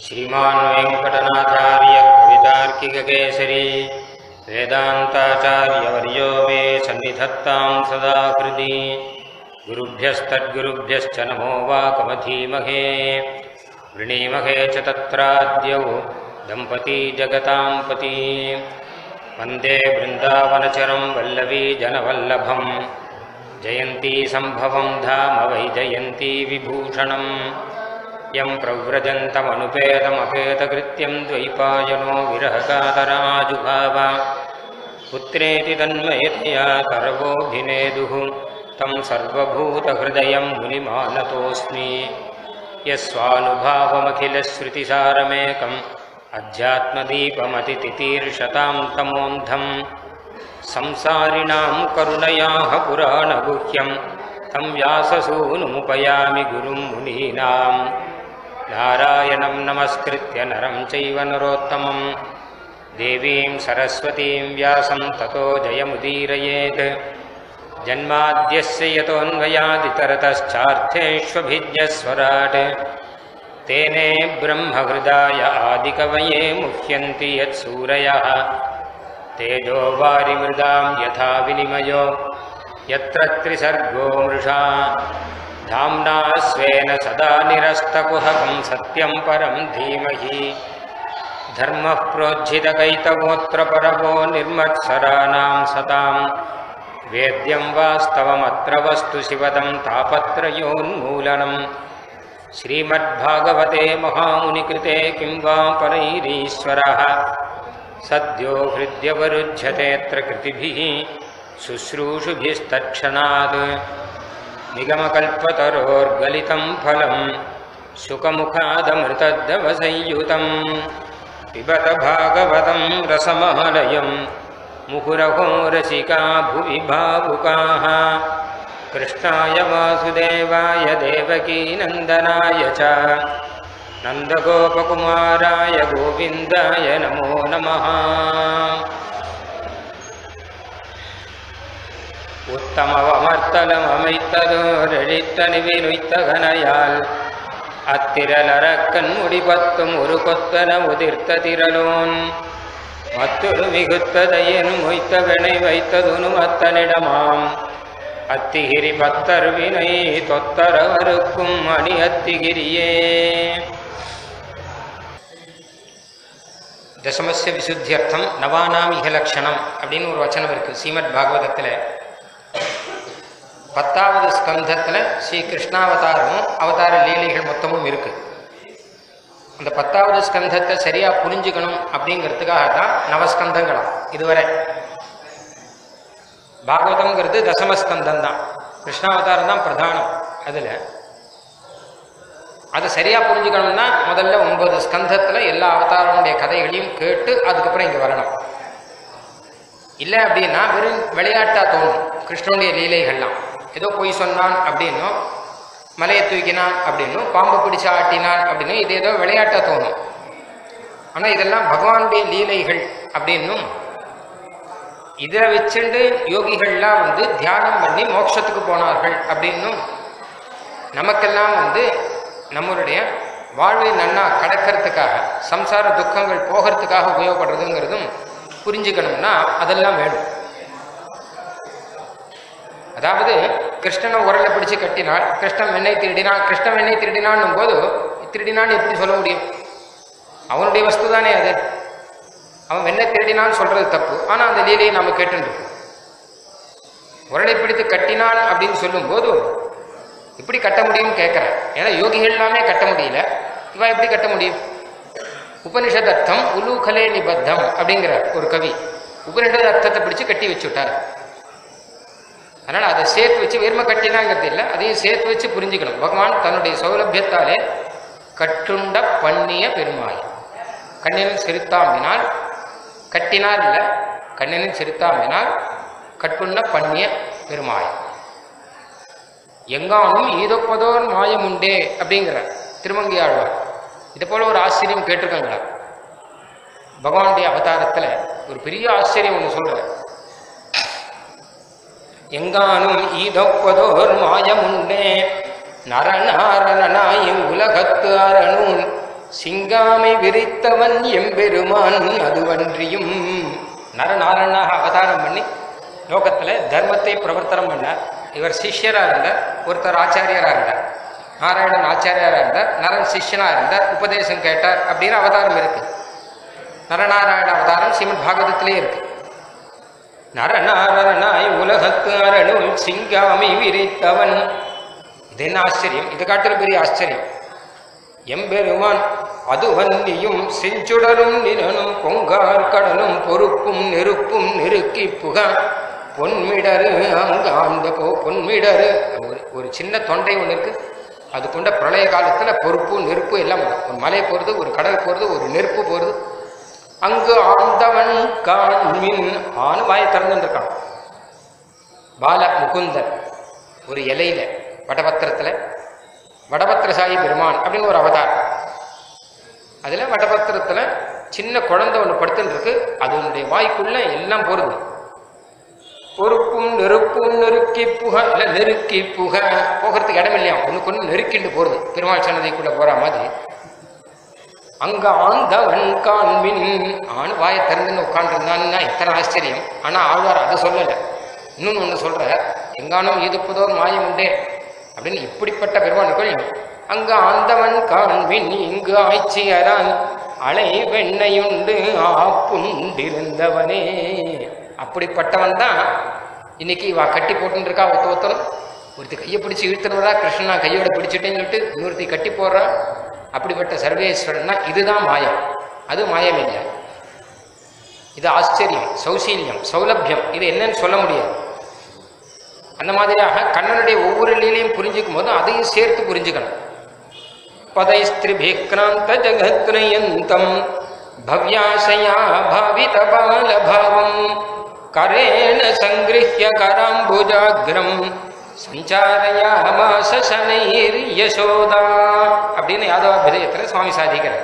श्रीमान् वेङ्कटनाथार्य कवितार्किककेसरी वेदान्ताचार्यवर्यो मे सन्निधत्तां सदा हृदि गुरुभ्यस्तद्गुरुभ्यश्च नमो वाकमधीमहे वृणीमहे च तत्राद्यौ दम्पती जगतां पती वन्दे बृन्दावनचरं वल्लवी जनवल्लभम् जयन्ती सम्भवं धाम वै जयन्ती विभूषणम् यं प्रव्रजन्तमनुपेतमपेतकृत्यं द्वैपायनो विरहकातराजुभाव पुत्रेति तन्मयतया सर्वोऽभिनेदुः तं सर्वभूतहृदयं मुनिमानतोऽस्मि यस्वानुभावमखिलश्रुतिसारमेकम् अध्यात्मदीपमतितितीर्षतां तमोऽन्धम् संसारिणां करुणयाः पुराणगुह्यं तं व्याससूनुमुपयामि गुरुं मुनीनाम् नारायणं नमस्कृत्य नरं चैव नरोत्तमं देवीं सरस्वतीं व्यासं ततो जयमुदीरयेत् जन्माद्यस्य यतोऽन्वयादितरतश्चार्थेष्वभिज्ञस्वराट् तेने ब्रह्महृदाय आदिकवये मुह्यन्ति यत्सूरयः तेजो वारिमृदां यथा विनिमयो यत्र त्रिसर्गो मृषा धाम्ना स्वेन सदा निरस्तकुहकं सत्यं परं धीमहि धर्मः प्रोज्झितकैतवोऽत्र परमो निर्मत्सराणां सतां वेद्यं वास्तवमत्र वस्तु शिवदं तापत्रयोन्मूलनम् श्रीमद्भागवते महामुनिकृते किं वा परैरीश्वरः सद्यो हृद्यवरुध्यतेऽत्र कृतिभिः शुश्रूषुभिस्तत्क्षणात् निगमकल्पतरोर्गलितं फलं शुकमुखादमृतद्दवसंयुतं पिबत भागवतं रसमालयं मुहुरहो रसिका भुवि भावुकाः कृष्णाय वासुदेवाय देवकीनन्दनाय च नन्दगोपकुमाराय गोविन्दाय नमो नमः உத்தமவமர்த்தலமமைத்ததோரெழித்தனிவினுய்த்தகனையால் அத்திரலரக்கண் முடிபத்தும் ஒரு கொத்தன உதிர்த்த திரலோன் மற்றொரு மிகுத்ததையனும் மொய்த்தவனை வைத்ததுனும் அத்தனிடமாம் அத்திகிரி பத்தர் வினை தொத்தரவருக்கும் அணி அத்திகிரியே தசமஸ்ய விசுத்தியர்த்தம் நவானாம் இகலக்ஷணம் அப்படின்னு ஒரு வச்சனம் இருக்கு ஸ்ரீமத் பாகவதத்தில் பத்தாவது ஸ்கந்தத்தில் ஸ்ரீ கிருஷ்ணாவதாரமும் அவதார லீலைகள் மொத்தமும் இருக்கு அந்த பத்தாவது ஸ்கந்தத்தை சரியா புரிஞ்சுக்கணும் அப்படிங்கிறதுக்காக தான் நவஸ்கந்தங்களாம் இதுவரை பாகவதம்ங்கிறது தசமஸ்கந்தம் தான் கிருஷ்ணாவதாரம் தான் பிரதானம் அதில் அதை சரியாக புரிஞ்சுக்கணும்னா முதல்ல ஒன்பது ஸ்கந்தத்தில் எல்லா அவதாரனுடைய கதைகளையும் கேட்டு அதுக்கப்புறம் இங்கே வரணும் இல்லை அப்படின்னா வெறும் விளையாட்டாக தோணும் கிருஷ்ணனுடைய லீலைகள்லாம் ஏதோ பொய் சொன்னான் அப்படின்னும் மலையை தூக்கினான் அப்படின்னும் பாம்பு பிடிச்சு ஆட்டினான் அப்படின்னும் இது ஏதோ விளையாட்டாக தோணும் ஆனால் இதெல்லாம் பகவானுடைய லீலைகள் அப்படின்னும் இதை வச்சுண்டு யோகிகள்லாம் வந்து தியானம் பண்ணி மோட்சத்துக்கு போனார்கள் அப்படின்னும் நமக்கெல்லாம் வந்து நம்மளுடைய வாழ்வை நன்னா கடக்கிறதுக்காக சம்சார துக்கங்கள் போகிறதுக்காக உபயோகப்படுறதுங்கிறதும் புரிஞ்சுக்கணும்னா அதெல்லாம் வேணும் அதாவது கிருஷ்ணனை உரலை பிடிச்சு கட்டினாள் கிருஷ்ணன் வெண்ணெய் திருடினான் கிருஷ்ணன் வெண்ணெய் திருடினான்னும் போது திருடினான்னு எப்படி சொல்ல முடியும் அவனுடைய வஸ்து தானே அது அவன் வெண்ணெய் திருடினான்னு சொல்றது தப்பு ஆனால் அந்த லீலையை நாம கேட்டுருக்கோம் உரலை பிடித்து கட்டினான் அப்படின்னு சொல்லும்போது எப்படி கட்ட முடியும்னு கேட்குறேன் ஏன்னா யோகிகள் எல்லாமே கட்ட முடியல இவன் எப்படி கட்ட முடியும் உபனிஷத் அர்த்தம் உலூகலே நிபத்தம் அப்படிங்கிற ஒரு கவி உபனிஷத் அர்த்தத்தை பிடிச்சு கட்டி வச்சுட்டார் அதனால் அதை சேர்த்து வச்சு வெறுமை கட்டினாங்கிறது இல்லை அதையும் சேர்த்து வச்சு புரிஞ்சுக்கணும் பகவான் தன்னுடைய சௌலபியத்தாலே கட்டுண்ட பண்ணிய பெருமாய் கண்ணினும் சிறுத்தாம்பினால் கட்டினார் இல்லை கண்ணினும் சிறுத்தாம்பினால் கட்டுண்ட பண்ணிய பெருமாய் எங்கானும் ஈதொப்பதோர் மாயம் உண்டே அப்படிங்கிற திருமங்கி ஆழ்வார் இதை போல ஒரு ஆச்சரியம் கேட்டிருக்காங்களா பகவானுடைய அவதாரத்தில் ஒரு பெரிய ஆச்சரியம் ஒன்று சொல்கிறேன் எங்கானும் ஈதொப்பதோர் மாயமுண்டே நரநாரணனாயும் உலகத்து அரணூன் சிங்காமை விரித்தவன் எம்பெருமான் அதுவன்றியும் நரநாராயணாக அவதாரம் பண்ணி லோகத்துல தர்மத்தை பிரவர்த்தனம் பண்ணார் இவர் சிஷ்யரா இருந்தார் ஒருத்தர் ஆச்சாரியரா இருந்தார் நாராயணன் ஆச்சாரியரா இருந்தார் நரன் சிஷ்யனா இருந்தார் உபதேசம் கேட்டார் அப்படின்னு அவதாரம் இருக்கு நரநாராயண அவதாரம் ஸ்ரீமத் பாகவதத்திலே இருக்கு நரநாரணனாய் உலகத்து அரணுள் சிங்காமி விரித்தவன் இது என்ன ஆச்சரியம் இது காட்டிலும் பெரிய ஆச்சரியம் எம்பெருமான் அது வந்தியும் செஞ்சுடரும் நிலனும் பொங்கார் கடலும் பொறுப்பும் நெருப்பும் நெருக்கி புக பொன்மிடரு அங்க அந்த போ பொன்மிடரு ஒரு ஒரு சின்ன தொண்டை ஒன்று இருக்கு அது கொண்ட பிரளய காலத்துல பொறுப்பு நெருப்பு எல்லாம் வரும். ஒரு மலை போறது ஒரு கடல் போறது ஒரு நெருப்பு போறது அங்கு ஆண்டவன் காண்மின் ஆணு வாயை திறந்துருக்கான் பால முகுந்தன் ஒரு இலையில வடபத்திரத்துல வடபத்திரசாயி பெருமான் அப்படின்னு ஒரு அவதாரம் அதுல வடபத்திரத்துல சின்ன குழந்தை ஒன்று படுத்துட்டு இருக்கு அதனுடைய வாய்க்குள்ள எல்லாம் போறது பொறுப்பும் நெருப்பும் நெருக்கி புக இல்ல நெருக்கி புக போகிறதுக்கு இடம் இல்லையா ஒண்ணுக்கு ஒண்ணு நெருக்கிண்டு போறது பெருமாள் சன்னதிக்குள்ள போற மாதிரி அங்க ஆந்தவன் காண்பின் ஆண் வாயை திறந்துன்னு உட்காந்துருந்தான்னா இத்தனை ஆச்சரியம் ஆனா ஆழ்வார் அதை சொல்லல இன்னொன்னு ஒண்ணு சொல்ற எங்கானும் ஈதுப்புதோர் மாயம் உண்டே அப்படின்னு இப்படிப்பட்ட பெருமானுக்குள் அங்க ஆந்தவன் காண்பின் இங்கு ஆய்ச்சியரான் அலை வெண்ணையுண்டு ஆப்புண்டிருந்தவனே அப்படிப்பட்டவன் தான் இன்னைக்கு இவ கட்டி போட்டுன்னு இருக்கா ஒத்த ஒத்தனும் ஒருத்தி கையை பிடிச்சி இழுத்துறதா கிருஷ்ணனா கையோட பிடிச்சிட்டேன்னு சொல்லிட்டு இன்னொருத்தி கட்டி போடுறா அப்படிப்பட்ட சர்வேஸ்வரன்னா இதுதான் மாயம் அது மாயம் இல்லை இது ஆச்சரியம் சௌசீல்யம் சௌலபியம் இது என்னன்னு சொல்ல முடியாது அந்த மாதிரியாக கண்ணனுடைய ஒவ்வொரு லீலையும் புரிஞ்சுக்கும் போது அதையும் சேர்த்து புரிஞ்சுக்கணும் பதைஸ்திரிபிக்ராந்த ஜகத்ரயந்தம் பவ்யாசயா பாவித பாலபாவம் கரேண சங்கிருஹ்ய கராம்புஜாகிரம் சஞ்சாரயாமாச சனைர் யசோதா அப்படின்னு யாதவாபிதயத்தில் சுவாமி சாதிக்கிறார்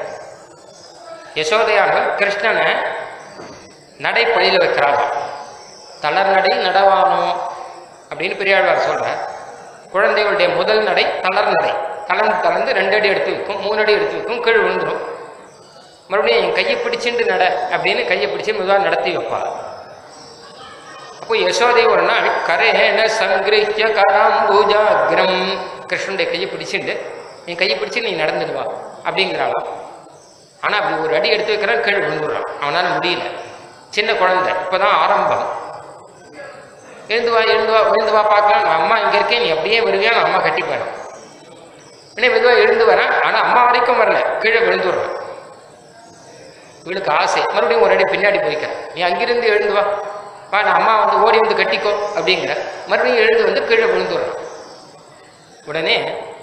யசோதையானவர் கிருஷ்ணனை நடைப்பழியில் வைக்கிறாங்க தளர் நடை நடவானோ அப்படின்னு பெரியாழ்வார் சொல்றார் குழந்தைகளுடைய முதல் நடை தளர் நடை தளர்ந்து தளர்ந்து ரெண்டு அடி எடுத்து வைக்கும் மூணு அடி எடுத்து வைக்கும் கீழ் விழுந்துடும் மறுபடியும் என் கையை பிடிச்சிட்டு நட அப்படின்னு கையை பிடிச்சு மெதுவாக நடத்தி வைப்பா அப்போ யசோதை ஒரு நாள் கரேன சங்கிருஹ்ய கராம்பூஜாகிரம் கிருஷ்ணனுடைய கையை பிடிச்சிட்டு என் கையை பிடிச்சு நீ நடந்துடுவா அப்படிங்கிறாளாம் ஆனா அப்படி ஒரு அடி எடுத்து வைக்கிறான் கீழ் விழுந்துடுறான் அவனால முடியல சின்ன குழந்தை இப்பதான் ஆரம்பம் எழுந்து வா எழுந்து வா எழுந்து வா பார்க்கலாம் நான் அம்மா இங்க இருக்கேன் நீ அப்படியே வருவியா நான் அம்மா கட்டிப்பேன் உடனே மெதுவா எழுந்து வரேன் ஆனா அம்மா வரைக்கும் வரல கீழே விழுந்துடுறான் இவளுக்கு ஆசை மறுபடியும் ஒரு அடி பின்னாடி போய்க்கிறேன் நீ அங்கிருந்து எழுந்து வா வா நான் அம்மா வந்து ஓடி வந்து கட்டிக்கோ அப்படிங்கிற மறுபடியும் எழுந்து வந்து கீழே விழுந்துடுறான் உடனே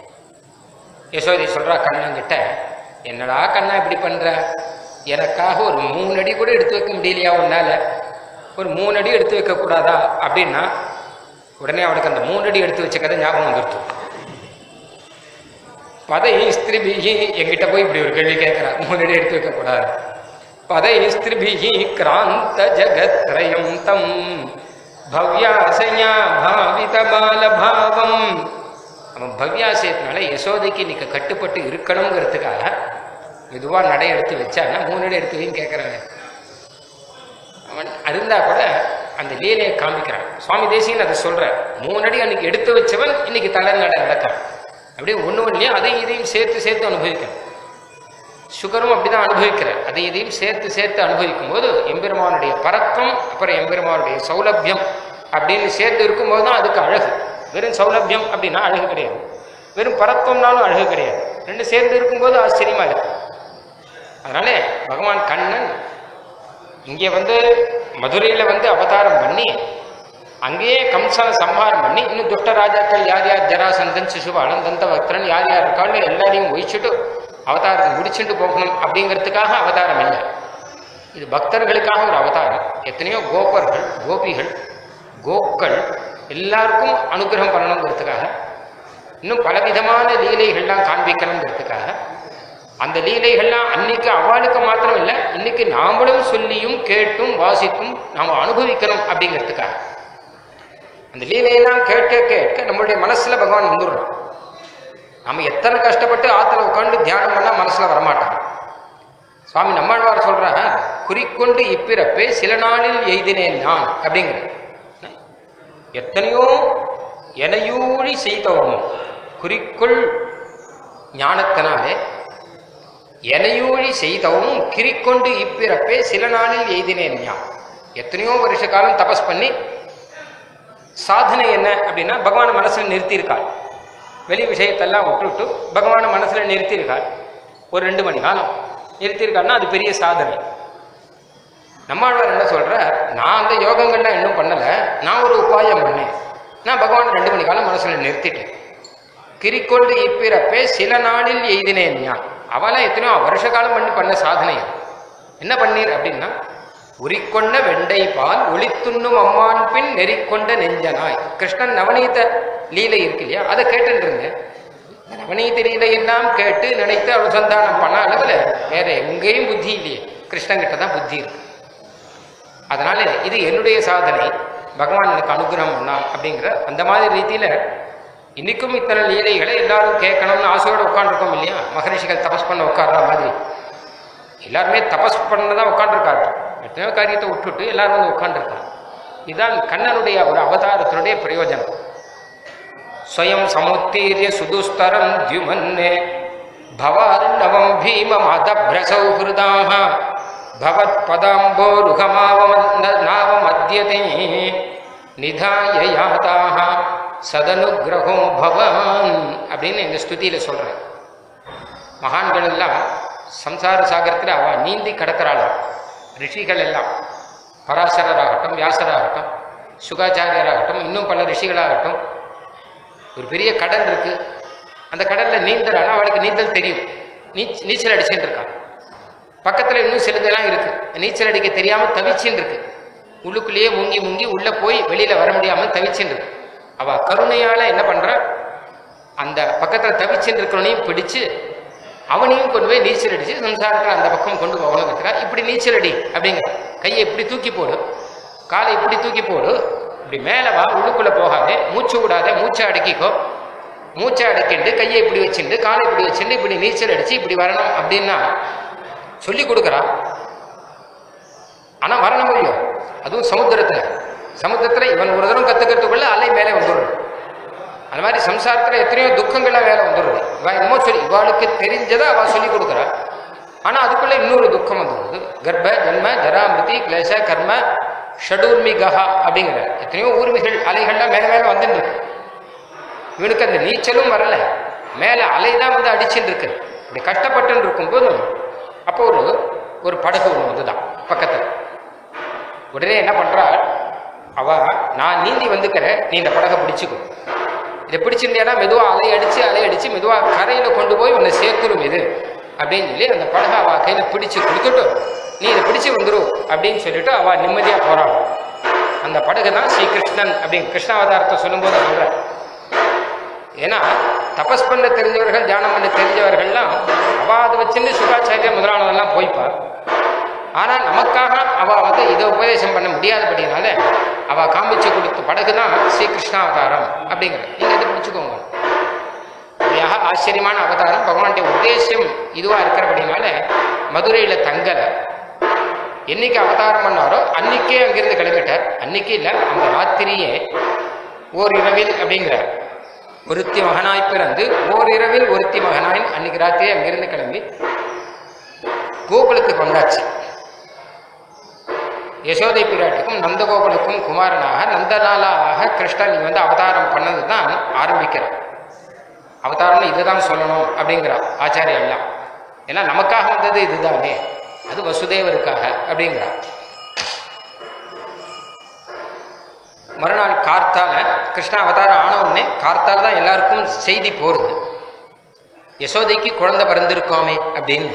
யசோதி சொல்றா கண்ணங்கிட்ட என்னடா கண்ணா இப்படி பண்ற எனக்காக ஒரு மூணு அடி கூட எடுத்து வைக்க முடியலையா உன்னால ஒரு மூணு அடி எடுத்து வைக்க கூடாதா அப்படின்னா உடனே அவனுக்கு அந்த மூணு அடி எடுத்து வச்ச கதை ஞாபகம் வந்துருச்சு பதை ஸ்திரிபிகி எங்கிட்ட போய் இப்படி ஒரு கேள்வி கேட்கிறா மூணு அடி எடுத்து வைக்க கூடாது பதை ஸ்திரிபிகி கிராந்த ஜகத்ரயம் தம் பவ்யாசையா பாவித பாலபாவம் அவன் பவ்யாசயத்தினால யசோதைக்கு இன்னைக்கு கட்டுப்பட்டு இருக்கணுங்கிறதுக்காக மெதுவா நடை எடுத்து வச்சானா மூணு அடி எடுத்து வைன்னு கேட்கறாங்க அவன் இருந்தா கூட அந்த லீலையை காமிக்கிறான் சுவாமி தேசியன் அதை சொல்ற மூணு அடி அன்னைக்கு எடுத்து வச்சவன் இன்னைக்கு தலை நட நடக்கிறான் அப்படியே ஒண்ணு ஒன்றுலையும் அதையும் இதையும் சேர்த்து சேர்த்து அனுபவிக்கிறான் சுகரும் அப்படிதான் அனுபவிக்கிறார் அதை இதையும் சேர்த்து சேர்த்து அனுபவிக்கும் போது எம்பெருமானுடைய பறக்கம் அப்புறம் எம்பெருமானுடைய சௌலபியம் அப்படின்னு சேர்த்து இருக்கும்போது தான் அதுக்கு அழகு வெறும் சௌலபியம் அப்படின்னா அழகு கிடையாது வெறும் பறக்கம்னாலும் அழகு கிடையாது ரெண்டு சேர்ந்து இருக்கும்போது ஆச்சரியமா இருக்கு அதனால பகவான் கண்ணன் இங்கே வந்து மதுரையில வந்து அவதாரம் பண்ணி அங்கேயே கம்சனை சம்ஹாரம் பண்ணி இன்னும் துஷ்ட ராஜாக்கள் யார் யார் ஜராசந்தன் சிசுபாலன் தந்தவக்திரன் யார் யார் இருக்கான்னு எல்லாரையும் ஒழிச்சுட்டு அவதாரத்தை முடிச்சுட்டு போகணும் அப்படிங்கிறதுக்காக அவதாரம் இல்லை இது பக்தர்களுக்காக ஒரு அவதாரம் எத்தனையோ கோபர்கள் கோபிகள் கோக்கள் எல்லாருக்கும் அனுகிரகம் பண்ணணுங்கிறதுக்காக இன்னும் பலவிதமான லீலைகள்லாம் காண்பிக்கணுங்கிறதுக்காக அந்த லீலைகள்லாம் அன்னைக்கு அவளுக்கு மாத்திரம் இல்லை இன்னைக்கு நாமளும் சொல்லியும் கேட்டும் வாசித்தும் நாம் அனுபவிக்கணும் அப்படிங்கிறதுக்காக அந்த லீலையெல்லாம் கேட்க கேட்க நம்மளுடைய மனசுல பகவான் வந்துடுறான் நம்ம எத்தனை கஷ்டப்பட்டு ஆத்துல உட்காந்து தியானம் பண்ணா மனசுல வரமாட்டான் சுவாமி நம்மாழ்வார் சொல்றாங்க குறிக்கொண்டு இப்பிறப்பே சில நாளில் எய்தினேன் நான் அப்படிங்கிற எத்தனையோ எனையூழி செய்தவனும் குறிக்கொள் ஞானத்தினாலே எனையூழி செய்தவும் கிரிக்கொண்டு இப்பிறப்பே சில நாளில் எய்தினேன் ஞான் எத்தனையோ வருஷ காலம் தபஸ் பண்ணி சாதனை என்ன அப்படின்னா பகவான் மனசுல நிறுத்தியிருக்காள் வெளி விஷயத்தெல்லாம் விட்டுவிட்டு பகவானை மனசுல நிறுத்தியிருக்காள் ஒரு ரெண்டு மணி காலம் நிறுத்தியிருக்காள்னா அது பெரிய சாதனை நம்மாழ்வார் என்ன சொல்றார் நான் அந்த யோகங்கள்லாம் இன்னும் பண்ணல நான் ஒரு உபாயம் பண்ணேன் நான் பகவான் ரெண்டு மணி காலம் மனசுல நிறுத்திட்டேன் கிரிக்கொண்டு இப்பிறப்பே சில நாளில் எய்தினேன் ஞான் அவெல்லாம் எத்தனையோ வருஷ காலம் பண்ணி பண்ண சாதனை அது. என்ன பண்ணீர் அப்படின்னா உரிக்கொண்ட வெண்டை பால் ஒளித்துண்ணும் அம்மான் பின் நெறிக்கொண்ட நெஞ்சனாய் கிருஷ்ணன் நவநீத லீலை இருக்கு இல்லையா அதை கேட்டுட்டு இருந்தேன் நவநீத லீலை எல்லாம் கேட்டு நினைத்து அனுசந்தானம் பண்ண அளவில் வேற எங்கேயும் புத்தி இல்லையே கிருஷ்ணன் கிட்ட தான் புத்தி இருக்கு அதனால இது என்னுடைய சாதனை பகவான் எனக்கு அனுகிரகம் பண்ணான் அப்படிங்கிற அந்த மாதிரி ரீதியில இன்னைக்கும் இத்தனை லீலைகளை எல்லாரும் கேட்கணும்னு ஆசையோட உட்காந்துருக்கோம் இல்லையா மகரிஷிகள் தபஸ் பண்ண உட்கார்ற மாதிரி எல்லாருமே தபஸ் பண்ண தான் உட்காந்துருக்காரு எத்தனையோ காரியத்தை விட்டுட்டு எல்லாரும் வந்து உட்காந்துருக்காங்க இதுதான் கண்ணனுடைய ஒரு அவதாரத்தினுடைய பிரயோஜனம் ஸ்வயம் சமுத்தீரிய சுதுஸ்தரம் தியுமன்னே பவார்ணவம் பீமமதப்ரசௌ ஹிருதாக பவத் பதாம்போருகமாவமத்யதே நிதாய யாதாக சதனுகிரகோ பவான் அப்படின்னு இந்த ஸ்துதியில சொல்றேன் மகான்கள் எல்லாம் சம்சார சாகரத்தில் அவ நீந்தி கடக்கிறாளாம் ரிஷிகள் எல்லாம் பராசரராகட்டும் வியாசராகட்டும் சுகாச்சாரியராகட்டும் இன்னும் பல ரிஷிகளாகட்டும் ஒரு பெரிய கடல் இருக்கு அந்த கடல்ல நீந்தறானா அவளுக்கு நீந்தல் தெரியும் நீச் நீச்சல் அடிச்சுட்டு இருக்கான் பக்கத்துல இன்னும் சிலதெல்லாம் இருக்கு நீச்சல் அடிக்க தெரியாம தவிச்சுட்டு இருக்கு உள்ளுக்குள்ளேயே முங்கி முங்கி உள்ள போய் வெளியில வர முடியாம தவிச்சுட்டு இருக்கு அவ கருணையால என்ன பண்றா அந்த பக்கத்துல தவிச்சுட்டு இருக்கிறவனையும் பிடிச்சு அவனையும் கொண்டு போய் நீச்சல் அடிச்சு சம்சாரத்தில் அந்த பக்கம் கொண்டு போகணும் வைக்கிறா இப்படி நீச்சல் அடி அப்படிங்கிற கையை இப்படி தூக்கி போடு காலை இப்படி தூக்கி போடு இப்படி மேலே வா உள்ளுக்குள்ள போகாதே மூச்சு விடாத மூச்சை அடக்கிக்கோ மூச்சை அடக்கிண்டு கையை இப்படி வச்சுண்டு காலை இப்படி வச்சுண்டு இப்படி நீச்சல் அடிச்சு இப்படி வரணும் அப்படின்னா சொல்லி கொடுக்குறா ஆனா வரணும் முடியும் அதுவும் சமுத்திரத்துல சமுத்திரத்துல இவன் ஒரு தரம் கத்துக்கிறதுக்குள்ள அலை மேலே வந்துடும் அந்த மாதிரி சம்சாரத்துல எத்தனையோ துக்கங்கள்லாம் வேலை வந்துடுது இவன் என்னமோ சொல்லி இவாளுக்கு தெரிஞ்சதை அவ சொல்லி கொடுக்குறா ஆனா அதுக்குள்ள இன்னொரு துக்கம் வந்துடுது கர்ப்ப ஜன்ம ஜராமிருதி கிளேச கர்ம ஷடூர்மிகா அப்படிங்கிற எத்தனையோ ஊர்மிகள் அலைகள்லாம் மேல மேல வந்துட்டு இருக்கு இவனுக்கு அந்த நீச்சலும் வரல மேல அலை தான் வந்து அடிச்சுட்டு இருக்கு இப்படி கஷ்டப்பட்டு இருக்கும்போது அப்போ ஒரு ஒரு படகு ஒன்று வந்துதான் பக்கத்துல உடனே என்ன பண்றா அவ நான் நீந்தி வந்துக்கிறேன் நீ இந்த படகை பிடிச்சுக்கோ இதை பிடிச்சிருந்தேன்னா மெதுவா அலை அடிச்சு அலை அடிச்சு மெதுவா கரையில கொண்டு போய் உன்னை சேர்த்துரும் இது அப்படின்னு சொல்லி அந்த படகை அவ கையில பிடிச்சு கொடுத்துட்டு நீ இதை பிடிச்சு வந்துரும் அப்படின்னு சொல்லிட்டு அவ நிம்மதியா போறாள் அந்த படகு தான் ஸ்ரீகிருஷ்ணன் அப்படின்னு கிருஷ்ணாவதாரத்தை சொல்லும்போது சொல்றேன் ஏன்னா தபஸ் பண்ண தெரிஞ்சவர்கள் தியானம் பண்ண தெரிஞ்சவர்கள்லாம் அவ அதை வச்சுட்டு சுகாச்சாரிய முதலானதெல்லாம் போய்ப்பா ஆனா நமக்காக அவ வந்து இதை உபதேசம் பண்ண முடியாதபடினால அவ காமிச்சு கொடுத்த படகு தான் ஸ்ரீகிருஷ்ணாவதாரம் அப்படிங்கிற நீங்க இதை பிடிச்சுக்கோங்க மிக ஆச்சரியமான அவதாரம் பகவானுடைய உத்தேசம் இதுவா இருக்கிறபடினால மதுரையில தங்கல என்னைக்கு அவதாரம் பண்ணாரோ அன்னைக்கே அங்கிருந்து கிளம்பிட்டார் அன்னைக்கு இல்ல அந்த ராத்திரியே ஓர் இரவில் அப்படிங்கிறார் ஒருத்தி மகனாய் பிறந்து ஓரிரவில் ஒருத்தி மகனாய் அன்னைக்கு ராத்திரி அங்கிருந்து கிளம்பி கோகுலத்துக்கு வந்தாச்சு யசோதை பிராட்டுக்கும் நந்தகோகுலுக்கும் குமாரனாக நந்தலாலாக கிருஷ்ணன் இங்க வந்து அவதாரம் பண்ணது தான் ஆரம்பிக்கிறார் அவதாரம்னு இதுதான் சொல்லணும் அப்படிங்கிறா ஆச்சாரியா எல்லாம் ஏன்னா நமக்காக வந்தது இதுதானே அது வசுதேவருக்காக அப்படிங்கிறா மறுநாள் கார்த்தால கிருஷ்ண அவதாரம் ஆன உடனே கார்த்தால தான் எல்லாருக்கும் செய்தி போறது யசோதைக்கு குழந்தை பிறந்திருக்கோமே அப்படின்னு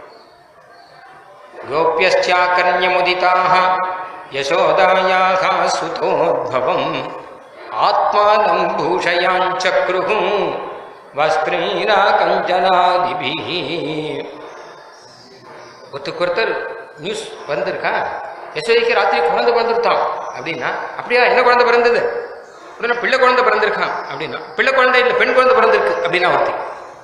கோபியஸ்யாக்கன்யமுதிதாக யசோதாயாக சுதோத்பவம் ஆத்மானம் பூஷயாஞ்சக்ருஹு வஸ்திரீரா கஞ்சனாதிபி ஒருத்தருக்கொருத்தர் நியூஸ் வந்திருக்கா யசோதைக்கு ராத்திரி குழந்தை பிறந்துருத்தான் அப்படின்னா அப்படியா என்ன குழந்தை பிறந்தது உடனே பிள்ளை குழந்தை பிறந்திருக்கான் அப்படின்னா பிள்ளை குழந்தை இல்லை பெண் குழந்தை பிறந்திருக்கு அப்படின்னா ஒருத்தி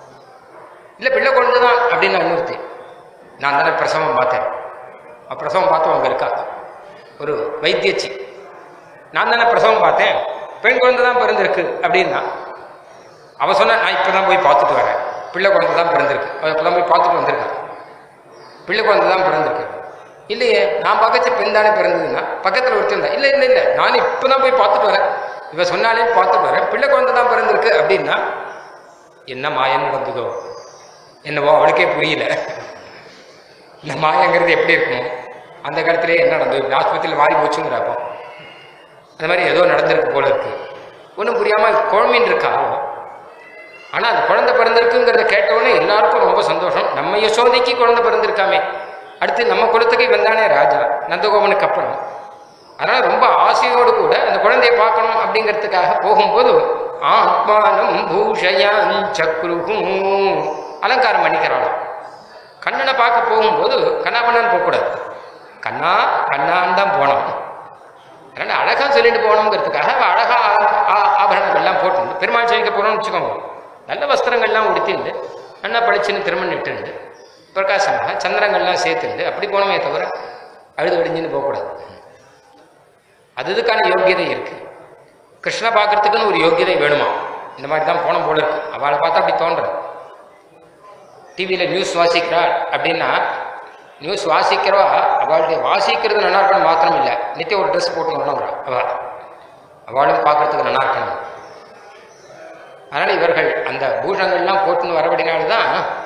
இல்லை பிள்ளை குழந்தை தான் அப்படின்னு இன்னொருத்தி நான் தானே பிரசவம் பார்த்தேன் அவ பிரசவம் பார்த்தோம் அங்கே இருக்கா ஒரு வைத்தியச்சி நான் தானே பிரசவம் பார்த்தேன் பெண் குழந்தை தான் பிறந்திருக்கு அப்படின்னா அவ சொன்னா நான் இப்போ தான் போய் பார்த்துட்டு வரேன் பிள்ளை குழந்தை தான் பிறந்திருக்கு அவள் இப்போ தான் போய் பார்த்துட்டு வந்திருக்கான் பிள்ளை குழந்தை தான் பிறந்திருக்கு இல்லையே நான் பார்க்கச்ச பெண் தானே பிறந்ததுன்னா பக்கத்தில் ஒருத்தர் இருந்தா இல்லை இல்லை இல்லை நான் இப்போ தான் போய் பார்த்துட்டு வரேன் இவ சொன்னாலே பார்த்துட்டு வரேன் பிள்ளை குழந்தை தான் பிறந்திருக்கு அப்படின்னா என்ன மாயன்னு வந்ததோ என்னவோ அவளுக்கே புரியல இந்த மாயங்கிறது எப்படி இருக்கும் அந்த காலத்திலே என்ன நடந்தது ஆஸ்பத்திரியில் வாரி போச்சுங்கிற அப்போ அந்த மாதிரி ஏதோ நடந்திருக்கு போல இருக்கு ஒன்றும் புரியாமல் குழம்பின்னு இருக்கா அவ. ஆனா அது குழந்தை பிறந்திருக்குங்கிறத கேட்டவுடனே எல்லாருக்கும் ரொம்ப சந்தோஷம் நம்ம யசோதைக்கு குழந்தை பிறந்திருக்காமே அடுத்து நம்ம குலத்துக்கு இவன் தானே ராஜா நந்தகோபனுக்கு அப்புறம் அதனால ரொம்ப ஆசையோடு கூட அந்த குழந்தையை பார்க்கணும் அப்படிங்கிறதுக்காக போகும்போது ஆத்மானம் பூஷயான் சக்ருகும் அலங்காரம் பண்ணிக்கிறாளாம் கண்ணனை பார்க்க போகும்போது கண்ணாபண்ணான்னு போகக்கூடாது கண்ணா கண்ணான்னு தான் போனோம் அதனால அழகா சொல்லிட்டு போகணுங்கிறதுக்காக அவ அழகா ஆ- ஆ- ஆபரணங்கள்லாம் போட்டு பெருமாள் சேவிக்க போறோம்னு வச்சுக்கோங்க நல்ல வஸ்திரங்கள்லாம் உடுத்திண்டு நல்லா படிச்சுன்னு திருமணம் இட்டுண்டு பிரகாசமாக சந்திரங்கள்லாம் சேர்த்துண்டு அப்படி போனோமே தவிர அழுது வடிஞ்சுன்னு போகக்கூடாது அது இதுக்கான யோக்கியதை இருக்கு கிருஷ்ண பார்க்கறதுக்குன்னு ஒரு யோக்கியதை வேணுமா இந்த மாதிரி தான் போன போல இருக்கு அவளை பார்த்தா அப்படி தோன்றது டிவியில் நியூஸ் வாசிக்கிறாள் அப்படின்னா நியூஸ் வாசிக்கிறவா அவளுடைய வாசிக்கிறது நல்லா இருக்கணும் மாத்திரம் இல்லை நித்தியம் ஒரு ட்ரெஸ் போட்டு வரணுங்கிறா அவள் அவளும் பார்க்கறதுக்கு நல்லா இருக்கணும் அதனால் இவர்கள் அந்த பூஷங்கள்லாம் போட்டுன்னு வரபடினால்தான்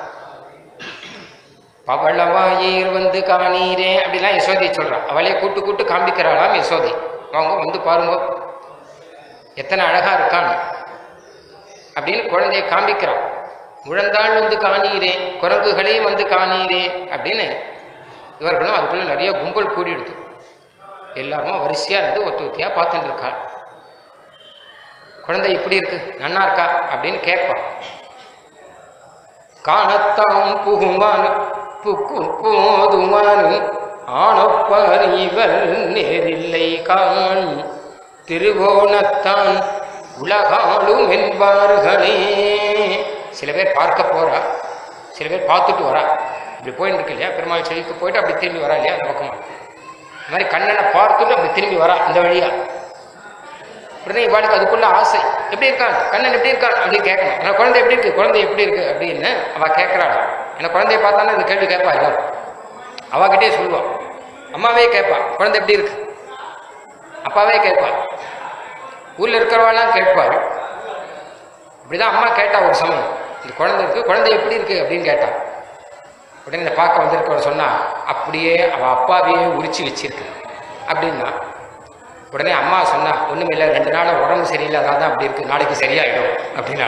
பவளவாயீர் வந்து காணீரே அப்படிலாம் யசோதை சொல்றா அவளே கூட்டு கூட்டு காண்பிக்கிறாளாம் யசோதை வாங்க வந்து பாருங்க எத்தனை அழகா இருக்கான் அப்படின்னு குழந்தைய காண்பிக்கிறான் முழந்தாள் வந்து காணீரே குரங்குகளே வந்து காணீரே அப்படின்னு இவர்களும் அதுக்குள்ள நிறைய கும்பல் கூடிடுது எல்லாரும் வரிசையா இருந்து ஒத்து ஒத்தியா பார்த்துட்டு இருக்காள் குழந்தை இப்படி இருக்கு நன்னா இருக்கா அப்படின்னு கேட்பான் காணத்தாம் புகுமான் புக்கு போதுமான் ஆனப்பார் இவர் நேரில்லை காண் திருவோணத்தான் உலகாளும் என்பார்களே சில பேர் பார்க்க போறா சில பேர் பார்த்துட்டு வரா இப்படி போயிட்டு இருக்கு இல்லையா பெருமாள் செவிக்கு போயிட்டு அப்படி திரும்பி வரா இல்லையா அந்த பக்கமா இந்த மாதிரி கண்ணனை பார்த்துட்டு அப்படி திரும்பி வரா இந்த வழியா உடனே இவாளுக்கு அதுக்குள்ள ஆசை எப்படி இருக்கான் கண்ணன் எப்படி இருக்கான் அப்படின்னு கேட்கணும் ஏன்னா குழந்தை எப்படி இருக்கு குழந்தை எப்படி இருக்கு அப்படின்னு அவ கேட்கறாள் ஏன்னா குழந்தைய பார்த்தாலும் இந்த கேள்வி கேட்பா எல்லாரும் அவகிட்டே சொல்லுவான் அம்மாவே கேட்பா குழந்தை எப்படி இருக்கு அப்பாவே கேட்பா ஊர்ல இருக்கிறவாள்லாம் கேட்பாள் இப்படிதான் அம்மா கேட்டா ஒரு சமயம் இந்த குழந்தை இருக்கு குழந்தை எப்படி இருக்கு அப்படின்னு கேட்டா உடனே இந்த பார்க்க வந்திருக்கவர் சொன்னா அப்படியே அவ அப்பாவையே உரிச்சு வச்சிருக்கு அப்படின்னா உடனே அம்மா சொன்னா ஒண்ணுமில்லை ரெண்டு நாள் உடம்பு சரியில்லை அதான் தான் அப்படி இருக்கு நாளைக்கு சரியாயிடும் அப்படின்னா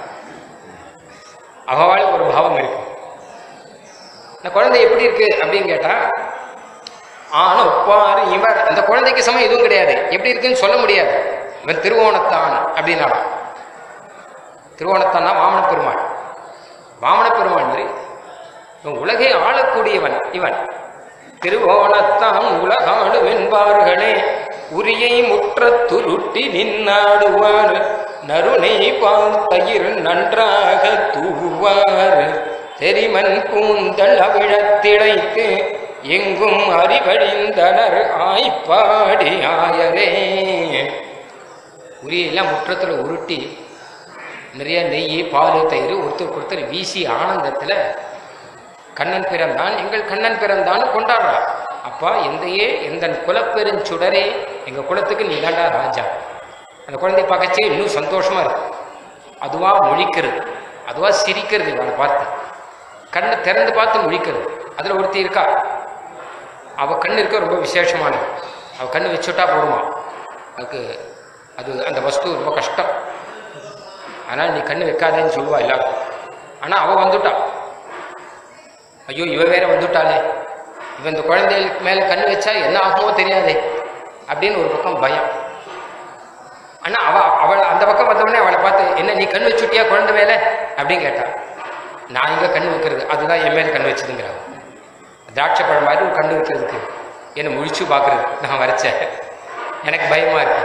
அவளுக்கு ஒரு பாவம் இருக்கு இந்த குழந்தை எப்படி இருக்கு அப்படின்னு கேட்டா ஆனா ஒப்பாரு இவர் அந்த குழந்தைக்கு சமயம் எதுவும் கிடையாது எப்படி இருக்குன்னு சொல்ல முடியாது இவன் திருவோணத்தான் அப்படின்னாலும் திருவோணத்தான்னா வாமன பெருமாள் வாமன பெருமாள் மாதிரி இவன் உலகை ஆளக்கூடியவன் இவன் திருவோணத்தான் உலகாடு வெண்பார்களே உரியை முற்ற துருட்டி நின்னாடுவார் நறுனை பார்த்தயிர் நன்றாக தூவார் தெரிமன் கூந்தல் அவிழத்திடைத்து எங்கும் அறிவழிந்தனர் ஆய்ப்பாடி ஆயரே உரியெல்லாம் முற்றத்தில் உருட்டி நிறைய நெய் பால் தயிர் ஒருத்தருக்கு ஒருத்தர் வீசி ஆனந்தத்தில் கண்ணன் பிறந்தான் எங்கள் கண்ணன் பிறந்தான்னு கொண்டாடுறா அப்பா எந்தையே எந்த குலப்பெருஞ்சுடரே எங்க குலத்துக்கு நீ தாண்டா ராஜா அந்த குழந்தைய பார்க்கச்சே இன்னும் சந்தோஷமா இருக்கு அதுவா முழிக்கிறது அதுவா சிரிக்கிறது இவனை பார்த்து கண்ணை திறந்து பார்த்து முழிக்கிறது அதுல ஒருத்தி இருக்கா அவ கண்ணு இருக்க ரொம்ப விசேஷமானது அவ கண்ணு வச்சுட்டா போடுமா அதுக்கு அது அந்த வஸ்து ரொம்ப கஷ்டம் ஆனால் நீ கண்ணு வைக்காதேன்னு சொல்லுவா எல்லாரும் ஆனால் அவ வந்துட்டா ஐயோ இவ வேற வந்துட்டாளே இவன் இந்த குழந்தைகளுக்கு மேல கண்ணு வச்சா என்ன ஆகுமோ தெரியாதே அப்படின்னு ஒரு பக்கம் பயம் ஆனா அவ அவள் அந்த பக்கம் வந்தவொடனே அவளை பார்த்து என்ன நீ கண்ணு வச்சுட்டியா குழந்தை மேல அப்படின்னு கேட்டா நான் இங்க கண்ணு வைக்கிறது அதுதான் என் மேல கண்ணு வச்சதுங்கிறாங்க திராட்சை பழம் மாதிரி ஒரு கண்ணு வைக்கிறதுக்கு என்னை முழிச்சு பார்க்கறது நான் வரைச்சேன் எனக்கு பயமா இருக்கு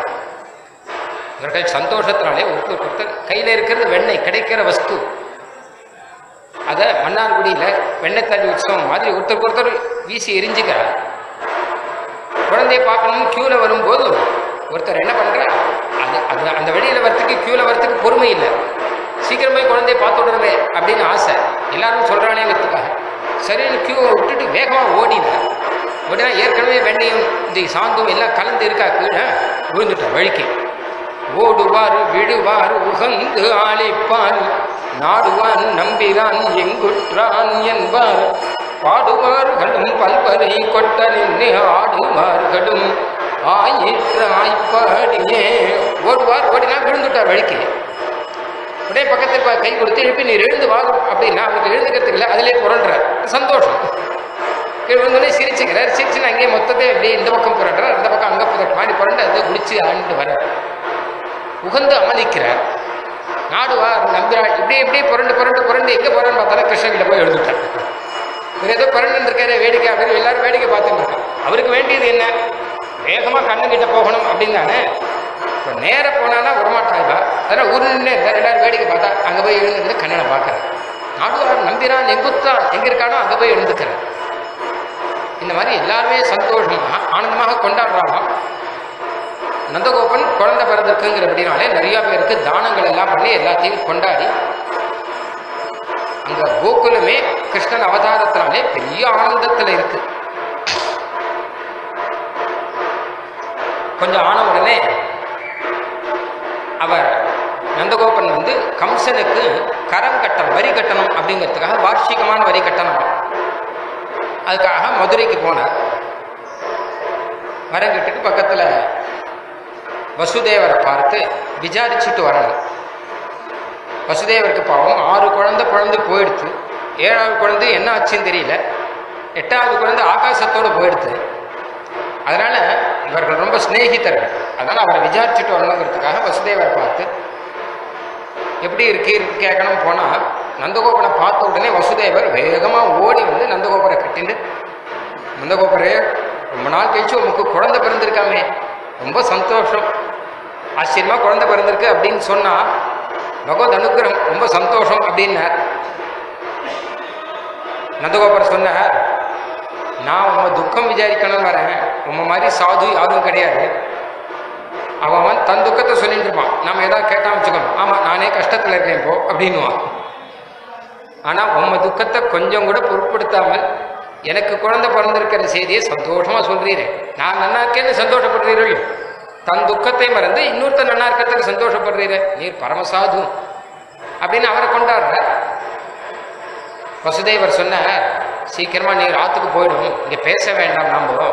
இவர்கள் சந்தோஷத்தினாலே ஒருத்தர் ஒருத்தர் கையில இருக்கிறது வெண்ணெய் கிடைக்கிற வஸ்து அதை மன்னார்குடியில் வெண்ணத்தள்ளி உற்சவம் மாதிரி ஒருத்தருக்கு ஒருத்தர் வீசி எரிஞ்சுக்கிறார் குழந்தைய பார்க்கணும்னு க்யூவில் வரும்போது ஒருத்தர் என்ன பண்ணுறா அது அது அந்த வழியில் வரத்துக்கு க்யூவில் வரத்துக்கு பொறுமை இல்லை சீக்கிரம் போய் குழந்தைய பார்த்து விடுறதே அப்படின்னு ஆசை எல்லாரும் சொல்கிறானேங்கிறதுக்காக சரின்னு க்யூவை விட்டுட்டு வேகமாக ஓடினார் ஓடினா ஏற்கனவே வெண்ணையும் இந்த சாந்தும் எல்லாம் கலந்து இருக்கா கீழே விழுந்துட்டார் வழிக்கு ஓடுவார் விடுவார் உகந்து ஆளிப்பான் நாடுவான் நம்பிதான் எங்குற்றான் என்பார் பாடுவார்களும் பல்வரை கொட்ட நின்று ஆடுவார்களும் ஆயிற்று ஆய்ப்பாடியே ஓடுவார் ஓடினா விழுந்துட்டார் வழிக்கு உடனே பக்கத்தில் பா- கை கொடுத்து எழுப்பி நீர் எழுந்து வாரும் அப்படின்னா அவருக்கு எழுந்துக்கிறதுக்கு இல்லை அதிலே புரள்றார் சந்தோஷம் கீழே விழுந்தோடனே சிரிச்சுக்கிறார் சிரிச்சுன்னு அங்கேயே மொத்தத்தை அப்படியே இந்த பக்கம் புரண்டுறார் அந்த பக்கம் அங்கே புரண்டு மாடி புரண்டு அதை குடிச்சு ஆண்டு வர உகந்து அமளிக்கிறார் நாடுவார் நம்பிராள் இப்படி இப்படியே புரண்டு புரண்டு புரண்டு எங்கே போறேன்னு பார்த்தாலும் கிருஷ்ணகிட்ட போய் எழுந்துட்டார் இவர் ஏதோ புரண்டு இருக்காரு வேடிக்கை அப்படின்னு எல்லாரும் வேடிக்கை பார்த்துட்டு இருக்காங்க அவருக்கு வேண்டியது என்ன வேகமாக கண்ணுக்கிட்ட போகணும் அப்படின்னு தானே இப்போ நேராக போனான்னா வரமாட்டாங்க அதனால் ஊர் நின்று இருந்தார் எல்லாரும் வேடிக்கை பார்த்தா அங்கே போய் எழுந்துக்கிட்டு கண்ணனை பார்க்குறாரு நாடுவார் நம்பிரான் எங்குத்தான் எங்கே இருக்கானோ அங்கே போய் எழுந்துக்கிறார் இந்த மாதிரி எல்லாருமே சந்தோஷமா ஆனந்தமாக கொண்டாடுறாங்களாம் நந்தகோபன் குழந்தை பிறந்திருக்குங்கிற அப்படின்னாலே நிறைய பேருக்கு தானங்கள் எல்லாம் பண்ணி எல்லாத்தையும் கொண்டாடி அங்க கோகுலமே கிருஷ்ணன் அவதாரத்தினாலே பெரிய ஆனந்தத்துல இருக்கு கொஞ்சம் ஆன உடனே அவர் நந்தகோபன் வந்து கம்சனுக்கு கரம் கட்டணும் வரி கட்டணும் அப்படிங்கிறதுக்காக வார்ஷிகமான வரி கட்டணும் அதுக்காக மதுரைக்கு போனார் மரம் கட்டிட்டு பக்கத்தில் வசுதேவரை பார்த்து விசாரிச்சுட்டு வரணும் வசுதேவருக்கு பாவம் ஆறு குழந்தை குழந்தை போயிடுச்சு ஏழாவது குழந்தை என்ன ஆச்சுன்னு தெரியல எட்டாவது குழந்தை ஆகாசத்தோடு போயிடுது அதனால இவர்கள் ரொம்ப சிநேகிதர்கள் அதனால அவரை விசாரிச்சுட்டு வரணுங்கிறதுக்காக வசுதேவரை பார்த்து எப்படி இருக்கு கேட்கணும் போனால் நந்தகோபனை பார்த்த உடனே வசுதேவர் வேகமாக ஓடி வந்து நந்தகோபரை கட்டிண்டு நந்தகோபரே ரொம்ப நாள் கழிச்சு உமக்கு குழந்தை பிறந்திருக்காமே ரொம்ப சந்தோஷம் ஆச்சரியமா குழந்தை பிறந்திருக்கு அப்படின்னு சொன்னா பகவத் அனுகிரகம் ரொம்ப சந்தோஷம் அப்படின்னார் நந்தகோபர் சொன்னார் நான் உங்க துக்கம் விசாரிக்கணும்னு வரேன் உங்க மாதிரி சாது யாரும் கிடையாது அவன் அவன் தன் துக்கத்தை சொல்லிட்டு இருப்பான் நாம ஏதாவது கேட்டா வச்சுக்கணும் ஆமா நானே கஷ்டத்துல இருக்கேன் இப்போ அப்படின்னுவான் ஆனா உம்ம துக்கத்தை கொஞ்சம் கூட பொருட்படுத்தாமல் எனக்கு குழந்தை பிறந்திருக்கிற செய்தியை சந்தோஷமா சொல்றீரே நான் நன்னா இருக்கேன்னு சந்தோஷப்படுறீர்கள் தன் துக்கத்தை மறந்து இன்னொருத்தர் நன்னா இருக்கிறதுக்கு சந்தோஷப்படுறீரே நீர் பரமசாது அப்படின்னு அவரை கொண்டாடுற வசுதேவர் சொன்னார் சீக்கிரமா நீர் ஆத்துக்கு போயிடும் இங்க பேச வேண்டாம் நாம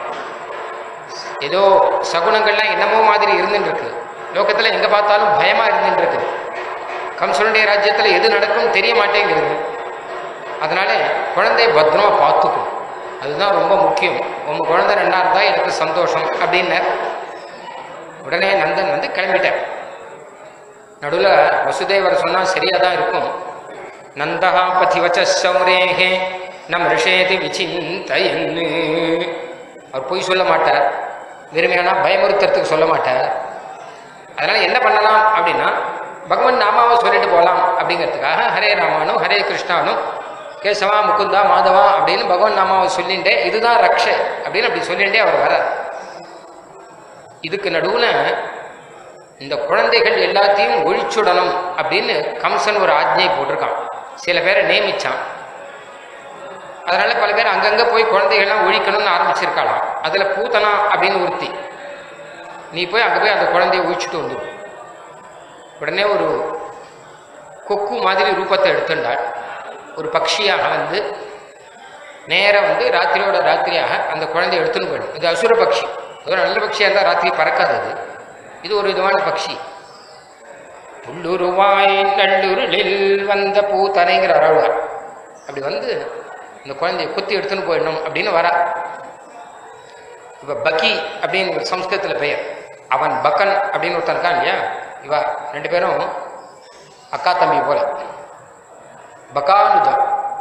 ஏதோ சகுனங்கள்லாம் என்னமோ மாதிரி இருந்துட்டு இருக்கு லோகத்துல எங்க பார்த்தாலும் பயமா இருந்துட்டு இருக்கு கம்சனுடைய ராஜ்யத்துல எது நடக்கும் தெரிய மாட்டேங்கிறது அதனால குழந்தைய பத்திரமா பார்த்துக்கும் அதுதான் ரொம்ப முக்கியம் உங்க குழந்தை ரெண்டா இருந்தா எனக்கு சந்தோஷம் அப்படின்னார் உடனே நந்தன் வந்து கிளம்பிட்டார் நடுவில் வசுதேவர் சொன்னா சரியா தான் இருக்கும் நந்தகா பதிவச்ச சௌரேகே நம் ரிஷேதி விசிந்தயன்னு அவர் பொய் சொல்ல மாட்டார் வெறுமையானா பயமுறுத்துறதுக்கு சொல்ல மாட்டார் அதனால என்ன பண்ணலாம் அப்படின்னா பகவான் நாமாவை சொல்லிட்டு போகலாம் அப்படிங்கிறதுக்காக ஹரே ராமானும் ஹரே கிருஷ்ணானும் கேசவா முகுந்தா மாதவா அப்படின்னு பகவான் நாமாவை சொல்லிண்டே இதுதான் ரக்ஷை அப்படின்னு அப்படி சொல்லிண்டே அவர் வர இதுக்கு நடுவுல இந்த குழந்தைகள் எல்லாத்தையும் ஒழிச்சுடணும் அப்படின்னு கம்சன் ஒரு ஆஜ்ஞை போட்டிருக்கான் சில பேரை நியமிச்சான் அதனால பல பேர் அங்கங்க போய் குழந்தைகள்லாம் ஒழிக்கணும்னு ஆரம்பிச்சிருக்காளாம் அதுல பூத்தனா அப்படின்னு ஒருத்தி நீ போய் அங்க போய் அந்த குழந்தைய ஒழிச்சுட்டு வந்துடும் உடனே ஒரு கொக்கு மாதிரி ரூபத்தை எடுத்துட்டாள் ஒரு பக்ஷியாக வந்து நேராக வந்து ராத்திரியோட ராத்திரியாக அந்த குழந்தைய எடுத்துன்னு போயிடும் இது அசுர பக்ஷி ஒரு நல்ல பக்ஷியாக இருந்தால் ராத்திரி பறக்காது அது இது ஒரு விதமான பக்ஷி புல்லுருவாய் நல்லுருளில் வந்த பூத்தனைங்கிற அறவுவார் அப்படி வந்து இந்த குழந்தைய குத்தி எடுத்துன்னு போயிடணும் அப்படின்னு வரா இப்போ பக்கி அப்படின்னு ஒரு சம்ஸ்கிருதத்தில் பெயர் அவன் பக்கன் அப்படின்னு ஒருத்தன் இருக்கான் இல்லையா இவ ரெண்டு பேரும் அக்கா தம்பி போல பகானுஜா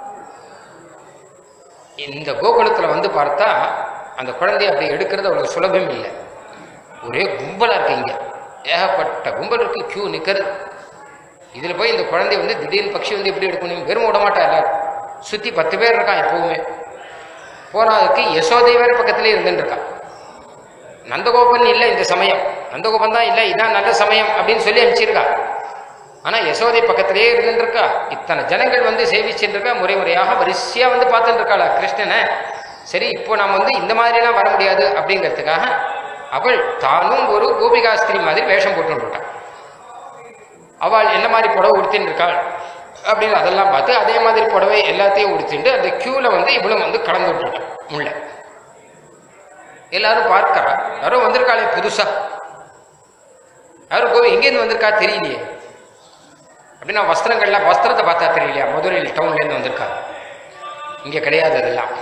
இந்த கோகுலத்தில் வந்து பார்த்தா அந்த குழந்தைய அப்படி எடுக்கிறது அவ்வளோ சுலபம் இல்லை ஒரே கும்பலாக இருக்கு இங்கே ஏகப்பட்ட கும்பல் இருக்கு கியூ நிற்கிறது இதுல போய் இந்த குழந்தை வந்து திடீர்னு பக்ஷி வந்து எப்படி எடுக்கணும் வெறும் விட மாட்டா எல்லாரும் சுத்தி பத்து பேர் இருக்கான் எப்பவுமே போனதுக்கு யசோதை வேற பக்கத்திலே இருந்துட்டு இருக்கான் நந்தகோபன் இல்லை இந்த சமயம் நந்தகோபன் தான் இல்லை இதான் நல்ல சமயம் அப்படின்னு சொல்லி அனுப்பிச்சிருக்கா ஆனா யசோதை பக்கத்திலேயே இருந்துட்டு இருக்கா இத்தனை ஜனங்கள் வந்து சேவிச்சுட்டு இருக்கா முறை முறையாக வரிசையா வந்து பார்த்துட்டு இருக்காளா கிருஷ்ணனை சரி இப்போ நாம் வந்து இந்த மாதிரிலாம் வர முடியாது அப்படிங்கிறதுக்காக அவள் தானும் ஒரு கோபிகாஸ்திரி மாதிரி வேஷம் போட்டுட்டான் அவள் என்ன மாதிரி புடவை உடுத்தின்னு இருக்காள் அப்படின்னு அதெல்லாம் பார்த்து அதே மாதிரி புடவை எல்லாத்தையும் உடுத்திட்டு அந்த கியூல வந்து இவளும் வந்து கலந்து விட்டுட்டான் உள்ள எல்லாரும் பார்க்கறா யாரோ வந்திருக்காளே புதுசா யாரும் கோவி எங்கேருந்து வந்திருக்கா தெரியலையே அப்படின்னா வஸ்திரங்கள்லாம் வஸ்திரத்தை பார்த்தா தெரியலையா மதுரையில் டவுன்லேருந்து வந்திருக்கா இங்கே கிடையாது அதெல்லாம்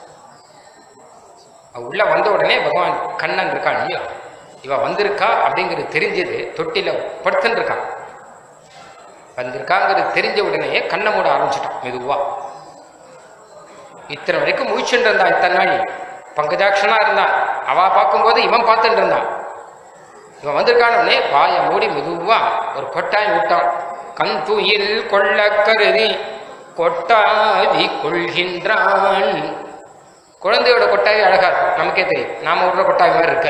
அவ உள்ள வந்த உடனே பகவான் கண்ணன் இருக்கான் இல்லையா இவ வந்திருக்கா அப்படிங்கிறது தெரிஞ்சது தொட்டில படுத்துன்னு இருக்கான் வந்திருக்காங்கிறது தெரிஞ்ச உடனே கண்ணை மூட ஆரம்பிச்சிட்டான் மெதுவா இத்தனை வரைக்கும் முழிச்சுட்டு இருந்தான் இத்தனை நாள் பங்கஜாட்சனா இருந்தான் அவ பார்க்கும்போது இவன் பார்த்துட்டு இருந்தான் இவன் வந்திருக்கான உடனே வாயை மூடி மெதுவா ஒரு கொட்டாய் விட்டான் கண் துயில் கொள்ள கருதி கொட்டாவி கொள்கின்றான் குழந்தையோட கொட்டாய் அழகா இருக்கும் நமக்கே தெரியும் நாம விடுற கொட்டாய் மாதிரி இருக்க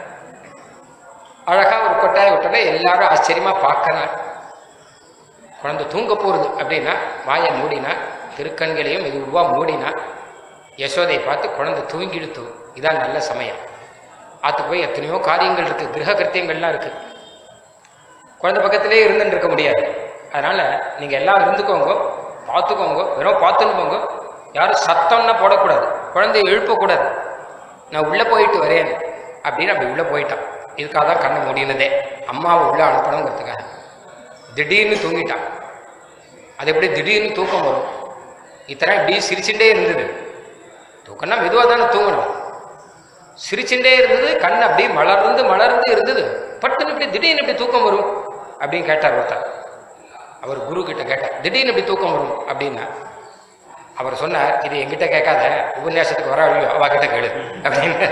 அழகா ஒரு கொட்டாய் விட்டோன்னே எல்லாரும் ஆச்சரியமா பார்க்கறாங்க குழந்தை தூங்க போறது அப்படின்னா வாயை மூடினா திருக்கண்களையும் மெதுவா மூடினா யசோதை பார்த்து குழந்தை தூங்கிடுத்து இதான் நல்ல சமயம் ஆத்துக்கு போய் எத்தனையோ காரியங்கள் இருக்கு கிரக கிருத்தியங்கள்லாம் இருக்கு குழந்தை பக்கத்திலே இருந்துட்டு இருக்க முடியாது அதனால நீங்க எல்லாம் இருந்துக்கோங்க பார்த்துக்கோங்க வெறும் பார்த்துன்னு போங்க யாரும் சத்தம்னா போடக்கூடாது குழந்தைய எழுப்பக்கூடாது நான் உள்ள போயிட்டு வரேன் அப்படின்னு அப்படி உள்ள போயிட்டான் இதுக்காக தான் கண்ணை முடியினதே அம்மாவை உள்ள அனுப்பணுங்கிறதுக்காக திடீர்னு தூங்கிட்டான் அது எப்படி திடீர்னு தூக்கம் வரும் இத்தனை இப்படி சிரிச்சுட்டே இருந்தது தூக்கம்னா மெதுவாக தானே தூங்கணும் சிரிச்சுட்டே இருந்தது கண் அப்படியே மலர்ந்து மலர்ந்து இருந்தது பட்டுன்னு இப்படி திடீர்னு இப்படி தூக்கம் வரும் அப்படின்னு கேட்டார் ஒருத்தர் அவர் குரு கிட்ட கேட்டார் திடீர்னு இப்படி தூக்கம் வரும் அப்படின்னா அவர் சொன்னார் இது என்கிட்ட கேட்காத உபன்யாசத்துக்கு வர வழியோ அவ கிட்ட கேளு அப்படின்னு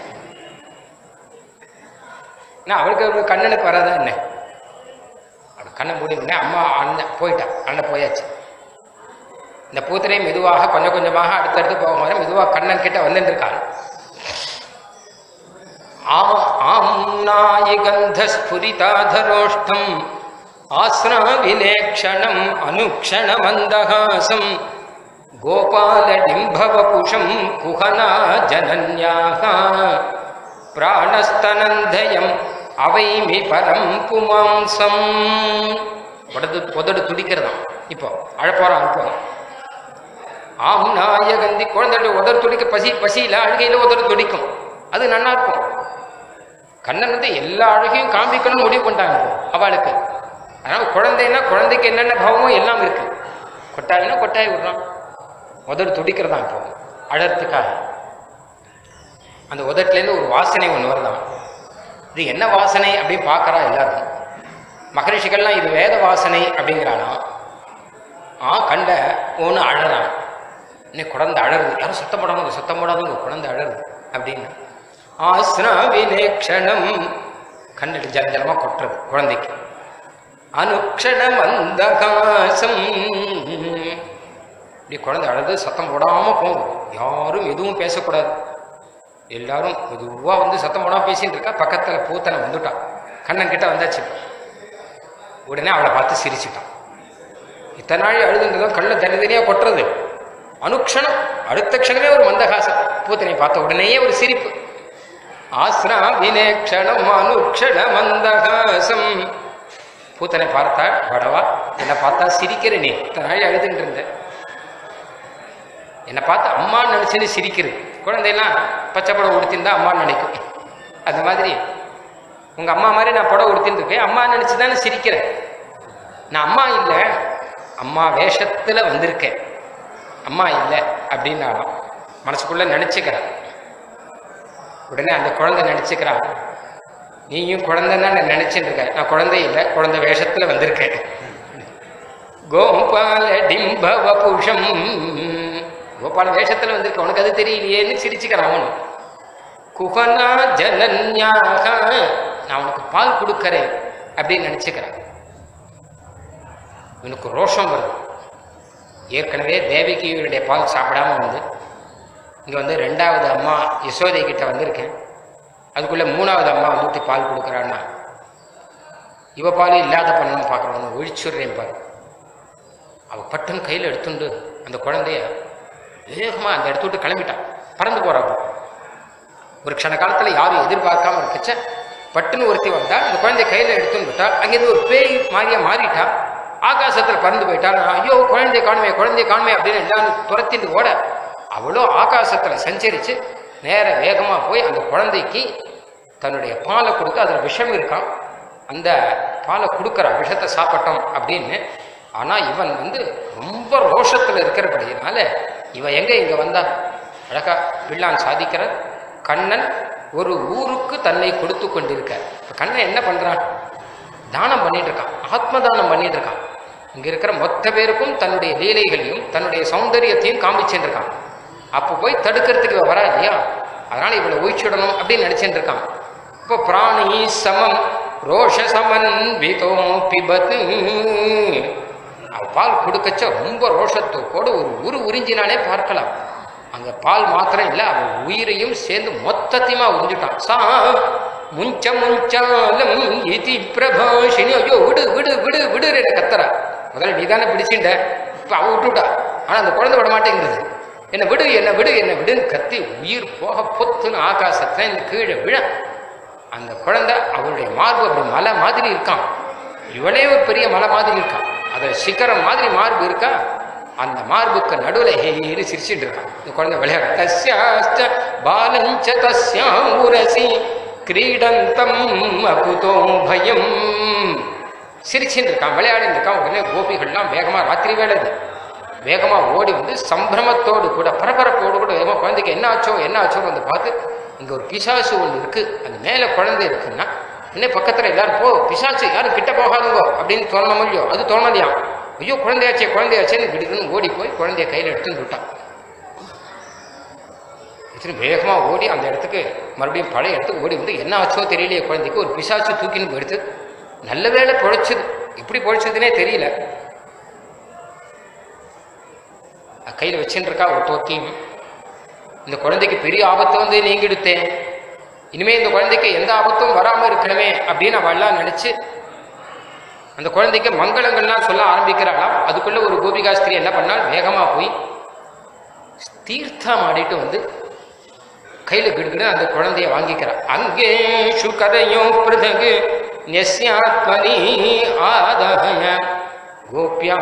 நான் அவளுக்கு ஒரு கண்ணனுக்கு வராதா என்ன அவள் கண்ணை மூடினே அம்மா அண்ணன் போயிட்டான் அண்ணன் போயாச்சு இந்த பூத்தனை மெதுவாக கொஞ்சம் கொஞ்சமாக அடுத்தடுத்து போகும்போது மெதுவாக கண்ணன் கிட்ட வந்துட்டு இருக்காள் ஆம்னாயி கந்தஸ்புரிதாதரோஷ்டம் ஆஸ்ராவிலேக்ஷணம் அனுக்ஷணமந்தகாசம் கோபாலடிம்பவபுஷம் குஹனா ஜனன்யாக பிராணஸ்தனந்தயம் அவைமி பரம் புமாம்சம் உடது உதடு துடிக்கிறதாம் இப்போ அழப்போறான் இப்போ ஆம் நாயகந்தி குழந்தையோட உதடு துடிக்க பசி பசியில அழுகையில உதடு துடிக்கும் அது நல்லா இருக்கும் கண்ணன் வந்து எல்லா அழகையும் காண்பிக்கணும்னு முடிவு பண்ணிட்டாங்க அவளுக்கு அதனால குழந்தைன்னா குழந்தைக்கு என்னென்ன பாவமோ எல்லாம் இருக்கு கொட்டாயினா கொட்டாய் விடுறான் உதடு துடிக்கிறதா இப்போ அழறதுக்காக அந்த உதட்டுலேருந்து ஒரு வாசனை ஒன்று வருதான் இது என்ன வாசனை அப்படின்னு பார்க்கறா எல்லாரும் மகரிஷிகள்லாம் இது வேத வாசனை அப்படிங்கிறானா ஆ கண்ட ஒன்று அழறான் இன்னும் குழந்தை அழறுது யாரும் சத்தம் போடாம சத்தம் போடாதவங்க குழந்தை அழறுது அப்படின்னு ஆஸ்னாவினேக்ஷணம் கண்ணில் ஜல ஜலமாக கொட்டுறது குழந்தைக்கு அனுக்ஷணம் அந்தகாசம் இப்படி குழந்தை அழுது சத்தம் போடாமல் போகும் யாரும் எதுவும் பேசக்கூடாது எல்லாரும் மெதுவாக வந்து சத்தம் போடாமல் பேசிட்டு இருக்கா பக்கத்தில் பூத்தனை வந்துட்டான் கண்ணன் கிட்ட வந்தாச்சு உடனே அவளை பார்த்து சிரிச்சிட்டான் இத்தனை நாள் அழுதுன்றதும் கண்ணை தனித்தனியாக கொட்டுறது அனுக்ஷணம் அடுத்த க்ஷணமே ஒரு மந்தகாசம் பூத்தனை பார்த்த உடனேயே ஒரு சிரிப்பு ஆஸ்ரா வினேக்ஷணம் அனுக்ஷண மந்தகாசம் பூத்தனை பார்த்தா படவா என்னை பார்த்தா சிரிக்கிற நீ இத்தனை நாள் அழுதுன்னு இருந்த என்னை பார்த்து அம்மான்னு நினைச்சுன்னு சிரிக்கிறது குழந்தையெல்லாம் பச்சை புடவை உடுத்திருந்தா அம்மான்னு நினைக்கும் அந்த மாதிரி உங்க அம்மா மாதிரி நான் புடவை உடுத்தின்னு இருக்கேன் அம்மா நினைச்சு தானே சிரிக்கிறேன் நான் அம்மா இல்லை அம்மா வேஷத்துல வந்திருக்கேன் அம்மா இல்லை அப்படின்னாலும் மனசுக்குள்ள நினைச்சுக்கிறேன் உடனே அந்த குழந்தை நினைச்சுக்கிறான் நீயும் குழந்தைன்னு நான் நினைச்சுட்டு இருக்க நான் குழந்தை இல்லை குழந்தை வேஷத்துல வந்திருக்கேன் கோபால டிம்பவ புஷம் கோபால வேஷத்துல வந்திருக்க உனக்கு அது தெரியலையேன்னு சிரிச்சுக்கிறான் அவனு குகனா ஜனன்யாக நான் உனக்கு பால் கொடுக்கறேன் அப்படின்னு நினைச்சுக்கிறேன் இவனுக்கு ரோஷம் வருது ஏற்கனவே தேவகியுடைய பால் சாப்பிடாம வந்து இங்கே வந்து ரெண்டாவது அம்மா யசோதை கிட்ட வந்திருக்கேன் அதுக்குள்ளே மூணாவது அம்மா வந்துட்டு பால் கொடுக்குறான்னா இவ பால் இல்லாத பண்ணணும் பார்க்குறவனு ஒழிச்சுடுறேன் பாரு அவள் பட்டுன்னு கையில் எடுத்துண்டு அந்த குழந்தைய வேகமாக அந்த இடத்த விட்டு கிளம்பிட்டான் பறந்து போகிறாப்போ ஒரு க்ஷண காலத்தில் யாரும் எதிர்பார்க்காம இருக்கச்ச பட்டுன்னு ஒருத்தி வந்தா அந்த குழந்தைய கையில் எடுத்துன்னு விட்டா அங்கேருந்து ஒரு பேய் மாதிரியா மாறிட்டா ஆகாசத்தில் பறந்து போயிட்டா நான், ஐயோ குழந்தை காணுமே குழந்தை காணுமே அப்படின்னு எல்லாரும் துரத்திட்டு ஓட அவளோ ஆகாசத்தில் சஞ்சரித்து நேர வேகமாக போய் அந்த குழந்தைக்கு தன்னுடைய பாலை கொடுத்து அதில் விஷம் இருக்கான் அந்த பாலை கொடுக்குற விஷத்தை சாப்பிட்டோம் அப்படின்னு ஆனால் இவன் வந்து ரொம்ப ரோஷத்தில் இருக்கிறபடினால இவன் எங்கே இங்கே வந்தா அழகா பிள்ளான் சாதிக்கிறார் கண்ணன் ஒரு ஊருக்கு தன்னை கொடுத்து கொண்டிருக்கார் இப்போ கண்ணன் என்ன பண்ணுறான் தானம் பண்ணிட்டு இருக்கான் ஆத்ம தானம் பண்ணிட்டு இருக்கான் இங்க இருக்கிற மொத்த பேருக்கும் தன்னுடைய லீலைகளையும் தன்னுடைய சௌந்தரியத்தையும் காமிச்சுட்டு இருக்கான் அப்போ போய் தடுக்கிறதுக்கு இவ வரா இல்லையா அதனால இவளை ஒழிச்சுடணும் அப்படின்னு நினைச்சுட்டு இருக்கான் இப்போ பிராணி சமம் ரோஷ சமன் விதோ பிபத்து அவ பால் கொடுக்கச்ச ரொம்ப ரோஷத்தோடு ஒரு உரு உறிஞ்சினாலே பார்க்கலாம் அங்க பால் மாத்திரம் இல்லை அவன் உயிரையும் சேர்ந்து மொத்தத்தையுமா உறிஞ்சிட்டான் சா முஞ்ச முஞ்சாலம் இதி பிரபாஷினி ஐயோ விடு விடு விடு விடு என்ன கத்துறா முதல்ல நீ தானே பிடிச்சிட்ட இப்போ அவ விட்டுட்டா ஆனா அந்த குழந்தை விட மாட்டேங்குது என்ன விடு என்ன விடு என்ன விடுன்னு கத்தி உயிர் போக பொத்துன்னு ஆகாசத்துல இந்த கீழே விழ அந்த குழந்தை அவளுடைய மார்பு அப்படி மலை மாதிரி இருக்கான் இவளே ஒரு பெரிய மலை மாதிரி இருக்கான் அதில் சிகரம் மாதிரி மார்பு இருக்கா அந்த மார்புக்கு நடுவில் ஹேன்னு சிரிச்சுட்டு இருக்கான் இந்த குழந்தை விளையாட தஸ்யாஸ்த பாலஞ்ச தஸ்யா உரசி கிரீடந்தம் அகுதோ பயம் சிரிச்சுட்டு இருக்கான் விளையாடிட்டு இருக்கான் உடனே கோபிகள்லாம் வேகமாக ராத்திரி வேலை இது வேகமாக ஓடி வந்து சம்பிரமத்தோடு கூட பரபரப்போடு கூட வேகமாக குழந்தைக்கு என்ன ஆச்சோ என்ன ஆச்சோன்னு வந்து பார்த்து இங்கே ஒரு பிசாசு ஒன்று இருக்குது அது மேலே குழந்தை இருக்குன்னா என்ன பக்கத்தில் எல்லாரும் போ பிசாசு யாரும் கிட்ட போகாதுங்கோ அப்படின்னு தோணணும் இல்லையோ அது தோணலையாம் ஐயோ குழந்தையாச்சே குழந்தையாச்சேன்னு கிடுக்குன்னு ஓடி போய் குழந்தைய கையில் எடுத்துன்னு விட்டான் இத்தனை வேகமாக ஓடி அந்த இடத்துக்கு மறுபடியும் பழைய இடத்துக்கு ஓடி வந்து என்ன ஆச்சோ தெரியலையே குழந்தைக்கு ஒரு பிசாசு தூக்கின்னு போயிடுது நல்ல வேளை பொழைச்சது எப்படி பொழைச்சதுனே தெரியல கையில் வச்சுட்டு இருக்கா ஒரு தோத்தியும் இந்த குழந்தைக்கு பெரிய ஆபத்து வந்து நீங்கிடுத்தேன் இனிமே இந்த குழந்தைக்கு எந்த ஆபத்தும் வராம இருக்கணுமே அப்படின்னு அவள்லாம் நினைச்சு அந்த குழந்தைக்கு மங்களங்கள்லாம் சொல்ல ஆரம்பிக்கிறாளாம் அதுக்குள்ள ஒரு கோபிகாஸ்திரி என்ன பண்ணால் வேகமா போய் தீர்த்தம் ஆடிட்டு வந்து கையில கிடுகிடு அந்த குழந்தைய வாங்கிக்கிறா அங்கே சுகரையோ பிருதகு நெஸ்யாத்மனி ஆதய கோபியா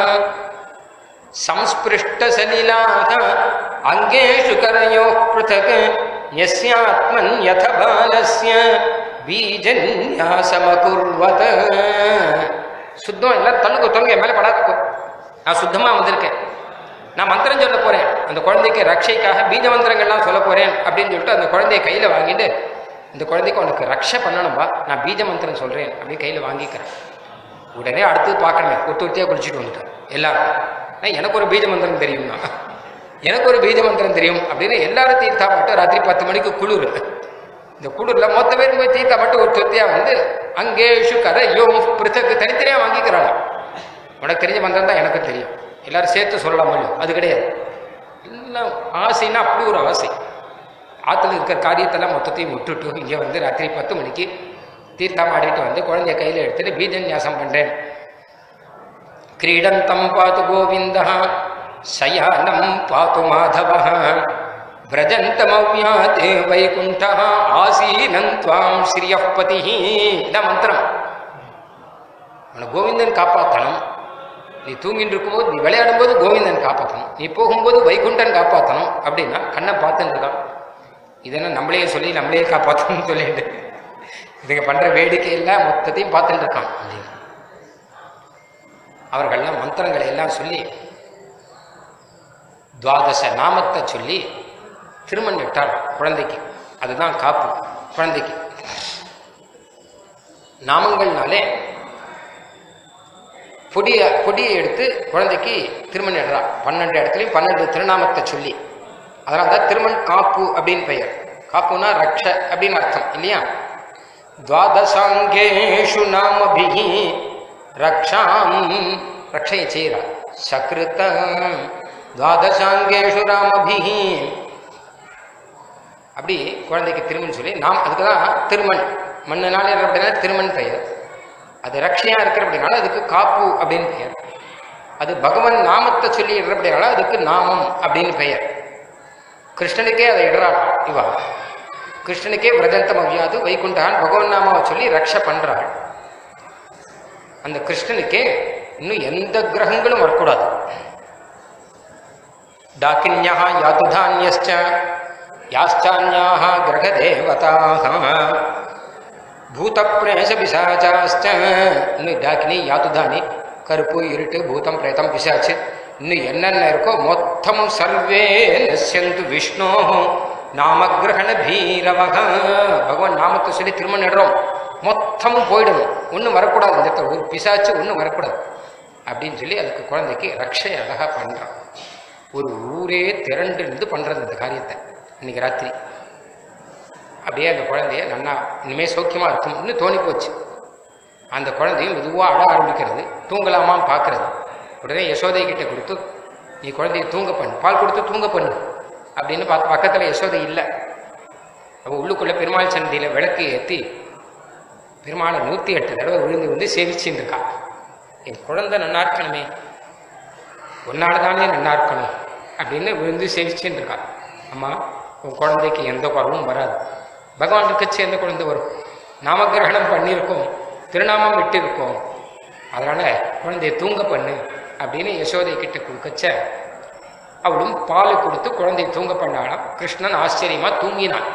संस्पृष्टसलिलाः अङ्गेषु करयोः पृथक् यस्यात्मन् यथ बालस्य பீஜன்யாசமகுர்வத சுத்தம் எல்லாம் தள்ளுக்கு தொங்க என் மேலே படாதுக்கோ நான் சுத்தமாக வந்திருக்கேன் நான் மந்திரம் சொல்ல போகிறேன் அந்த குழந்தைக்கு ரக்ஷைக்காக பீஜ மந்திரங்கள்லாம் சொல்ல போகிறேன் அப்படின்னு சொல்லிட்டு அந்த குழந்தைய கையில் வாங்கிட்டு இந்த குழந்தைக்கு உனக்கு ரக்ஷை பண்ணணும்பா நான் பீஜ மந்திரம் சொல்கிறேன் அப்படின்னு கையில் வாங்கிக்கிறேன் உடனே அடுத்தது பார்க்கணுமே ஒத்து ஒத்தியாக குளிச்சுட்டு வந்துட்டேன் எல்லாரும் நான் எனக்கு ஒரு பீஜ மந்திரம் தெரியும்னா எனக்கு ஒரு பீஜ மந்திரம் தெரியும் அப்படின்னு எல்லாரும் தீர்த்தா மட்டும் ராத்திரி பத்து மணிக்கு குளிர் இந்த குளிரில் மொத்த பேரும் போய் தீர்த்தா மட்டும் ஒரு சொத்தியாக வந்து அங்கேஷு கதை யோ பிரித்தக்கு தனித்தனியாக வாங்கிக்கிறாளாம் உனக்கு தெரிஞ்ச மந்திரம் தான் எனக்கு தெரியும் எல்லாரும் சேர்த்து சொல்லலாம் இல்லையோ அது கிடையாது எல்லாம் ஆசைன்னா அப்படி ஒரு ஆசை ஆற்றுல இருக்கிற காரியத்தெல்லாம் மொத்தத்தையும் விட்டுட்டு இங்கே வந்து ராத்திரி பத்து மணிக்கு தீர்த்தம் ஆடிட்டு வந்து குழந்தைய கையில் எடுத்துட்டு பீஜன்யாசம் பண்ணுறேன் क्रीडन्तं पातु गोविन्दः शयानं पातु माधवः व्रजन्तमव्यात् वैकुण्ठः आसीनं त्वां श्रियः पतिः இதான் மந்திரம் உன்னை கோவிந்தன் காப்பாற்றணும் நீ தூங்கிட்டு இருக்கும்போது நீ விளையாடும் போது கோவிந்தன் காப்பாற்றணும் நீ போகும்போது வைகுண்டன் காப்பாற்றணும் அப்படின்னா கண்ணை பார்த்துட்டு இருக்கான் இதெல்லாம் நம்மளே சொல்லி நம்மளே காப்பாற்றணும்னு சொல்லிட்டு இதுங்க பண்ணுற வேடிக்கை எல்லாம் மொத்தத்தையும் பார்த்துட்டு இருக்கான் அப்படின்னு அவர்கள்லாம் மந்திரங்களை எல்லாம் சொல்லி துவாதச நாமத்தை சொல்லி திருமண் விட்டாள் குழந்தைக்கு அதுதான் காப்பு குழந்தைக்கு நாமங்கள்னாலே பொடிய பொடியை எடுத்து குழந்தைக்கு திருமண் இடறா பன்னெண்டு இடத்துலையும் பன்னெண்டு திருநாமத்தை சொல்லி அதனால தான் திருமண் காப்பு அப்படின்னு பெயர் காப்புனா ரக்ஷ அப்படின்னு அர்த்தம் இல்லையா துவாதசாங்கேஷு நாமபிகி ரக்ஷாம் ரட்சையை செய்கிறார் சக்ருத்தம் துவாதசாங்கேஷு ராமபிஹி அப்படி குழந்தைக்கு திருமண் சொல்லி நாம் அதுக்கு தான் திருமண் மண்ணுனால அப்படின்னா திருமண் பெயர் அது ரக்ஷையா இருக்கிற அப்படின்னால அதுக்கு காப்பு அப்படின்னு பெயர் அது பகவான் நாமத்தை சொல்லி இடுற அப்படின்னால அதுக்கு நாமம் அப்படின்னு பெயர் கிருஷ்ணனுக்கே அதை இடுறாள் இவா கிருஷ்ணனுக்கே விரஜந்தம் அவ்யாது வைகுண்டான் பகவன் நாமாவை சொல்லி ரக்ஷ பண்றாள் அந்த கிருஷ்ணனுக்கே இன்னும் எந்த கிரகங்களும் வரக்கூடாது டாக்கின்யா யாத்துதான்யஸ்ச யாஸ்சான்யாக கிரகதேவதாக பூதப்பிரேச பிசாச்சாஸ்ச இன்னும் டாக்கினி யாத்துதானி கருப்பு இருட்டு பூதம் பிரேதம் பிசாச்சு இன்னும் என்னென்ன இருக்கோ மொத்தமும் சர்வே நசியந்து விஷ்ணோ நாமகிரகண பீரவக பகவான் நாமத்தை சொல்லி திரும்ப நடுறோம் மொத்தமும் போயிடணும் ஒன்றும் வரக்கூடாது இந்த இடத்துல ஒரு பிசாச்சு ஒன்றும் வரக்கூடாது அப்படின்னு சொல்லி அதுக்கு குழந்தைக்கு ரக்ஷை அழகாக பண்ணுறான் ஒரு ஊரே திரண்டு இருந்து பண்ணுறது இந்த காரியத்தை இன்னைக்கு ராத்திரி அப்படியே அந்த குழந்தைய நன்னா இனிமேல் சௌக்கியமாக இருக்கும் இன்னும் தோணி போச்சு அந்த குழந்தையும் மெதுவாக அழ ஆரம்பிக்கிறது தூங்கலாமான்னு பார்க்கறது உடனே யசோதை கிட்ட கொடுத்து நீ குழந்தைய தூங்க பண்ணு பால் கொடுத்து தூங்க பண்ணு அப்படின்னு பார்த்து பக்கத்தில் யசோதை இல்லை அவள் உள்ளுக்குள்ளே பெருமாள் சன்னதியில் விளக்கு ஏற்றி பெருமாளை நூற்றி எட்டு தடவை விழுந்து வந்து சேவிச்சுன்னு இருக்கா என் குழந்தை நன்னா இருக்கணுமே உன்னால தானே நன்னா இருக்கணும் அப்படின்னு விழுந்து சேவிச்சுன்னு இருக்கா அம்மா உன் குழந்தைக்கு எந்த குறவும் வராது பகவான் இருக்கச்சு எந்த குழந்தை வரும் நாமகிரகணம் பண்ணியிருக்கோம் திருநாமம் விட்டிருக்கோம் அதனால குழந்தைய தூங்க பண்ணு அப்படின்னு யசோதை கிட்ட கொடுக்கச்ச அவளும் பால் கொடுத்து குழந்தைய தூங்க பண்ணாலாம் கிருஷ்ணன் ஆச்சரியமா தூங்கினான்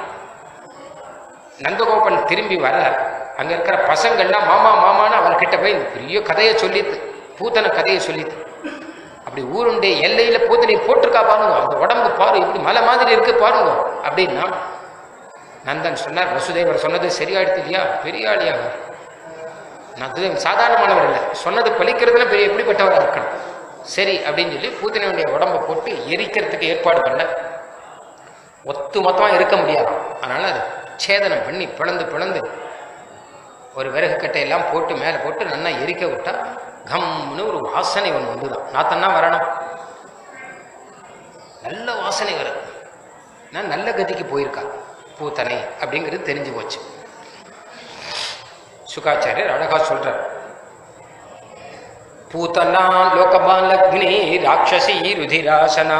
நந்தகோபன் திரும்பி வர அங்க இருக்கிற பசங்கள்லாம் மாமா மாமான்னு அவர்கிட்ட போய் இந்த பெரிய கதையை சொல்லித்து பூத்தன கதையை சொல்லித்து அப்படி ஊருடைய எல்லையில பூத்தனை போட்டிருக்கா பாருங்க அந்த உடம்பு பாரு இப்படி மலை மாதிரி இருக்கு பாருங்க அப்படின்னா நந்தன் சொன்னார் வசுதேவர் சொன்னது சரியாயிடுது இல்லையா பெரிய ஆளியா அவர் நந்தன் சாதாரணமானவர் இல்லை சொன்னது பலிக்கிறதுல பெரிய எப்படிப்பட்டவராக இருக்கணும் சரி அப்படின்னு சொல்லி பூத்தனையுடைய உடம்பை போட்டு எரிக்கிறதுக்கு ஏற்பாடு பண்ண ஒத்து மொத்தமாக இருக்க முடியாது அதனால அது சேதனம் பண்ணி பிளந்து பிளந்து ஒரு விறகு கட்டையெல்லாம் போட்டு மேலே போட்டு நல்லா எரிக்க விட்டா கம்னு ஒரு வாசனை ஒன்று வந்துதான் நாத்தன்னா வரணும் நல்ல வாசனை வருது நான் நல்ல கதிக்கு போயிருக்கா பூத்தனை அப்படிங்கிறது தெரிஞ்சு போச்சு சுகாச்சாரியர் அழகா சொல்றார் பூத்தனா லோகபாலக்னி ராட்சசி ருதிராசனா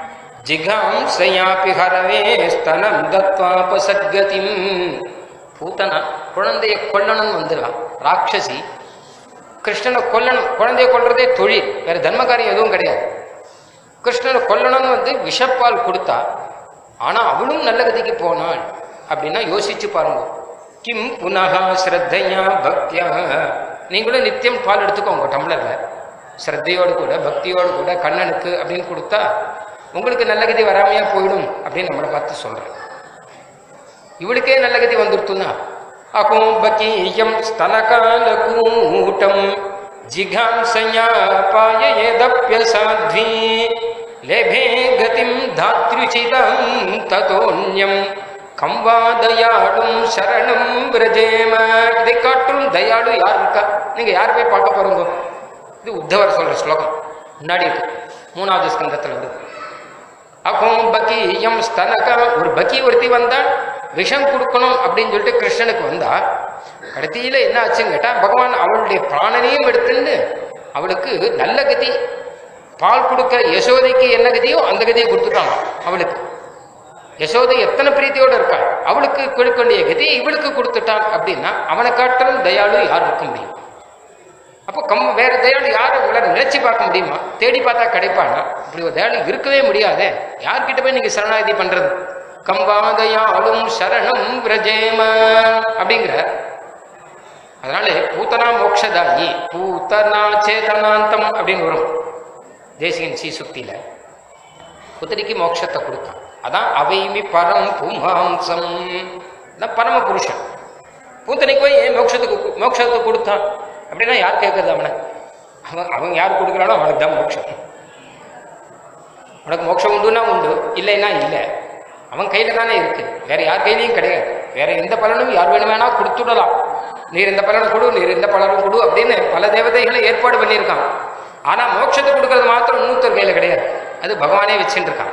ஜிகாம்சயாபி ஹரவே ஸ்தனம் தத்வாபசத்கதிம் பூத்தனா குழந்தைய கொல்லணும்னு வந்துடலாம் ராட்சசி கிருஷ்ணனை கொல்லணும் குழந்தைய கொல்றதே தொழில் வேற தர்ம காரியம் எதுவும் கிடையாது கிருஷ்ணனை கொல்லணும்னு வந்து விஷப்பால் கொடுத்தா ஆனா அவளும் நல்ல கதிக்கு போனாள் அப்படின்னா யோசிச்சு பாருங்க கிம் புனகா ஸ்ரத்தையா பக்தியா நீங்களும் நித்தியம் பால் எடுத்துக்கோங்க டம்ளர்ல ஸ்ரத்தையோடு கூட பக்தியோடு கூட கண்ணனுக்கு அப்படின்னு கொடுத்தா உங்களுக்கு நல்ல கதி வராமையா போயிடும் அப்படின்னு நம்மளை பார்த்து சொல்றேன் இவளுக்கே நல்ல கதி வந்துருத்துனா அகோம்பகீயம் ஸ்தலகாலகூட்டம் ஜிகாம்சயா பாயேதப்யசாத்வி லேபே கதிம் தாத்ருச்சிதம் ததோன்யம் கம்பா தயாளும் சரணம் பிரஜேம இதை காட்டிலும் தயாளு யார் இருக்கா நீங்க யார் போய் பார்க்க போறீங்க இது உத்தவர் சொல்ற ஸ்லோகம் முன்னாடி இருக்கு மூணாவது ஸ்கந்தத்துல வருது அகோம் பகீயம் ஸ்தனக ஒரு பகி ஒருத்தி வந்தா விஷம் கொடுக்கணும் அப்படின்னு சொல்லிட்டு கிருஷ்ணனுக்கு வந்தா கடைசியில என்ன ஆச்சுன்னு கேட்டா பகவான் அவளுடைய பிராணனையும் எடுத்துன்னு அவளுக்கு நல்ல கதி பால் கொடுக்க யசோதைக்கு என்ன கதியோ அந்த கதியை கொடுத்துட்டாங்க அவளுக்கு யசோதை எத்தனை பிரீத்தியோட இருக்காள் அவளுக்கு கொடுக்க வேண்டிய கதியை இவளுக்கு கொடுத்துட்டான் அப்படின்னா அவனை காட்டிலும் தயாளு யார் இருக்க முடியும் அப்போ கம் வேற தயாளு யாரை உங்களால் நினைச்சு பார்க்க முடியுமா தேடி பார்த்தா கிடைப்பானா இப்படி ஒரு தயாளு இருக்கவே முடியாதே யார்கிட்ட போய் நீங்க சரணாகதி பண்றது கம்பாதயாளும் சரணம் விரஜேம அப்படிங்கிற அதனால பூத்தனா மோக்ஷதாயி பூத்தனா சேதனாந்தம் அப்படின்னு வரும் தேசிகன் சி சுக்தியில புத்திரிக்கு மோட்சத்தை கொடுத்தான் அதான் அவைமி பரம் புமாம்சம் தான் பரம புருஷன் பூத்தனைக்கு போய் ஏன் மோட்சத்துக்கு மோட்சத்தை கொடுத்தான் அப்படின்னா யார் கேட்கறது அவனை அவன் அவன் யார் கொடுக்குறானோ அவனுக்கு தான் மோட்சம் உனக்கு மோட்சம் உண்டுன்னா உண்டு இல்லைன்னா இல்லை அவன் கையில தானே இருக்கு வேற யார் கையிலையும் கிடையாது வேற எந்த பலனும் யார் வேணும் வேணா கொடுத்துடலாம் நீர் இந்த பலனை கொடு நீர் இந்த பலனும் கொடு அப்படின்னு பல தேவதைகளை ஏற்பாடு பண்ணியிருக்கான் ஆனா மோட்சத்தை கொடுக்கறது மாத்திரம் இன்னொருத்தர் கையில கிடையாது அது பகவானே வச்சுட்டு இருக்கான்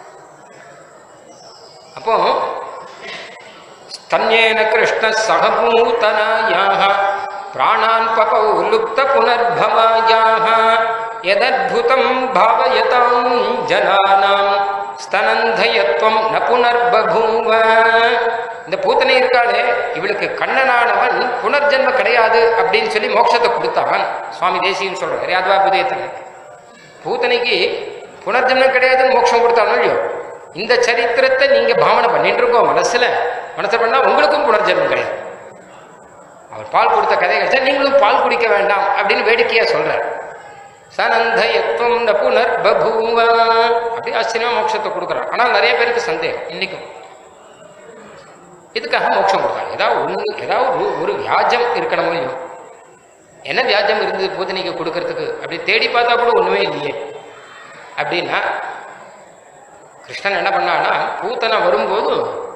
அப்போ स्तन्येन कृष्णसहभूतनायाः प्राणान् पपौ लुप्तपुनर्भवायाः यदद्भुतं भावयतां जनानां स्तनन्धयत्वं न पुनर्बभूव இந்த பூத்தனை இருக்காளே இவளுக்கு கண்ணனானவன் புனர்ஜென்ம கிடையாது அப்படின்னு சொல்லி மோட்சத்தை கொடுத்தான் சுவாமி தேசியன்னு சொல்றாரு யாத்வா புதயத்தில் பூத்தனைக்கு புனர்ஜென்மம் கிடையாதுன்னு மோட்சம் கொடுத்தாலும் இல்லையோ இந்த சரித்திரத்தை நீங்க பாவனை பண்ணிட்டு இருக்கோம் மனசுல மனசுல பண்ணா உங்களுக்கும் புனர்ஜென்மம் கிடையாது அவர் பால் கொடுத்த கதை கிடைச்சா நீங்களும் பால் குடிக்க வேண்டாம் அப்படின்னு வேடிக்கையா சொல்றார் சனந்தயத்துவம் ந புனர் பபூவ அப்படி ஆச்சரியமா மோட்சத்தை கொடுக்குறார் ஆனால் நிறைய பேருக்கு சந்தேகம் இன்னைக்கும் இதுக்காக மோட்சம் கொடுத்தாங்க ஏதாவது ஒன்று ஏதாவது ஒரு ஒரு வியாஜம் இருக்கணும் இல்லையோ என்ன வியாஜம் இருந்தது பூஜனைக்கு கொடுக்கறதுக்கு அப்படி தேடி பார்த்தா கூட ஒண்ணுமே இல்லையே அப்படின்னா கிருஷ்ணன் என்ன பண்ணான்னா பூத்தனை வரும்போது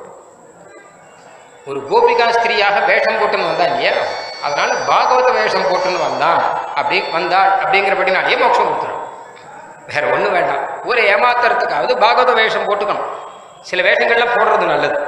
ஒரு கோபிகா ஸ்திரீயாக வேஷம் போட்டுன்னு வந்தான் இல்லையா அதனால பாகவத வேஷம் போட்டுன்னு வந்தான் அப்படி வந்தாள் அப்படிங்கிறபடினாலேயே மோட்சம் கொடுத்துரும் வேற ஒன்றும் வேண்டாம் ஊரை ஏமாத்துறதுக்காவது பாகவத வேஷம் போட்டுக்கணும் சில வேஷங்கள்லாம் போடுறது நல்லது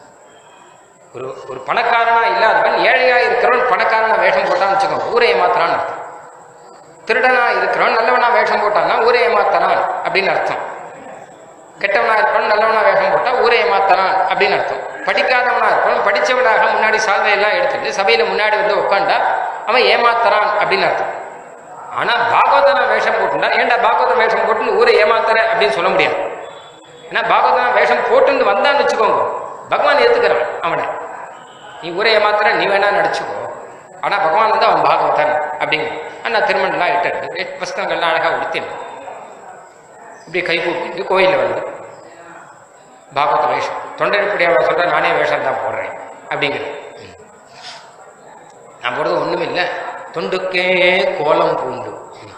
ஒரு ஒரு பணக்காரனா இல்லாதவன் ஏழையா இருக்கிறவன் பணக்காரனா வேஷம் போட்டான்னு வச்சுக்கோ ஊரை ஏமாத்துறான்னு அர்த்தம் திருடனா இருக்கிறவன் நல்லவனா வேஷம் போட்டான்னா ஊரை ஏமாத்தறான் அப்படின்னு அர்த்தம் கெட்டவனா இருப்பவன் நல்லவனா வேஷம் போட்டா ஊரை ஏமாத்தறான் அப்படின்னு அர்த்தம் படிக்காதவனா இருப்பவன் படிச்சவனாக முன்னாடி சால்வையெல்லாம் எடுத்துட்டு சபையில முன்னாடி வந்து உட்காண்டா அவன் ஏமாத்தறான் அப்படின்னு அர்த்தம் ஆனா பாகவதனா வேஷம் போட்டுண்டா ஏன்டா பாகவத வேஷம் போட்டுன்னு ஊரை ஏமாத்துற அப்படின்னு சொல்ல முடியாது ஏன்னா பாகவதனா வேஷம் போட்டுன்னு வந்தான்னு வச்சுக்கோங்க பகவான் ஏத்துக்கிறான் அவனை நீ ஊரை ஏமாத்துற நீ வேணா நடிச்சுக்கோ ஆனா பகவான் வந்து அவன் பாகவதன் அப்படிங்க அண்ணா திருமணம்லாம் இட்டு புஸ்தகங்கள்லாம் அழகா உடுத்தினான் இப்படி கை கூப்பிட்டு கோயிலில் வந்து பாகவத வேஷம் தொண்டடிப்படியாக சொல்ற நானே வேஷம் தான் போடுறேன் அப்படிங்கிற ம். நான் போடுறது ஒண்ணுமே இல்லை தொண்டுக்கே கோலம் பூண்டு ம்.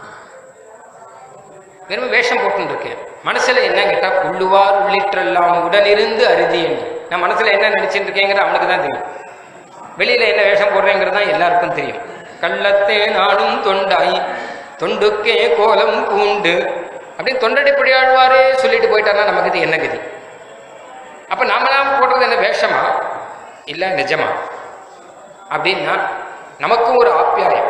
வெறும் வேஷம் போட்டுன்னு இருக்கேன் மனசுல என்ன கேட்டா உள்ளுவார் உள்ளிட்டெல்லாம் உடனிருந்து அருதி என்று நான் மனசுல என்ன நினைச்சிட்டு இருக்கேங்கிறது அவனுக்கு தான் தெரியும் வெளியில என்ன வேஷம் போடுறேங்கிறது தான் எல்லாருக்கும் தெரியும் கள்ளத்தே நானும் தொண்டாய் தொண்டுக்கே கோலம் பூண்டு அப்படின்னு தொண்டடிப்படி ஆழ்வாரே சொல்லிட்டு போயிட்டாருன்னா நமக்கு இது என்ன கதி அப்ப நாமெல்லாம் போடுறது என்ன வேஷமா இல்ல நிஜமா அப்படின்னா நமக்கும் ஒரு ஆப்யாயம்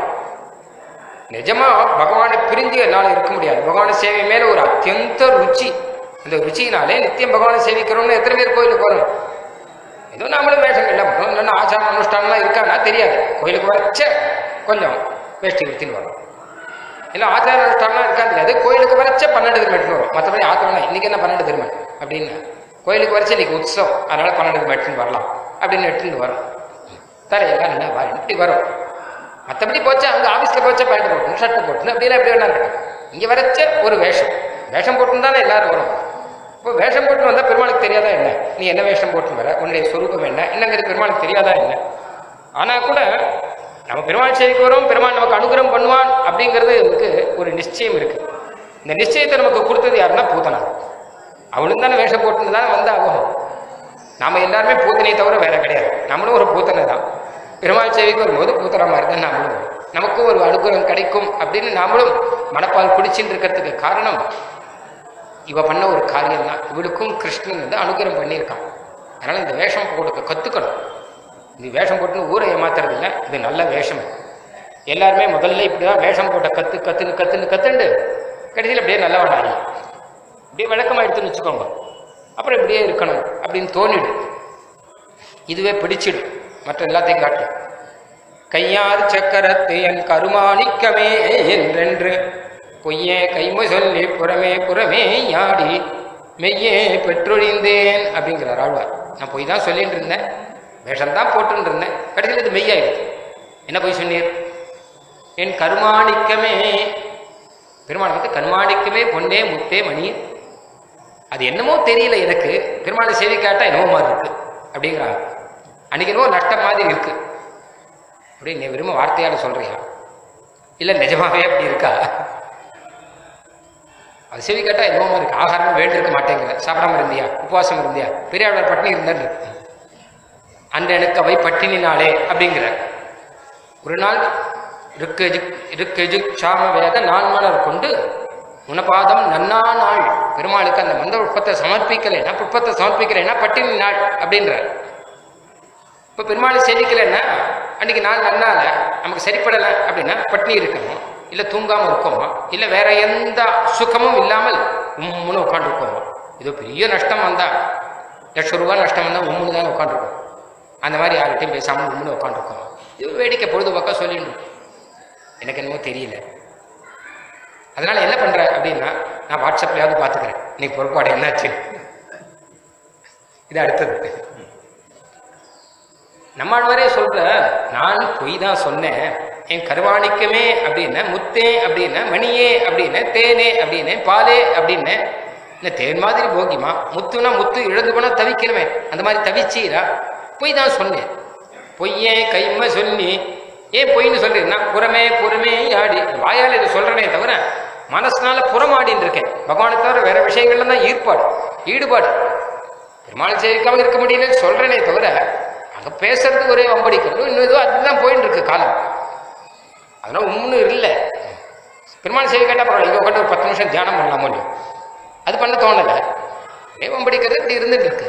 நிஜமா பகவானை பிரிஞ்சு என்னால் இருக்க முடியாது பகவான சேவை மேல ஒரு அத்தியந்த ருச்சி அந்த ருச்சியினாலே நித்தியம் பகவானை சேவிக்கிறோம்னு எத்தனை பேர் கோயிலுக்கு வரும் ஏதோ நாமளும் வேஷங்கள்ல போகிறோம் இல்லைன்னா ஆச்சாரம் அனுஷ்டானம்லாம் இருக்கான்னா தெரியாது கோயிலுக்கு வரச்ச கொஞ்சம் வேஷ்டி விடுத்தின்னு வரும் இல்லை ஆச்சார அனுஷ்டானம்லாம் இருக்கா தெரியாது கோயிலுக்கு வரச்ச பன்னெண்டு திருமணம் வரும் மற்றபடி ஆத்திரம்லாம் இன்னைக்கு என்ன பன்னெண்டு திருமணம் அப்படின்னு கோயிலுக்கு வரச்ச இன்னைக்கு உற்சவம் அதனால பன்னெண்டு திருமணம் வரலாம் அப்படின்னு எடுத்துன்னு வரும் தலையெல்லாம் என்ன வா இப்படி வரும் மற்றபடி போச்சா அங்கே ஆஃபீஸில் போச்சா பேண்ட் போட்டு ஷர்ட் போட்டு அப்படியெல்லாம் எப்படி வேணா இருக்கட்டும் இங்கே வரச்ச ஒரு வேஷம் வேஷம் போட்டுன்னு தானே எல்லாரும் வரும் இப்போ வேஷம் போட்டு வந்தால் பெருமாளுக்கு தெரியாதா என்ன நீ என்ன வேஷம் போட்டு வர உன்னுடைய சொரூபம் என்ன என்னங்கிறது பெருமாளுக்கு தெரியாதா என்ன ஆனால் கூட நம்ம பெருமாள் சேவைக்கு வரோம் பெருமாள் நமக்கு அனுகிரகம் பண்ணுவான் அப்படிங்கிறது நமக்கு ஒரு நிச்சயம் இருக்கு இந்த நிச்சயத்தை நமக்கு கொடுத்தது யாருன்னா பூத்தனா அவளும் தானே வேஷம் போட்டுன்னு தானே வந்தாகும் நாம எல்லாருமே பூத்தனை தவிர வேற கிடையாது நம்மளும் ஒரு பூத்தனை தான் பெருமாள் சேவைக்கு வரும்போது பூத்தனை மாதிரி தான் நாமளும் வரும். நமக்கும் ஒரு அனுகிரகம் கிடைக்கும் அப்படின்னு நாமளும் மனப்பால் குடிச்சுட்டு இருக்கிறதுக்கு காரணம் இவ பண்ண ஒரு காரியம் தான் இவளுக்கும் கிருஷ்ணன் வந்து அனுகிரகம் பண்ணியிருக்கான் அதனால இந்த வேஷம் கொடுக்க கத்துக்கணும் இந்த வேஷம் போட்டுன்னு ஊரை ஏமாத்துறது இல்லை இது நல்ல வேஷம் எல்லாருமே முதல்ல இப்படிதான் வேஷம் போட்ட கத்து கத்துன்னு கத்துன்னு கத்துண்டு கடைசியில் அப்படியே நல்லவனாகி அப்படியே விளக்கமா எடுத்துன்னு வச்சுக்கோங்க அப்புறம் இப்படியே இருக்கணும் அப்படின்னு தோணிடும் இதுவே பிடிச்சிடும் மற்ற எல்லாத்தையும் காட்டும் கையார் சக்கரத்து என் கருமாணிக்கமே என்றென்று பொய்யே கைமு சொல்லி புறமே புறமே யாடி மெய்யே பெற்றொழிந்தேன் அப்படிங்கிறார் ஆழ்வார் நான் பொய் தான் சொல்லிட்டு இருந்தேன் வேஷம் தான் போட்டுன்னு இருந்தேன் கடைசியில் இது மெய்யாயிடுது என்ன பொய் சொன்னீர் என் கருமாணிக்கமே பெருமாள் வந்து கருமாணிக்கமே பொன்னே முத்தே மணி அது என்னமோ தெரியல எனக்கு பெருமாளை சேவை கேட்டா என்னமோ மாதிரி இருக்கு அப்படிங்கிறாங்க அன்னைக்கு என்னமோ நஷ்டம் மாதிரி இருக்கு அப்படி நீ விரும்ப வார்த்தையால சொல்றியா இல்ல நிஜமாவே அப்படி இருக்கா அது செவி கேட்டா என்னமோ மாதிரி இருக்கு ஆகாரமே வேண்டிருக்க மாட்டேங்கிற சாப்பிடாம இருந்தியா உபவாசம் இருந்தியா பெரியாழ்வார் பட்டினி இருந்தாரு அன்று எனக்கு அவை பட்டினினாலே அப்படிங்கிற ஒரு நாள் ருக்கெஜு ருக்கெஜு சாம வேத நான்மலர் கொண்டு உனபாதம் நன்னா நாள் பெருமாளுக்கு அந்த மந்த புஷ்பத்தை சமர்ப்பிக்கலைன்னா புஷ்பத்தை சமர்ப்பிக்கலைன்னா பட்டினி நாள் அப்படின்றார் இப்போ பெருமாளை சேவிக்கலைன்னா அன்னைக்கு நாள் நன்னால நமக்கு சரிப்படலை அப்படின்னா பட்னி இருக்கணும் இல்லை தூங்காமல் இருக்கோமா இல்லை வேற எந்த சுகமும் இல்லாமல் உம்முன்னு உட்காந்துருக்கோமா ஏதோ பெரிய நஷ்டம் வந்தா லட்ச ரூபா நஷ்டம் வந்தால் உம்முன்னு தான் உட்காந்துருக்கோம் அந்த மாதிரி யார்கிட்டையும் பேசாமல் உம்முன்னு உட்காந்துருக்கோம் இது வேடிக்கை பொழுதுபோக்கா சொல்லிட்டு எனக்கு என்னமோ தெரியல அதனால என்ன பண்ற அப்படின்னா நான் வாட்ஸ்அப்லயாவது பார்த்துக்கிறேன் இன்னைக்கு பொறுப்பாடு என்னாச்சு இது அடுத்தது நம்மாழ்வாரே சொல்ற நான் பொய் தான் சொன்னேன் என் கருவாணிக்கமே அப்படின்னு முத்தே அப்படின்னு மணியே அப்படின்னு தேனே அப்படின்னு பாலே அப்படின்னு இந்த தேன் மாதிரி போகிமா முத்துனா முத்து இழந்து போனா தவிக்கணுமே அந்த மாதிரி தவிச்சீரா பொய் தான் சொன்னேன் பொய்யே கைம சொல்லி ஏன் பொய்ன்னு சொல்லிருந்தா புறமே புறமே ஆடி வாயால் இதை சொல்றனே தவிர மனசுனால புறமாடின்னு இருக்கேன் பகவானுக்கு தவிர வேற விஷயங்கள்ல தான் ஈர்ப்பாடு ஈடுபாடு பெருமாள் சேவிக்காம இருக்க முடியலன்னு சொல்றேனே தவிர அங்க பேசுறது ஒரே வம்படிக்கணும் இன்னும் ஏதோ அதுதான் போயின்னு இருக்கு காலம் அதனால ஒன்றும் இல்லை பெருமாள் சேவை கேட்டால் பரவாயில்ல இங்கே உட்காந்து ஒரு பத்து நிமிஷம் தியானம் பண்ணலாமோ இல்லையோ அது பண்ண தோணலை ஒரே வம்படிக்கிறது இப்படி இருந்துட்டு இருக்கு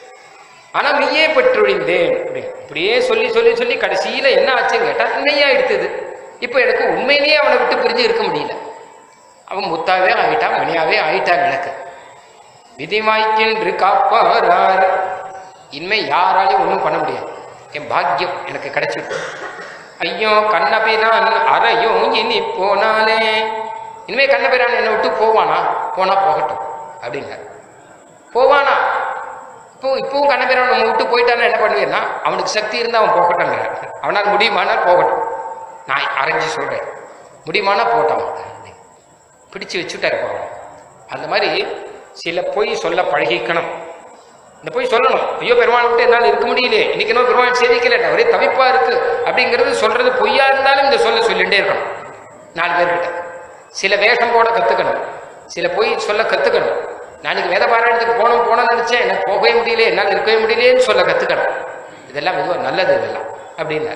ஆனா மெய்யே பெற்றொழிந்தேன் அப்படி இப்படியே சொல்லி சொல்லி சொல்லி கடைசியில என்ன ஆச்சுன்னு கேட்டா மெய்யா எடுத்தது இப்போ எனக்கு உண்மையிலேயே அவனை விட்டு பிரிஞ்சு இருக்க முடியல அவன் முத்தாவே ஆயிட்டான் மணியாவே ஆயிட்டான் எனக்கு விதிமாய்க்கின்று காப்பாரார் இனிமே யாராலையும் ஒன்றும் பண்ண முடியாது என் பாக்கியம் எனக்கு கிடைச்சிட்டு ஐயோ கண்ணபிரான் அறையும் இனி போனாலே இனிமே கண்ணபிரான் என்னை விட்டு போவானா போனா போகட்டும் அப்படின்னார் போவானா இப்போ இப்பவும் கண்ணபிரான் நம்ம விட்டு போயிட்டானா என்ன பண்ணுவேன்னா அவனுக்கு சக்தி இருந்தால் அவன் போகட்டும்ங்கிறார் அவனால் முடியுமானா போகட்டும் நான் அரைஞ்சு சொல்றேன் முடியுமானா போட்டான் பிடிச்சு வச்சுட்டா இருப்பாங்க அந்த மாதிரி சில பொய் சொல்ல பழகிக்கணும் இந்த பொய் சொல்லணும் ஐயோ பெருமாள் விட்டு என்னால் இருக்க முடியலையே இன்னைக்கு என்ன பெருமாள் சேவிக்கல ஒரே தவிப்பா இருக்கு அப்படிங்கிறது சொல்றது பொய்யா இருந்தாலும் இந்த சொல்ல சொல்லிட்டே இருக்கணும் நாலு பேர்கிட்ட சில வேஷம் போட கத்துக்கணும் சில பொய் சொல்ல கத்துக்கணும் நாளைக்கு வேத பாராயணத்துக்கு போகணும் போனோம்னு நினைச்சேன் எனக்கு போகவே முடியல என்னால் இருக்கவே முடியலையேன்னு சொல்ல கத்துக்கணும் இதெல்லாம் மெதுவாக நல்லது இதெல்லாம் அப்படின்னு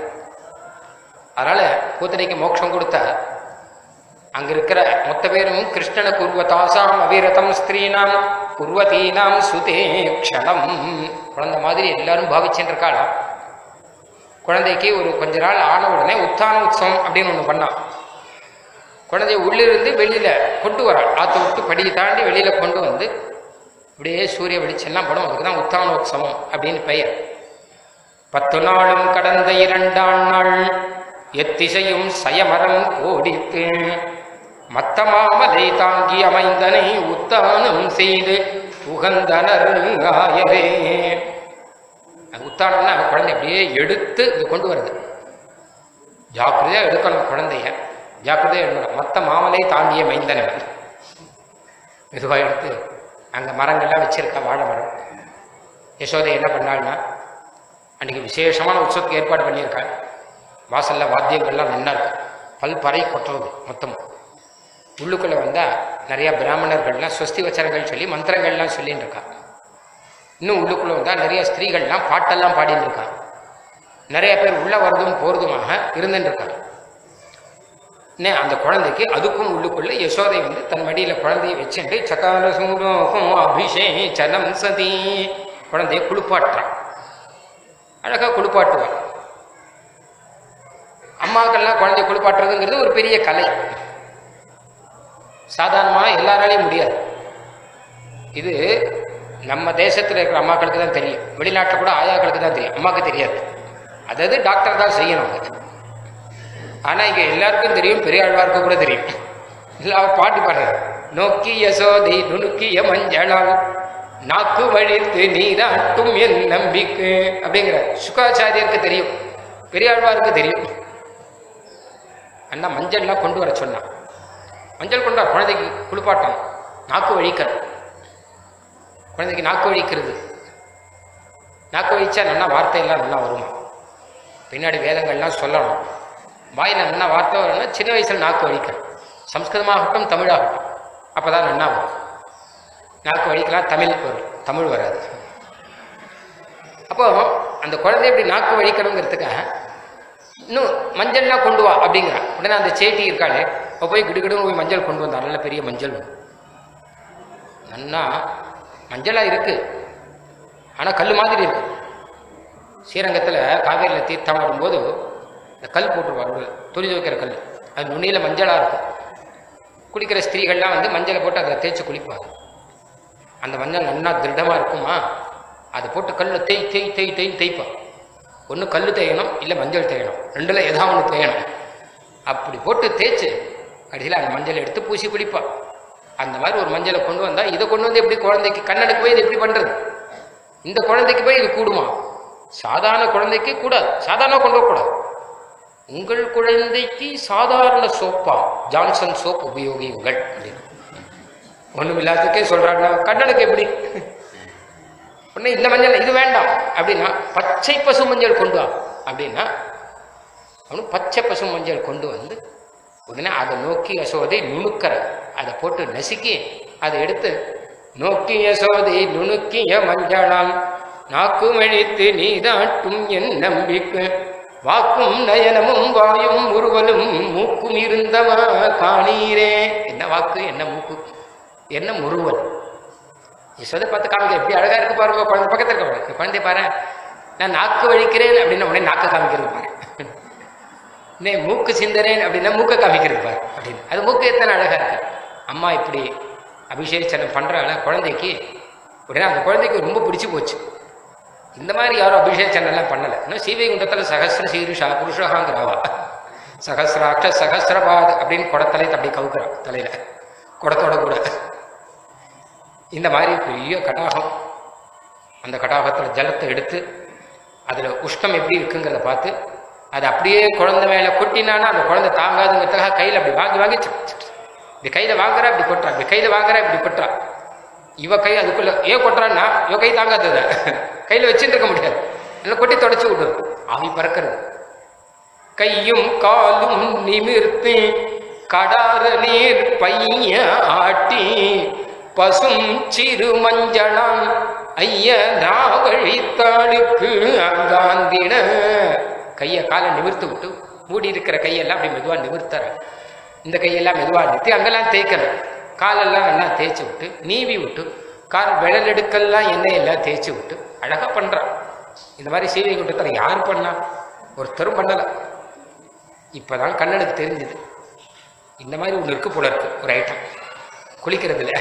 அதனால கூத்தனைக்கு மோட்சம் கொடுத்தா அங்க இருக்கிற மொத்த பேரும் கிருஷ்ணன குர்வதாசாம் அவிரதம் ஸ்திரீனாம் குர்வதீனாம் சுதே க்ஷணம் குழந்தை மாதிரி எல்லாரும் பாவிச்சுட்டு இருக்காளாம் குழந்தைக்கு ஒரு கொஞ்ச நாள் ஆன உடனே உத்தான உற்சவம் அப்படின்னு ஒன்று பண்ணான் குழந்தைய உள்ளிருந்து வெளியில கொண்டு வராள் ஆற்ற விட்டு படியை தாண்டி வெளியில கொண்டு வந்து இப்படியே சூரிய வெளிச்செல்லாம் படும் அதுக்கு தான் உத்தான உற்சவம் அப்படின்னு பெயர் பத்து நாளும் கடந்த இரண்டாம் நாள் எத்திசையும் சயமரம் கோடித்து மத்த மாமலை தாங்கி அமைந்தனை உத்தானம் செய்து உகந்தனர் ஆயரே அது உத்தானம்னா குழந்தை அப்படியே எடுத்து இங்க கொண்டு வருது ஜாக்கிரதையா எடுக்கணும் குழந்தைய ஜாக்கிரதையா எடுக்கணும் மத்த மாமலை தாங்கிய மைந்தனவன் மெதுவாக எடுத்து அங்கே மரங்கள்லாம் வச்சிருக்கா வாழை மரம் யசோதை என்ன பண்ணாள்னா அன்றைக்கி விசேஷமான உற்சவத்துக்கு ஏற்பாடு பண்ணியிருக்காள் வாசல்ல வாத்தியங்கள்லாம் நல்லா இருக்கு பல் பறை கொட்டுறது மொத்தம் உள்ளுக்குள்ளே வந்தால் நிறையா பிராமணர்கள்லாம் ஸ்வஸ்தி வச்சனங்கள் சொல்லி மந்திரங்கள்லாம் சொல்லின்னு இருக்கா இன்னும் உள்ளுக்குள்ளே வந்தால் நிறைய ஸ்திரீகள்லாம் பாட்டெல்லாம் பாடின்னு இருக்கா நிறைய பேர் உள்ள வரதும் போகிறதுமாக இருந்துட்டு இருக்காங்க நே அந்த குழந்தைக்கு அதுக்கும் உள்ளுக்குள்ள யசோதை வந்து தன் மடியில் குழந்தையை வச்சுட்டு சகார சூடோகம் அபிஷேச்சனம் சதி குழந்தைய குளிப்பாட்டுறான் அழகாக குளிப்பாட்டுவாள் அம்மாக்கெல்லாம் குழந்தைய குளிப்பாட்டுறதுங்கிறது ஒரு பெரிய கலை சாதாரணமாக எல்லாராலையும் முடியாது இது நம்ம தேசத்தில் இருக்கிற அம்மாக்களுக்கு தான் தெரியும் வெளிநாட்டில் கூட ஆயாக்களுக்கு தான் தெரியும் அம்மாவுக்கு தெரியாது அதாவது டாக்டர் தான் செய்யணும் அது ஆனால் இங்கே எல்லாருக்கும் தெரியும் பெரியாழ்வாருக்கு கூட தெரியும் இல்லை அவர் பாட்டு பாடுறாரு நோக்கி யசோதை நுணுக்கிய மஞ்சளால் நாக்கு வழித்து நீராட்டும் என் நம்பிக்கை அப்படிங்கிறார் சுகாச்சாரியருக்கு தெரியும் பெரியாழ்வாருக்கு தெரியும் அண்ணா மஞ்சள்லாம் கொண்டு வர சொன்னான் மஞ்சள் கொண்டா குழந்தைக்கு குளிப்பாட்டம் நாக்கு வழிக்கணும் குழந்தைக்கு நாக்கு வழிக்கிறது நாக்கு வழிச்சா நல்லா வார்த்தையெல்லாம் நல்லா வருமா பின்னாடி வேதங்கள்லாம் சொல்லணும் வாயில் நல்லா வார்த்தை வரணும்னா சின்ன வயசில் நாக்கு வழிக்கணும் சம்ஸ்கிருதமாகட்டும் தமிழாகட்டும் அப்போ தான் நல்லா வரும் நாக்கு வழிக்கலாம் தமிழ் வரும் தமிழ் வராது அப்போ அந்த குழந்தை இப்படி நாக்கு வழிக்கணுங்கிறதுக்காக இன்னும் மஞ்சள்லாம் கொண்டு வா அப்படிங்கிறான் உடனே அந்த சேட்டி இருக்காளே அவ போய் கிடுகிடுன்னு போய் மஞ்சள் கொண்டு வந்தா நல்ல பெரிய மஞ்சள் ஒண்ணு. நன்னா மஞ்சளாக இருக்கு ஆனால் கல் மாதிரி இருக்கு ஸ்ரீரங்கத்தில் காவேரியில் தீர்த்தம் ஆடும்போது இந்த கல் போட்டுருவார் ஒரு துணி துவைக்கிற கல் அது நுனியில் மஞ்சளாக இருக்கும் குளிக்கிற ஸ்திரீகள்லாம் வந்து மஞ்சளை போட்டு அதை தேய்ச்சி குளிப்பாங்க அந்த மஞ்சள் நன்னா திருடமாக இருக்குமா அதை போட்டு கல்லில் தேய் தேய் தேய் தேய் தேய்ப்பான் ஒன்று கல் தேயணும் இல்லை மஞ்சள் தேயணும் ரெண்டில் ஏதாவது ஒன்று தேயணும் அப்படி போட்டு தேய்ச்சு கடைசியில் அந்த மஞ்சளை எடுத்து பூசி குளிப்பான் அந்த மாதிரி ஒரு மஞ்சளை கொண்டு வந்தா இதை கொண்டு வந்து எப்படி குழந்தைக்கு கண்ணனுக்கு போய் இது எப்படி பண்றது இந்த குழந்தைக்கு போய் இது கூடுமா சாதாரண குழந்தைக்கு கூடாது சாதாரண கொண்டு வரக்கூடாது உங்கள் குழந்தைக்கு சாதாரண சோப்பா ஜான்சன் சோப் உபயோகியுங்கள் அப்படின்னு ஒண்ணும் இல்லாததுக்கே சொல்றாங்க கண்ணனுக்கு எப்படி உடனே இந்த மஞ்சள் இது வேண்டாம் அப்படின்னா பச்சை பசு மஞ்சள் கொண்டு வா அப்படின்னா அவனு பச்சை பசு மஞ்சள் கொண்டு வந்து உடனே அதை நோக்கி யசோதை நுணுக்கற அதை போட்டு நசுக்கி அதை எடுத்து நோக்கி யசோதை நுணுக்கிய மஞ்சளாம் நாக்கும் அழித்து நீதாட்டும் என் நம்பிக்கை வாக்கும் நயனமும் வாயும் முறுவலும் மூக்கும் இருந்தவா காணீரே என்ன வாக்கு என்ன மூக்கு என்ன முறுவல் யசோதை பார்த்து காமிக்க எப்படி அழகா இருக்கு பாருங்க குழந்தை பக்கத்தில் இருக்க பாருங்க குழந்தை பாரு நான் நாக்கு வழிக்கிறேன் அப்படின்னு உடனே நாக்கு காமிக்கிறது பாரு நே மூக்கு சிந்தரேன் அப்படின்னா மூக்க காமிக்கிறது பாரு அப்படின்னு அது மூக்கு எத்தனை அழகா இருக்கு அம்மா இப்படி அபிஷேகச்சனம் பண்றாங்கள குழந்தைக்கு உடனே அந்த குழந்தைக்கு ரொம்ப பிடிச்சு போச்சு இந்த மாதிரி யாரும் அபிஷேகச்சனம்லாம் பண்ணலை இன்னும் சீவைகுண்டத்தில் சகசிர சீருஷா புருஷகாங்கிறாவா சகசிராட்ச சகசிரபாத் அப்படின்னு குடத்தலை அப்படி கவுக்குறான் தலையில குடத்தோட கூட இந்த மாதிரி பெரிய கடாகம் அந்த கடாகத்தில் ஜலத்தை எடுத்து அதில் உஷ்ணம் எப்படி இருக்குங்கிறத பார்த்து அது அப்படியே குழந்தை மேலே கொட்டினானா அந்த குழந்தை தாங்காதுங்கிறதுக்காக கையில் அப்படி வாங்கி வாங்கி சிக் சிக் சிக். இப்படி கையில் வாங்குறா இப்படி கொட்டுறா இப்படி கையில் வாங்குறா இப்படி கொட்டுறா இவ கை அதுக்குள்ள ஏன் கொட்டுறான்னா இவ கை தாங்காதத கையில் வச்சுட்டு இருக்க முடியாது இல்லை கொட்டி தொடச்சி விடுறது ஆவி பறக்கிறது கையும் காலும் நிமிர்த்து கடார நீர் பைய ஆட்டி பசும் சிறு மஞ்சளாம் ஐய நாவழித்தாளுக்கு அங்காந்தின கையை காலை நிமிர்த்து விட்டு மூடி இருக்கிற கையெல்லாம் அப்படி மெதுவா நிமிர்த்தற இந்த கையெல்லாம் மெதுவா நிறுத்தி அங்கெல்லாம் தேய்க்கணும் காலெல்லாம் நல்லா தேய்ச்சி விட்டு நீவி விட்டு கால் விழலெடுக்கெல்லாம் எண்ணெய் எல்லாம் தேய்ச்சி விட்டு அழகா பண்றான் இந்த மாதிரி சீவை கூட்டத்தில் யார் பண்ணா ஒருத்தரும் பண்ணல இப்பதான் கண்ணனுக்கு தெரிஞ்சுது இந்த மாதிரி ஒன்று இருக்கு போல இருக்கு ஒரு ஐட்டம் குளிக்கிறதுல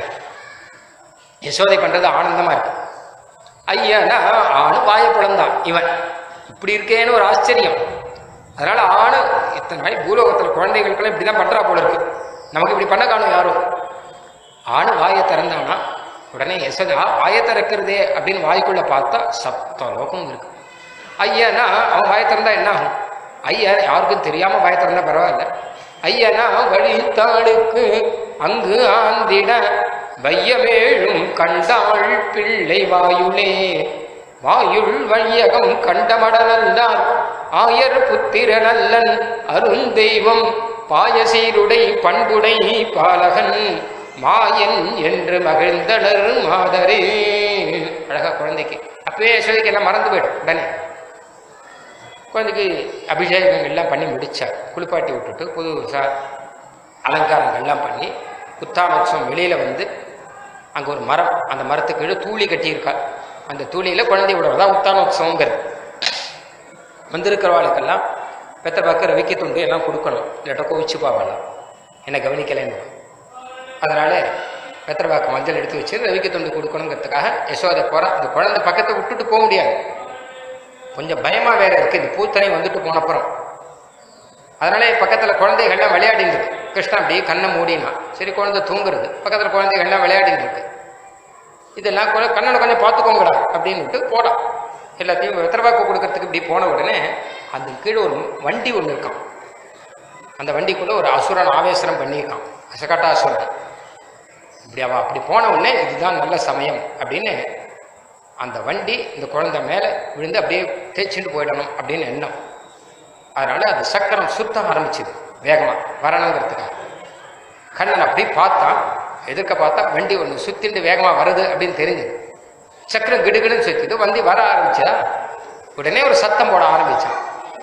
யசோதை பண்றது ஆனந்தமா இருக்கு ஐயானா ஆணு வாய பிளந்தான் இவன் இப்படி இருக்கேன்னு ஒரு ஆச்சரியம் அதனால ஆணு இத்தனை நாள் பூலோகத்தில் குழந்தைகளுக்கெல்லாம் இப்படிதான் பண்றா போல இருக்கு நமக்கு இப்படி பண்ண காணும் யாரும் ஆணு வாயை திறந்தானா உடனே யசோதா வாயை திறக்கிறதே அப்படின்னு வாய்க்குள்ள பார்த்தா சப்த லோகம் இருக்கு ஐயனா அவன் வாயை திறந்தா என்ன ஆகும் ஐயா யாருக்கும் தெரியாம வாயை திறந்தா பரவாயில்ல ஐயனா வழித்தாளுக்கு அங்கு ஆந்திட வையமேழும் கண்டாள் பிள்ளை வாயுளே வாயுள் வையகம் கண்டமடனல்லார் ஆயர் புத்திரனல்லன் அருந்தெய்வம் பாயசீருடை பண்புடை பாலகன் மாயன் என்று மகிழ்ந்தனர் மாதரே அழகா குழந்தைக்கு அப்பவே யசோதைக்கு எல்லாம் மறந்து போயிடும் உடனே குழந்தைக்கு அபிஷேகங்கள்லாம் பண்ணி முடிச்சார் குளிப்பாட்டி விட்டுட்டு புது சா அலங்காரங்கள்லாம் பண்ணி புத்தாமோத்சவம் வெளியில வந்து அங்கே ஒரு மரம் அந்த மரத்துக்கு கீழே தூளி கட்டியிருக்கா அந்த தூளியில குழந்தை விடுறது தான் உத்தானோத்சவங்கிறது வந்திருக்கிறவாளுக்கெல்லாம் பெத்த பக்க ரவிக்க துண்டு எல்லாம் கொடுக்கணும் இல்லாட்ட கோவிச்சு பாவலாம் என்னை கவனிக்கலைன்னு அதனால பெத்திரவாக்கு மஞ்சள் எடுத்து வச்சு ரவிக்க துண்டு கொடுக்கணுங்கிறதுக்காக யசோதை போறா அந்த குழந்தை பக்கத்தை விட்டுட்டு போக முடியாது கொஞ்சம் பயமா வேற இருக்கு இந்த பூத்தனை வந்துட்டு போனப்புறம் அதனால பக்கத்துல குழந்தைகள்லாம் விளையாடிட்டு இருக்கு கிருஷ்ணா அப்படியே கண்ணை மூடினா சரி குழந்தை தூங்குறது பக்கத்துல குழந்தைகள்லாம் விளையாடிட்டு இருக்கு இதெல்லாம் கூட கண்ணனை கொஞ்சம் பார்த்துக்கோங்கடா அப்படின்னுட்டு போடா எல்லாத்தையும் வெத்தரவாக்கு கொடுக்கறதுக்கு இப்படி போன உடனே அந்த கீழே ஒரு வண்டி ஒன்று இருக்கான் அந்த வண்டிக்குள்ள ஒரு அசுரன் ஆவேசனம் பண்ணியிருக்கான் அசகட்டாசுரன் இப்படி அவன் அப்படி போன உடனே இதுதான் நல்ல சமயம் அப்படின்னு அந்த வண்டி இந்த குழந்தை மேலே விழுந்து அப்படியே தேய்ச்சிட்டு போயிடணும் அப்படின்னு எண்ணம் அதனால அது சக்கரம் சுத்த ஆரம்பிச்சுது வேகமா வரணுங்கிறதுக்காக கண்ணன் அப்படி பார்த்தா எதிர்க்க பார்த்தா வண்டி ஒன்று சுத்திட்டு வேகமா வருது அப்படின்னு தெரிஞ்சது சக்கரம் கிடுகிடுன்னு சுத்திட்டு வண்டி வர ஆரம்பிச்சா உடனே ஒரு சத்தம் போட ஆரம்பிச்சான்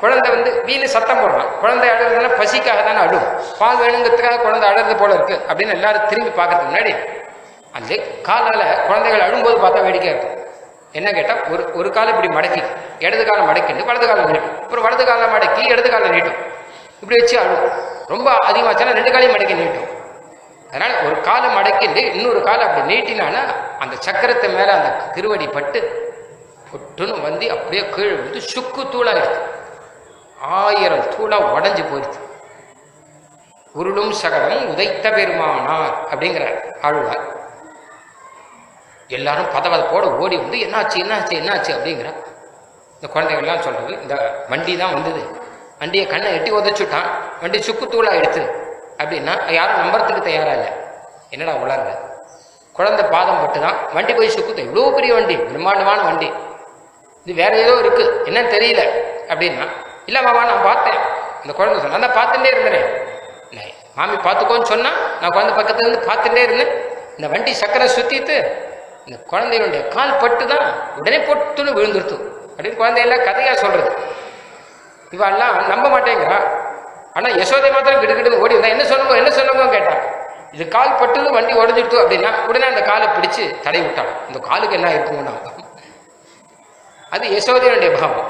குழந்தை வந்து வீணு சத்தம் போடுறான் குழந்தை அழுறதுனால பசிக்காக தானே அழும் பால் வேணுங்கிறதுக்காக குழந்தை அழுறது போல இருக்கு அப்படின்னு எல்லாரும் திரும்பி பார்க்கறதுக்கு முன்னாடி அந்த காலால குழந்தைகள் அழும்போது பார்த்தா வேடிக்கையா இருக்கும் என்ன கேட்டா ஒரு ஒரு காலம் இப்படி மடக்கி இடது காலம் மடக்கிட்டு வலது காலம் நீட்டும் அப்புறம் வலது காலம் மடக்கி இடது காலம் நீட்டும் இப்படி வச்சு அழும் ரொம்ப அதிகமாச்சுன்னா ரெண்டு காலையும் மடக்கி நீட்டும் அதனால ஒரு காலம் மடக்கிட்டு இன்னொரு காலம் அப்படி நீட்டினானா அந்த சக்கரத்து மேல அந்த திருவடி பட்டு பொட்டுன்னு வந்து அப்படியே கீழே வந்து சுக்கு தூளாயிடுது ஆயிரம் தூளா உடஞ்சு போயிடுது உருளும் சகடம் உதைத்த பெருமானார் அப்படிங்கிறார் ஆழ்வார் எல்லாரும் பதவதப்போட ஓடி வந்து என்னாச்சு என்னாச்சு என்னாச்சு அப்படிங்கிற இந்த குழந்தைகள்லாம் சொல்றது இந்த வண்டி தான் வந்தது வண்டியை கண்ணை எட்டி உதச்சுட்டான் வண்டி சுக்கு தூளாயிடுச்சு அப்படின்னா யாரும் நம்புறதுக்கு தயாரா இல்லை என்னடா உளர்ற குழந்தை பாதம் பட்டு தான் வண்டி போய் சுக்குது இவ்வளோ பெரிய வண்டி பிரம்மாண்டமான வண்டி இது வேற ஏதோ இருக்கு என்னன்னு தெரியல அப்படின்னா இல்ல மாமா நான் பார்த்தேன் இந்த குழந்தை சொன்னா நான் பார்த்துட்டே இருந்தேன் நான் மாமி பார்த்துக்கோன்னு சொன்னா நான் குழந்தை பக்கத்துல இருந்து பார்த்துட்டே இருந்தேன் இந்த வண்டி சக்கரை சுத்திட்டு இந்த குழந்தையுடைய கால் பட்டு தான் உடனே பொட்டுன்னு விழுந்துருத்து அப்படின்னு குழந்தையெல்லாம் கதையா சொல்றது இவெல்லாம் நம்ப மாட்டேங்கிறா ஆனா யசோதை மாத்திரம் கிடுகிடு ஓடி வந்தா என்ன சொன்னோம் என்ன சொன்னோம் கேட்டான் இது கால் பட்டுது வண்டி உடஞ்சிடுத்து அப்படின்னா உடனே அந்த காலை பிடிச்சு தடை விட்டான் இந்த காலுக்கு என்ன இருக்கும்னா அது யசோதையுடைய பாவம்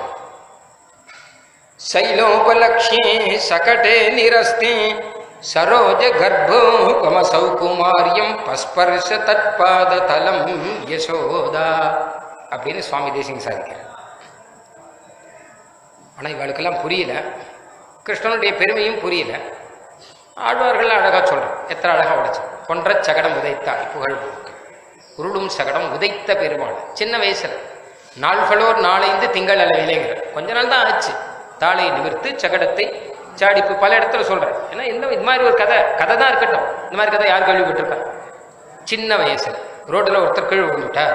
శైలోపలక్ష్యే సకటే నిరస్తే సరోజ గర్భోపమసౌ కుమార్యం పస్పర్శ తత్పాద తలం யசோதா அப்படின்னு சுவாமி தேசிங்க சாதிக்கிறார் ஆனால் இவளுக்கெல்லாம் புரியல கிருஷ்ணனுடைய பெருமையும் புரியல ஆழ்வார்கள் அழகா சொல்றான் எத்தனை அழகா உடைச்சு கொன்ற சகடம் உதைத்தாய் புகழ் போக்கு உருளும் சகடம் உதைத்த பெருமாள் சின்ன வயசுல நாள்களோர் நாளைந்து திங்கள் அளவிலேங்கிற கொஞ்ச நாள் தான் ஆச்சு தாளை நிமிர்த்து சகடத்தை சாடிப்பு பல இடத்துல சொல்றேன் ஏன்னா இந்த இது மாதிரி ஒரு கதை கதை தான் இருக்கட்டும் இந்த மாதிரி கதை யார் கேள்விப்பட்டிருக்கா சின்ன வயசுல ரோட்ல ஒருத்தர் கீழ் விழுந்துட்டார்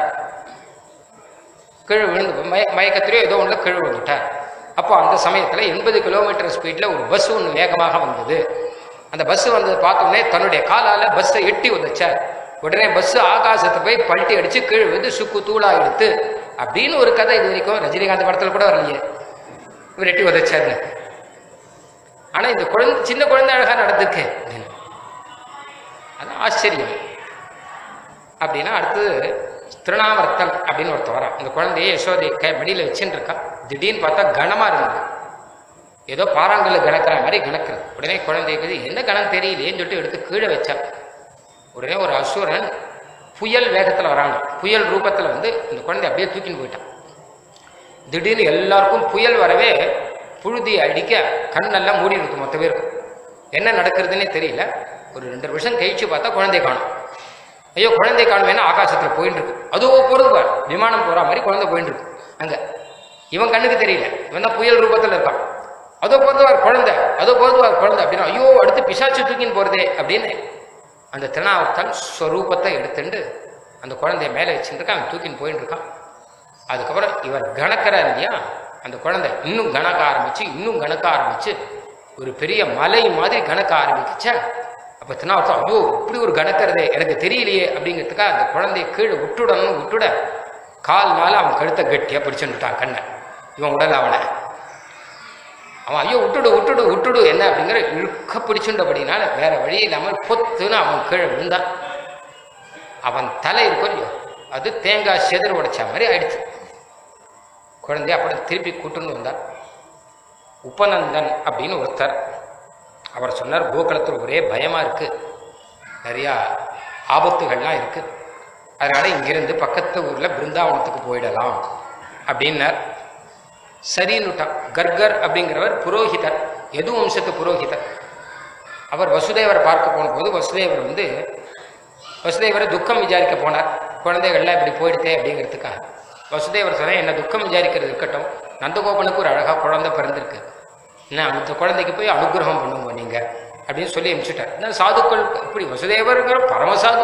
கீழ் விழுந்து மய மயக்கத்திலேயோ ஏதோ ஒன்றுல கீழ் விழுந்துட்டார் அப்போ அந்த சமயத்தில் எண்பது கிலோமீட்டர் ஸ்பீடில் ஒரு பஸ் ஒன்று வேகமாக வந்தது அந்த பஸ் வந்ததை பார்த்தோன்னே தன்னுடைய காலால் பஸ்ஸை எட்டி உதைச்சார் உடனே பஸ் ஆகாசத்தை போய் பல்ட்டி அடிச்சு கீழ் விழுந்து சுக்கு தூளா எடுத்து அப்படின்னு ஒரு கதை இது வரைக்கும் ரஜினிகாந்த் படத்தில் கூட வரலையே இவர் எட்டி உதைச்சார்னு ஆனால் இந்த குழந்தை சின்ன குழந்தை அழகாக நடந்துருக்கு அப்படின்னு அதான் ஆச்சரியம் அப்படின்னா அடுத்தது திருநாவர்த்தன் அப்படின்னு ஒருத்தர் வரான் இந்த குழந்தைய யசோதை கை மடியில் வச்சுட்டு இருக்கா திடீர்னு பார்த்தா கனமாக இருந்தது ஏதோ பாறாங்கல்ல கணக்கிற மாதிரி கணக்குறது உடனே குழந்தைக்கு என்ன கணம் தெரியலையேன்னு சொல்லிட்டு எடுத்து கீழே வச்சா உடனே ஒரு அசுரன் புயல் வேகத்தில் வராங்க புயல் ரூபத்தில் வந்து இந்த குழந்தை அப்படியே தூக்கின்னு போயிட்டான் திடீர்னு எல்லாருக்கும் புயல் வரவே புழுதி அடிக்க கண்ணெல்லாம் மூடி இருக்கு மொத்த பேருக்கும் என்ன நடக்கிறதுனே தெரியல ஒரு ரெண்டு நிமிஷம் கழிச்சு பார்த்தா குழந்தை காணும் ஐயோ குழந்தை காணுமேனா ஆகாசத்தில் போயிட்டு இருக்கு அதுவோ போகிறது பார் விமானம் போகிற மாதிரி குழந்தை போயிட்டு இருக்கு அங்கே இவன் கண்ணுக்கு தெரியல இவன் தான் புயல் ரூபத்தில் இருக்கான் அதோ போதுவார் குழந்தை அதோ போதுவார் குழந்தை அப்படின்னா ஐயோ அடுத்து பிசாச்சு தூக்கின்னு போகிறதே அப்படின்னு அந்த திருநாவர்த்தன் ஸ்வரூபத்தை எடுத்துட்டு அந்த குழந்தைய மேலே வச்சுட்டு இருக்கான் அவன் தூக்கின்னு போயிட்டு இருக்கான் அதுக்கப்புறம் இவர் கணக்கிறார் இல்லையா அந்த குழந்தை இன்னும் கணக்க ஆரம்பிச்சு இன்னும் கணக்க ஆரம்பிச்சு ஒரு பெரிய மலை மாதிரி கணக்க ஆரம்பிச்சா அப்போ திருநாவர்த்தம் ஐயோ இப்படி ஒரு கணக்கிறதே எனக்கு தெரியலையே அப்படிங்கிறதுக்காக அந்த குழந்தைய கீழே விட்டுடணும் விட்டுட கால்னால அவன் கழுத்தை கட்டியாக பிடிச்சுட்டான் கண்ணை இவன் உடல் அவனை அவன் ஐயோ விட்டுடு விட்டுடு விட்டுடு என்ன அப்படிங்கிற இழுக்க பிடிச்சுண்டபடினால வேற வழி இல்லாமல் பொத்துன்னு அவன் கீழே விழுந்தான் அவன் தலை இருக்கும் இல்லையோ அது தேங்காய் செதறு உடைச்ச மாதிரி ஆயிடுச்சு குழந்தைய அப்படி திருப்பி கூட்டுன்னு வந்தார் உபநந்தன் அப்படின்னு ஒருத்தர் அவர் சொன்னார் கோகுலத்தில் ஒரே பயமா இருக்கு நிறையா ஆபத்துகள்லாம் இருக்கு அதனால இங்கிருந்து பக்கத்து ஊர்ல பிருந்தாவனத்துக்கு போயிடலாம் அப்படின்னார் சரின்னுட்டான் கர்கர் அப்படிங்கிறவர் புரோஹிதர் எது வம்சத்து புரோஹிதர் அவர் வசுதேவரை பார்க்க போன போது வசுதேவர் வந்து வசுதேவரை துக்கம் விசாரிக்க போனார் குழந்தைகள்லாம் இப்படி போயிடுதே அப்படிங்கிறதுக்காக வசுதேவர் சொன்னால் என்ன துக்கம் விசாரிக்கிறது இருக்கட்டும் நந்தகோபனுக்கு ஒரு அழகாக குழந்தை பிறந்திருக்கு என்ன அந்த குழந்தைக்கு போய் அனுகிரகம் பண்ணுங்க நீங்க அப்படின்னு சொல்லி அனுப்பிச்சுட்டார் என்ன சாதுக்கள் இப்படி வசுதேவருங்கிற பரமசாது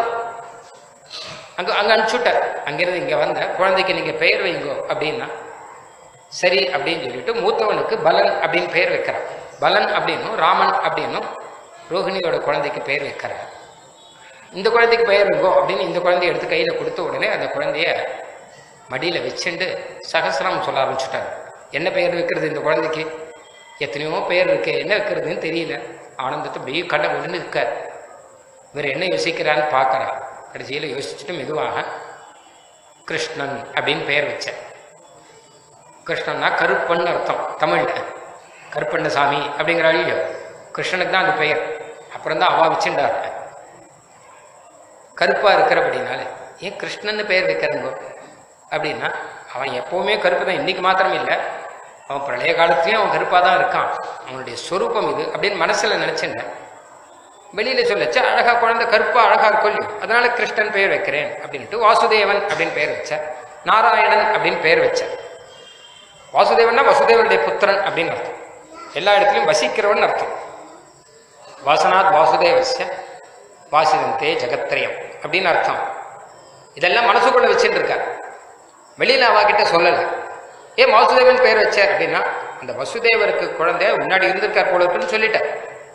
அங்கே அங்கே அனுப்பிச்சுட்டார் அங்கிருந்து இங்கே வந்த குழந்தைக்கு நீங்கள் பெயர் வைங்கோ அப்படின்னா சரி அப்படின்னு சொல்லிட்டு மூத்தவனுக்கு பலன் அப்படின்னு பெயர் வைக்கிறான் பலன் அப்படின்னும் ராமன் அப்படின்னும் ரோஹிணியோட குழந்தைக்கு பெயர் வைக்கிறார் இந்த குழந்தைக்கு பெயர் வைங்கோ அப்படின்னு இந்த குழந்தைய எடுத்து கையில் கொடுத்த உடனே அந்த குழந்தைய மடியில் வச்சுண்டு சகசிரம் சொல்ல ஆரம்பிச்சுட்டார் என்ன பெயர் வைக்கிறது இந்த குழந்தைக்கு எத்தனையோ பேர் இருக்கு என்ன வைக்கிறதுன்னு தெரியல ஆனந்தத்தை அப்படியே கண்ணை விழுந்து இருக்கார் இவர் என்ன யோசிக்கிறான்னு பார்க்கறா கடைசியில் யோசிச்சுட்டு மெதுவாக கிருஷ்ணன் அப்படின்னு பெயர் வச்சேன் கிருஷ்ணன்னா கருப்பன் அர்த்தம் தமிழ்ல கருப்பண்ணசாமி அப்படிங்கிற இல்லையோ கிருஷ்ணனுக்கு தான் அது பெயர் அப்புறம் தான் அவா வச்சுட்டார் கருப்பா இருக்கிறபடினால ஏன் கிருஷ்ணன்னு பெயர் வைக்கிறங்க அப்படின்னா அவன் எப்பவுமே கருப்பு தான் இன்னைக்கு மாத்திரம் இல்லை அவன் பிரளய காலத்துலயும் அவன் கருப்பா தான் இருக்கான் அவனுடைய சொரூபம் இது அப்படின்னு மனசுல நினைச்சிருந்தேன் வெளியில சொல்லச்சு அழகா குழந்தை கருப்பா அழகா இருக்கும் இல்லையோ அதனால கிருஷ்ணன் பெயர் வைக்கிறேன் அப்படின்ட்டு வாசுதேவன் அப்படின்னு பெயர் வச்சார் நாராயணன் அப்படின்னு பெயர் வச்சார் வாசுதேவன்னா வசுதேவனுடைய புத்திரன் அப்படின்னு அர்த்தம் எல்லா இடத்துலையும் வசிக்கிறவன் அர்த்தம் வாசனாத் வாசுதேவஸ்ய வாசிதந்தே ஜெகத்ரயம் அப்படின்னு அர்த்தம் இதெல்லாம் மனசுக்குள்ள வச்சுட்டு இருக்கார் வெளியில அவகிட்ட சொல்லல ஏன் வாசுதேவன் பெயர் வச்சார் அப்படின்னா அந்த வசுதேவருக்கு குழந்தை முன்னாடி இருந்திருக்கார் போல இருக்குன்னு சொல்லிட்டார்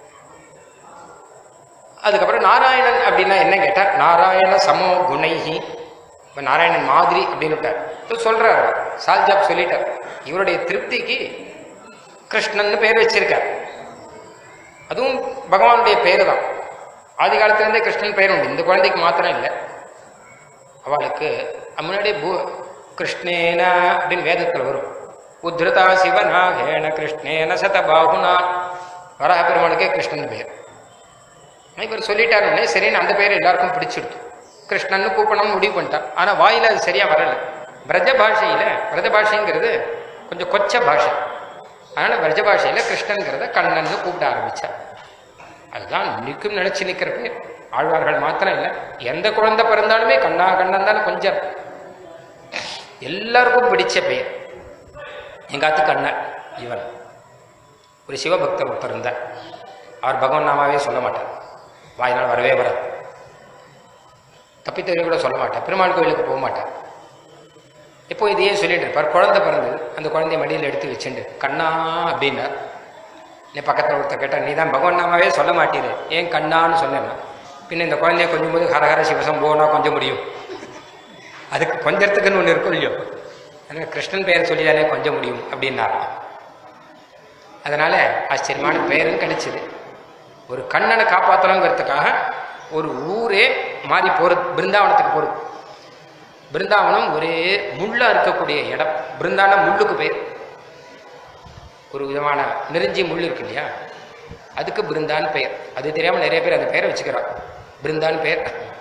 அதுக்கப்புறம் நாராயணன் அப்படின்னா என்ன கேட்டார் நாராயண சமோ குணைஹி இப்போ நாராயணன் மாதிரி அப்படின்னு விட்டார் இப்போ சொல்றாரு சால்ஜாப் சொல்லிட்டார் இவருடைய திருப்திக்கு கிருஷ்ணன் பேர் வச்சிருக்கார் அதுவும் பகவானுடைய பேரு தான் ஆதி காலத்துலேருந்தே கிருஷ்ணன் பெயர் உண்டு இந்த குழந்தைக்கு மாத்திரம் இல்லை அவளுக்கு முன்னாடி பூ கிருஷ்ணேன அப்படின்னு வேதத்தில் வரும் உத்ருதா சிவநாகேன கிருஷ்ணேன சதபாகுனா வராக பெருமாளுக்கே கிருஷ்ணன் பேர் இவர் சொல்லிட்டாருன்னே சரின்னு அந்த பேர் எல்லாருக்கும் பிடிச்சிடுது கிருஷ்ணன்னு கூப்பிடணும்னு முடிவு பண்ணிட்டான் ஆனால் வாயில அது சரியா வரல பிரஜ பாஷையில பிரஜ பாஷைங்கிறது கொஞ்சம் கொச்ச பாஷை அதனால பிரஜ பாஷையில கிருஷ்ணன்கிறத கண்ணன்னு கூப்பிட ஆரம்பிச்சார் அதுதான் இன்னைக்கும் நினைச்சு நிற்கிற பேர் ஆழ்வார்கள் மாத்திரம் இல்லை எந்த குழந்தை பிறந்தாலுமே கண்ணா கண்ணன் தானே கொஞ்சம் எல்லாருக்கும் பிடிச்ச பெயர் எங்காத்து கண்ணன் இவன் ஒரு சிவபக்தர் ஒருத்தர் இருந்தார் அவர் பகவான் நாமாவே சொல்ல மாட்டார் வாயினால் வரவே வராது தப்பித்தவரை கூட சொல்ல மாட்டார் பெருமாள் கோயிலுக்கு போக மாட்டார் இப்போ இதையே சொல்லிட்டு இருப்பார் குழந்தை பிறந்தது அந்த குழந்தைய மடியில் எடுத்து வச்சுண்டு கண்ணா அப்படின்னார் நீ பக்கத்தில் ஒருத்தர் கேட்டால் நீ தான் பகவான் நாமாவே சொல்ல மாட்டீரு ஏன் கண்ணான்னு சொன்னேன்னா பின்ன இந்த குழந்தைய கொஞ்சம் போது ஹரஹர சிவசம்போனா கொஞ்சம் முடியும் அதுக்கு கொஞ்சத்துக்குன்னு ஒன்று இருக்கும் இல்லையோ அதனால் கிருஷ்ணன் பெயர் சொல்லிதானே கொஞ்சம் முடியும் அப்படின்னார் அதனால ஆச்சரியமான பெயரும் கிடைச்சிது ஒரு கண்ணனை காப்பாற்றணுங்கிறதுக்காக ஒரு ஊரே மாறி போகிறது பிருந்தாவனத்துக்கு போகிறது பிருந்தாவனம் ஒரே முள்ளா இருக்கக்கூடிய இடம் பிருந்தாவனம் முள்ளுக்கு பேர் ஒரு விதமான நெருஞ்சி முள் இருக்கு இல்லையா அதுக்கு பிருந்தான்னு பெயர் அது தெரியாமல் நிறைய பேர் அந்த பெயரை வச்சுக்கிறான் பிருந்தான்னு பெயர்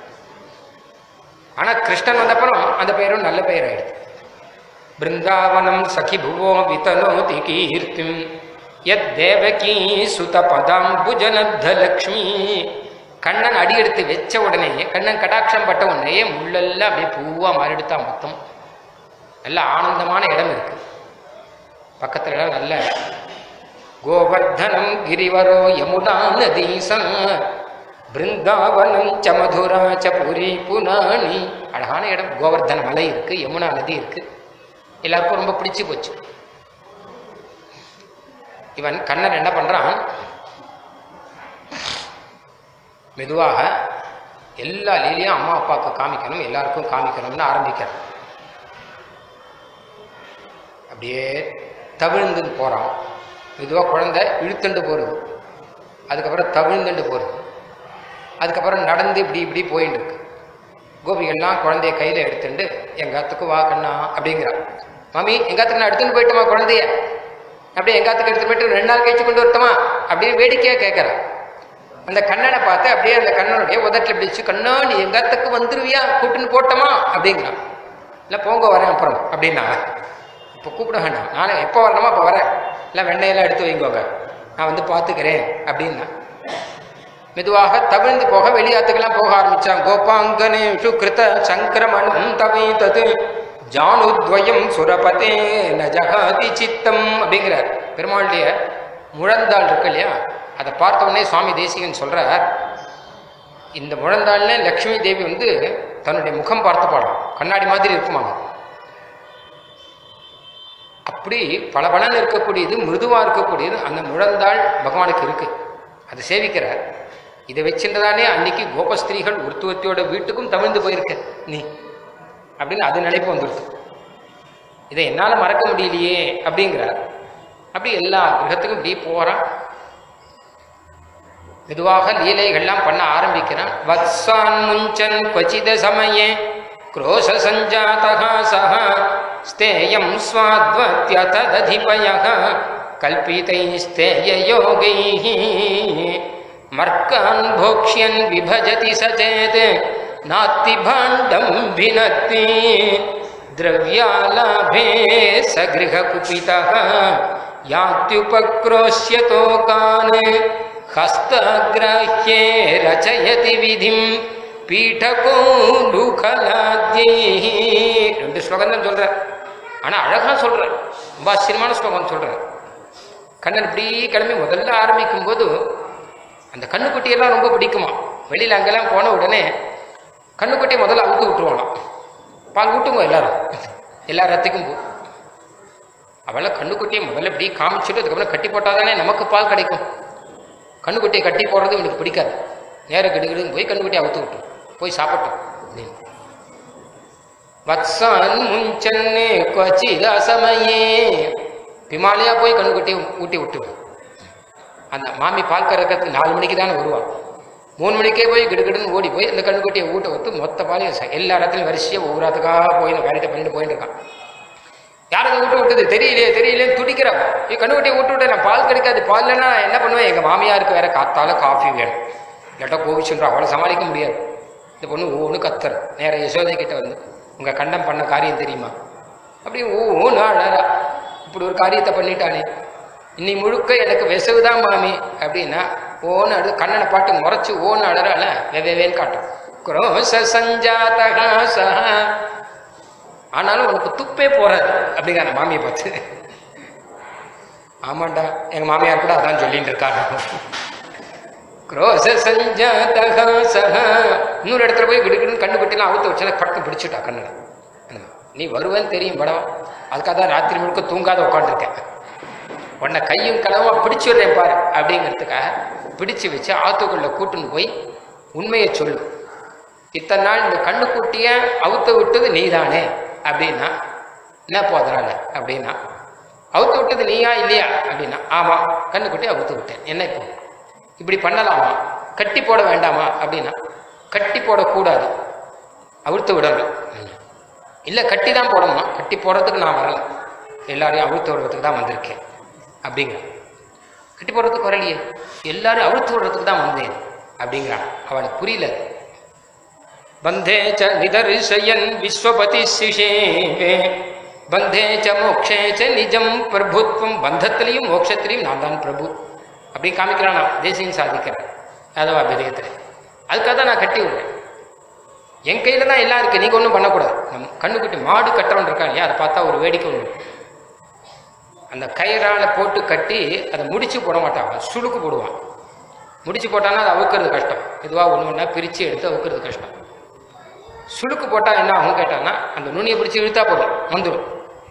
ஆனால் கிருஷ்ணன் வந்தப்புறம் அந்த பெயரும் நல்ல பெயர் ஆயிடுது பிருந்தாவனம் சகி புவோ விதனோதி கீர்த்திம் யத் தேவகி சுத பதாம்புஜனத்த லக்ஷ்மி கண்ணன் அடி எடுத்து வச்ச உடனேயே கண்ணன் கடாட்சம் பட்ட உடனேயே முள்ளெல்லாம் அப்படியே பூவா மாறிடுத்தா மொத்தம் நல்ல ஆனந்தமான இடம் இருக்கு பக்கத்துல எல்லாம் நல்ல கோவர்தனம் கிரிவரோ யமுனா நதீசம் பிருந்தாவனம் ச மதுரா ச புரி புனானி அழகான இடம் கோவர்தன மலை இருக்கு யமுனா நதி இருக்கு எல்லாருக்கும் ரொம்ப பிடிச்சு போச்சு இவன் கண்ணன் என்ன பண்றான் மெதுவாக எல்லா லீலையும் அம்மா அப்பாவுக்கு காமிக்கணும் எல்லாருக்கும் காமிக்கணும்னு ஆரம்பிக்கிறான் அப்படியே தவிழ்ந்து போறான் மெதுவாக குழந்தை இழுத்துண்டு போறது அதுக்கப்புறம் தவிழ்ந்துண்டு போறது அதுக்கப்புறம் நடந்து இப்படி இப்படி போயிட்டு இருக்கு கோபிகள்லாம் குழந்தைய கையில எடுத்துட்டு எங்காத்துக்கு வா கண்ணா அப்படிங்கிறான் மாமி எங்காத்துக்கு நான் எடுத்துன்னு போயிட்டோமா குழந்தைய அப்படியே எங்காத்துக்கு எடுத்து போயிட்டு ரெண்டு நாள் கழிச்சு கொண்டு வரட்டுமா அப்படின்னு வேடிக்கையா கேட்கறான் அந்த கண்ணனை பார்த்து அப்படியே அந்த கண்ணனுடைய உதட்டில் பிடிச்சு கண்ணா நீ எங்காத்துக்கு வந்துருவியா கூட்டுன்னு போட்டோமா அப்படிங்கிறான் இல்லை போங்க வரேன் அப்புறம் அப்படின்னா இப்போ கூப்பிட வேண்டாம் நானே எப்போ வரணுமோ அப்போ வரேன் இல்லை வெண்ணையெல்லாம் எடுத்து வைங்கோங்க நான் வந்து பார்த்துக்கிறேன் அப்படின்னா மெதுவாக தவிழ்ந்து போக வெளியாத்துக்கெல்லாம் போக ஆரம்பிச்சான் கோபாங்கனேஷு கிருத சங்கிரமணம் தவைத்தது ஜானுத்வயம் சுரபதே ந ஜகாதி சித்தம் அப்படிங்கிறார் பெருமாளுடைய முழந்தாள் இருக்கு இல்லையா அதை பார்த்த உடனே சுவாமி தேசிகன் சொல்றார் இந்த முழந்தாள்ல லக்ஷ்மி தேவி வந்து தன்னுடைய முகம் பார்த்து பாடும் கண்ணாடி மாதிரி இருக்குமாங்க அப்படி பளபளன்னு இருக்கக்கூடியது மிருதுவா இருக்கக்கூடியது அந்த முழந்தாள் பகவானுக்கு இருக்கு அதை சேவிக்கிறார் இதை வச்சுட்டுதானே அன்னைக்கு கோபஸ்திரீகள் ஒருத்துவத்தியோட வீட்டுக்கும் தவிழ்ந்து போயிருக்க நீ அப்படின்னு அது நினைப்பு வந்துருக்கு இதை என்னால் மறக்க முடியலையே அப்படிங்கிறார் அப்படி எல்லா கிரகத்துக்கும் இப்படி போகிறான் மெதுவாக லீலைகள்லாம் பண்ண ஆரம்பிக்கிறான் வத்சான் முஞ்சன் கொச்சித சமயே क्रोश सञ्जातः सः स्तेयं स्वाद्वत्यतदधिपयः कल्पितैस्तेययोगैः मर्कान् भोक्ष्यन् विभजति स चेत् नात्ति भाण्डं भिनत्ति द्रव्यालाभे स गृहकुपितः यात्युपक्रोश्यतोकान् हस्ताग्राह्ये रचयति विधिं பீட்டகோலுகலாத்யை ரெண்டு ஸ்லோகம் தான் சொல்கிறார் ஆனால் அழகாக சொல்கிறார் ரொம்ப ஆச்சரியமான ஸ்லோகம் சொல்கிறார் கண்ணன் இப்படி கிளம்பி முதல்ல ஆரம்பிக்கும் போது அந்த கண்ணுக்குட்டியெல்லாம் ரொம்ப பிடிக்குமா வெளியில் அங்கெல்லாம் போன உடனே கண்ணுக்குட்டியை முதல்ல அவுத்து விட்டுருவானாம் பால் ஊட்டுங்க எல்லாரும் எல்லா ரத்துக்கும் போ அவளை கண்ணுக்குட்டியை முதல்ல இப்படி காமிச்சிட்டு அதுக்கப்புறம் கட்டி போட்டால் தானே நமக்கு பால் கிடைக்கும் கண்ணுக்குட்டியை கட்டி போடுறது இவனுக்கு பிடிக்காது நேரம் கிடுகிடுன்னு போய் கண்ணுக்குட்டியை அவுத்து விட்டுரும் போய் சாப்பிட்டோம் அப்படின்னு வத்சான் முஞ்சன்னு கொச்சித சமயே பிமாலையா போய் கண்ணுக்குட்டியை ஊட்டி விட்டுருவோம் அந்த மாமி பால் கறக்கிறதுக்கு நாலு மணிக்கு தானே வருவான் மூணு மணிக்கே போய் கிடுகிடுன்னு ஓடி போய் அந்த கண்ணுக்குட்டியை ஊட்ட ஒத்து மொத்த பாலையும் ச- எல்லா இடத்துலையும் வரிசையாக ஒவ்வொரு இடத்துக்காக போய் இந்த வேலையை பண்ணிட்டு போயிட்டு இருக்கான் யாருக்கு ஊட்ட விட்டது தெரியலையே தெரியலையே துடிக்கிறான் நீ கண்ணுக்குட்டியை ஊட்ட விட்டு நான் பால் கிடைக்காது பால் இல்லைன்னா நான் என்ன பண்ணுவேன் எங்கள் மாமியாருக்கு வேற காத்தால காஃபி வேணும் இல்லாட்டா கோவிச்சுன்றா அவளை சமாளிக்க முடியாது இந்த பொண்ணு ஒவ்வொன்று கத்துற நேர யசோதை கிட்ட வந்து உங்கள் கண்டம் பண்ண காரியம் தெரியுமா அப்படி ஒவ்வொன்று அழறா இப்படி ஒரு காரியத்தை பண்ணிட்டானே இன்னி முழுக்க எனக்கு விசவுதான் மாமி அப்படின்னா ஓன்னு அழு கண்ணனை பாட்டு முறைச்சு ஓன்னு அழறால வெவ்வேன்னு காட்டும் குரோச சஞ்சாதகா சஹ ஆனாலும் உனக்கு துப்பே போறாது அப்படிங்கிற மாமியை பார்த்து ஆமாண்டா எங்க மாமியார் கூட அதான் சொல்லிட்டு இருக்காங்க குரோச சஞ்சாதகா சஹ இன்னொரு இடத்துல போய் கிடுக்குன்னு கண்ணு கட்டிலாம் அவுத்து வச்சா பட்டு பிடிச்சிட்டா கண்ணனை நீ வருவேன்னு தெரியும் படம் அதுக்காக தான் ராத்திரி முழுக்க தூங்காத உட்காந்துருக்கேன் உன்னை கையும் களவா பிடிச்சு விடுறேன் பாரு அப்படிங்கிறதுக்காக பிடிச்சு வச்சு ஆத்துக்குள்ள கூட்டுன்னு போய் உண்மையை சொல்லு இத்தனை நாள் இந்த கண்ணுக்குட்டிய அவுத்து விட்டது நீதானே அப்படின்னா என்ன போதனால அப்படின்னா அவுத்து விட்டது நீயா இல்லையா அப்படின்னா ஆமா கண்ணுக்குட்டி அவுத்து விட்டேன் என்ன இப்போ இப்படி பண்ணலாமா கட்டி போட வேண்டாமா அப்படின்னா கட்டி போடக்கூடாது அவிழ்த்து விடணும் இல்லை கட்டி தான் போடணுமா கட்டி போடுறதுக்கு நான் வரல எல்லாரையும் அவிழ்த்து விடுறதுக்கு தான் வந்திருக்கேன் அப்படிங்கிற கட்டி போடுறதுக்கு வரலையே எல்லாரும் அவிழ்த்து விடுறதுக்கு தான் வந்தேன் அப்படிங்கிறான் அவனுக்கு புரியல அது. பந்தே ச நிதர்சயன் விஸ்வபதி சிஷேவே பந்தே ச மோக்ஷே ச நிஜம் பிரபுத்வம் பந்தத்திலையும் மோட்சத்திலையும் நான் தான் பிரபு அப்படி காமிக்கிறான் நான் தேசியம் சாதிக்கிறேன் யாதவ அபிதயத்தில் அதுக்காக தான் நான் கட்டி விடுறேன் என் கையில் தான் எல்லாம் இருக்குது நீங்கள் ஒன்றும் பண்ணக்கூடாது நம் கண்ணுக்குட்டி மாடு கட்டுறவன் இருக்கான் இல்லையா அதை பார்த்தா ஒரு வேடிக்கை ஒன்று அந்த கயிறால போட்டு கட்டி அதை முடிச்சு போட மாட்டான் அவன் சுளுக்கு போடுவான் முடிச்சு போட்டான்னா அதை அவுக்கிறது கஷ்டம் இதுவாக ஒன்று ஒன்றா பிரித்து எடுத்து அவுக்கிறது கஷ்டம் சுளுக்கு போட்டால் என்ன ஆகும் கேட்டான்னா அந்த நுனியை பிடிச்சி இழுத்தா போதும் வந்துடும்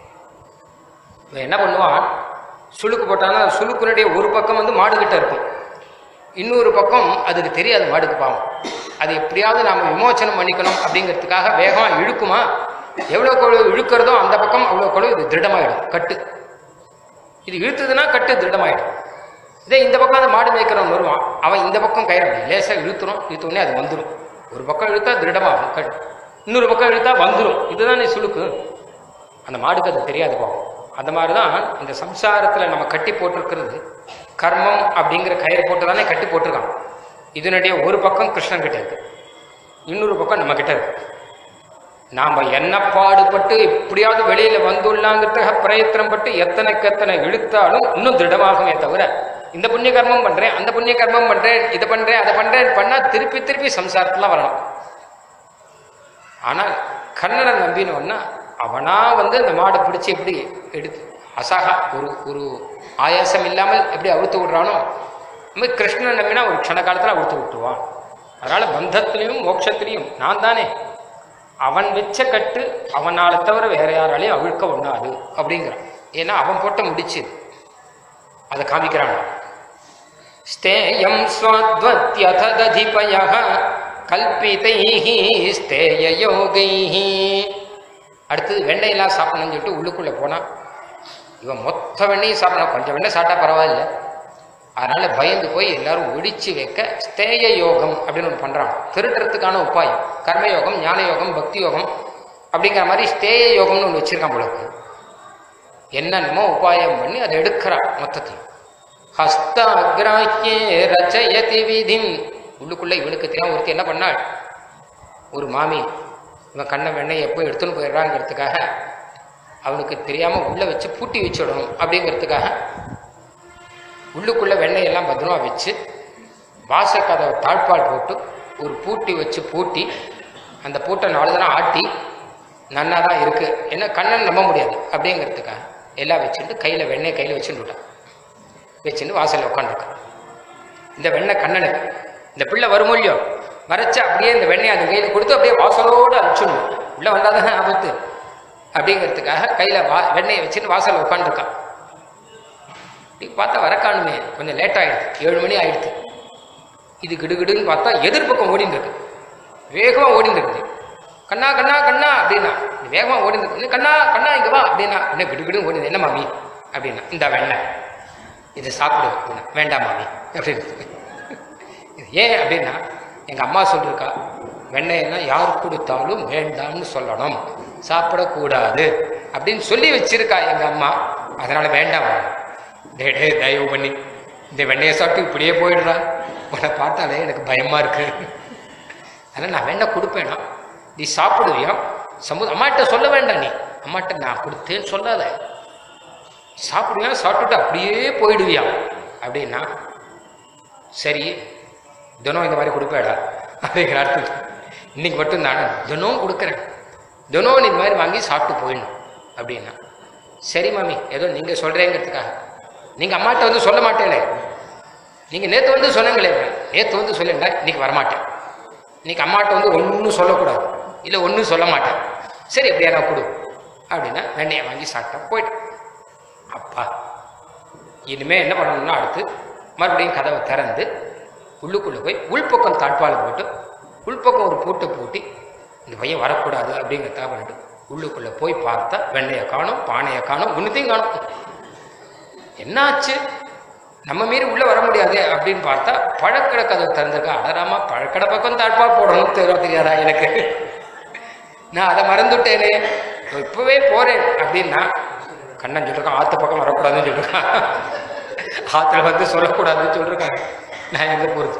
இவன் என்ன பண்ணுவான் சுளுக்கு போட்டான்னா அந்த சுளுக்குனுடைய ஒரு பக்கம் வந்து மாடுகிட்ட இருக்கும் இன்னொரு பக்கம் அதுக்கு தெரியாது மாடுக்கு பாவம் அது எப்படியாவது நாம் விமோச்சனம் பண்ணிக்கணும் அப்படிங்கிறதுக்காக வேகமாக இழுக்குமா எவ்வளோ கொழு இழுக்கிறதோ அந்த பக்கம் அவ்வளோ கொழு இது திருடமாயிடும் கட்டு இது இழுத்ததுன்னா கட்டு திருடமாயிடும் இதே இந்த பக்கம் அந்த மாடு மேய்க்கிறவன் வருவான் அவன் இந்த பக்கம் கயிறு அப்படி லேசாக இழுத்துரும் இழுத்த உடனே அது வந்துடும் ஒரு பக்கம் இழுத்தா திருடமாகும் கட்டு இன்னொரு பக்கம் இழுத்தா வந்துடும் இதுதானே சுளுக்கு அந்த மாடுக்கு அது தெரியாது பாவம் அந்த மாதிரி தான் இந்த சம்சாரத்தில் நம்ம கட்டி போட்டிருக்கிறது கர்மம் அப்படிங்கிற கயிறு போட்டு தானே கட்டி போட்டிருக்கான் இதனுடைய ஒரு பக்கம் கிருஷ்ணன் கிட்ட இருக்கு இன்னொரு பக்கம் நம்ம கிட்ட இருக்கு நாம் என்ன பாடுபட்டு எப்படியாவது வெளியில வந்துள்ளாங்கிறதுக்காக பிரயத்தனம் பட்டு எத்தனைக்கு எத்தனை இழுத்தாலும் இன்னும் திருடமாகுமே தவிர இந்த புண்ணிய கர்மம் பண்றேன் அந்த புண்ணிய கர்மம் பண்றேன் இதை பண்றேன் அதை பண்றேன் பண்ணா திருப்பி திருப்பி சம்சாரத்துல வரணும் ஆனால் கண்ணனை நம்பினோன்னா அவனா வந்து அந்த மாடை பிடிச்சி எப்படி எடுத்து அசகா ஒரு ஒரு ஆயாசம் இல்லாமல் எப்படி அவுத்து விடுறானோ அந்த மாதிரி கிருஷ்ணனை நம்பினா ஒரு க்ஷண காலத்தில் அவுத்து விட்டுருவான் அதனால பந்தத்திலையும் மோட்சத்திலையும் நான் தானே அவன் வச்ச கட்டு அவனால தவிர வேற யாராலையும் அவிழ்க்க ஒண்ணாது அப்படிங்கிறான் ஏன்னா அவன் போட்ட முடிச்சு அதை காமிக்கிறான் ஸ்தேயம் ஸ்வாத்வத்யததிபய கல்பிதைஹி ஸ்தேய யோகைஹி அடுத்தது வெண்ணையெல்லாம் சாப்பிடணும்னு சொல்லிட்டு உள்ளுக்குள்ளே போனான் இவன் மொத்த வெண்ணையும் சாப்பிடணும் கொஞ்சம் வெண்ணெய் சாப்பிட்டா பரவாயில்ல அதனால பயந்து போய் எல்லாரும் ஒழிச்சு வைக்க ஸ்தேய யோகம் அப்படின்னு ஒன்று பண்றாங்க திருட்டுறதுக்கான உபாயம் கர்மயோகம் ஞான யோகம் பக்தி யோகம் அப்படிங்கிற மாதிரி ஸ்தேய யோகம்னு ஒன்று வச்சிருக்கான் போல இருக்கு என்னென்னமோ உபாயம் பண்ணி அதை எடுக்கிறான் மொத்தத்தில் ஹஸ்த அக்ராஹ்யே ரச்சயதி விதிம் உள்ளுக்குள்ள இவனுக்கு தெரியாம ஒருத்தி என்ன பண்ணாள் ஒரு மாமி இவன் கண்ணை வெண்ணெய் எப்போ எடுத்துன்னு போயிடுறாங்கிறதுக்காக அவனுக்கு தெரியாம உள்ள வச்சு பூட்டி வச்சிடணும் அப்படிங்கிறதுக்காக உள்ளுக்குள்ள வெண்ணெய் எல்லாம் பத்திரமா வச்சு வாசக்கதவை தாழ்பால் போட்டு ஒரு பூட்டி வச்சு பூட்டி அந்த பூட்டை நாலு தினம் ஆட்டி நன்னா தான் இருக்கு என்ன கண்ணன் நம்ப முடியாது அப்படிங்கிறதுக்காக எல்லாம் வச்சுட்டு கையில் வெண்ணெய் கையில் வச்சுட்டு விட்டான் வச்சுட்டு வாசலில் உட்காந்துருக்கான் இந்த வெண்ணெய் கண்ணனுக்கு இந்த பிள்ளை வருமொழியோ மறைச்சு அப்படியே இந்த வெண்ணெய் அந்த கையில் கொடுத்து அப்படியே வாசலோடு அழிச்சுடணும் உள்ள வந்தால் தானே ஆபத்து அப்படிங்கிறதுக்காக கையில் வா வெண்ணெயை வச்சுட்டு வாசலில் உட்காந்துருக்கான் இப்படி பார்த்தா வர காணுமே கொஞ்சம் லேட் ஆயிடுது ஏழு மணி ஆயிடுது இது கிடுகிடுன்னு பார்த்தா எதிர்பக்கம் ஓடிந்து இருக்கு வேகமாக ஓடிந்து இருக்குது கண்ணா கண்ணா கண்ணா அப்படின்னா வேகமாக ஓடிந்து இருக்கு கண்ணா கண்ணா இங்கே வா அப்படின்னா என்ன கிடுகிடுன்னு ஓடிந்து என்ன மாமி அப்படின்னா இந்த வெண்ணெய் இது சாப்பிடு அப்படின்னா வேண்டாம் மாமி அப்படின்னு இது ஏன் அப்படின்னா எங்கள் அம்மா சொல்லிருக்கா வெண்ணெயெல்லாம் யார் கொடுத்தாலும் வேண்டாம்னு சொல்லணும் சாப்பிடக்கூடாது அப்படின்னு சொல்லி வச்சிருக்கா எங்கள் அம்மா அதனால வேண்டாம் மாமி. டே டே தயவு பண்ணி இந்த வெண்ணெயை சாப்பிட்டு இப்படியே போயிடுறா உன்னை பார்த்தாலே எனக்கு பயமா இருக்கு அதனால் நான் வேண்டாம் கொடுப்பேனா நீ சாப்பிடுவியா சமூக அம்மாட்ட சொல்ல வேண்டாம் நீ அம்மாட்ட நான் கொடுத்தேன்னு சொல்லாத சாப்பிடுவியா சாப்பிட்டுட்டு அப்படியே போயிடுவியா அப்படின்னா சரி தினம் இந்த மாதிரி கொடுப்பேடா அப்படிங்கிற அர்த்தம் இன்னைக்கு மட்டும் தானே தினம் கொடுக்குறேன் தினம் நீ இந்த மாதிரி வாங்கி சாப்பிட்டு போயிடணும் அப்படின்னா சரி மாமி ஏதோ நீங்கள் சொல்கிறேங்கிறதுக்காக நீங்கள் அம்மாட்ட வந்து சொல்ல மாட்டேனே நீங்கள் நேற்று வந்து சொன்னீங்களே நேற்று வந்து சொல்லுங்க இன்னைக்கு வரமாட்டேன் இன்னைக்கு அம்மாட்ட வந்து ஒன்றும் சொல்லக்கூடாது இல்லை ஒன்றும் சொல்ல மாட்டேன் சரி எப்படியா நான் கொடு அப்படின்னா வெண்ணெயை வாங்கி சாப்பிட்டேன் போயிட்டேன் அப்பா இனிமே என்ன பண்ணணும்னா அடுத்து மறுபடியும் கதவை திறந்து உள்ளுக்குள்ளே போய் உள்பக்கம் தாழ்பால் போட்டு உள்பக்கம் ஒரு பூட்டை பூட்டி இந்த பையன் வரக்கூடாது அப்படிங்கிறதா பண்ணிட்டு உள்ளுக்குள்ளே போய் பார்த்தா வெண்ணையை காணும் பானையை காணும் ஒன்றுத்தையும் காணும் என்னாச்சு நம்ம மீறி உள்ள வர முடியாது அப்படின்னு பார்த்தா பழக்கடை கதவு திறந்திருக்கா அடராமா பழக்கடை பக்கம் தாழ்பால் போடணும் தெரிய தெரியாதா எனக்கு நான் அதை மறந்துட்டேனே இப்பவே போறேன் அப்படின்னா கண்ணன் சொல்லிருக்கான் ஆத்து பக்கம் வரக்கூடாதுன்னு சொல்லிருக்கான் ஆத்துல வந்து சொல்லக்கூடாதுன்னு சொல்லிருக்காங்க நான் எங்க போறது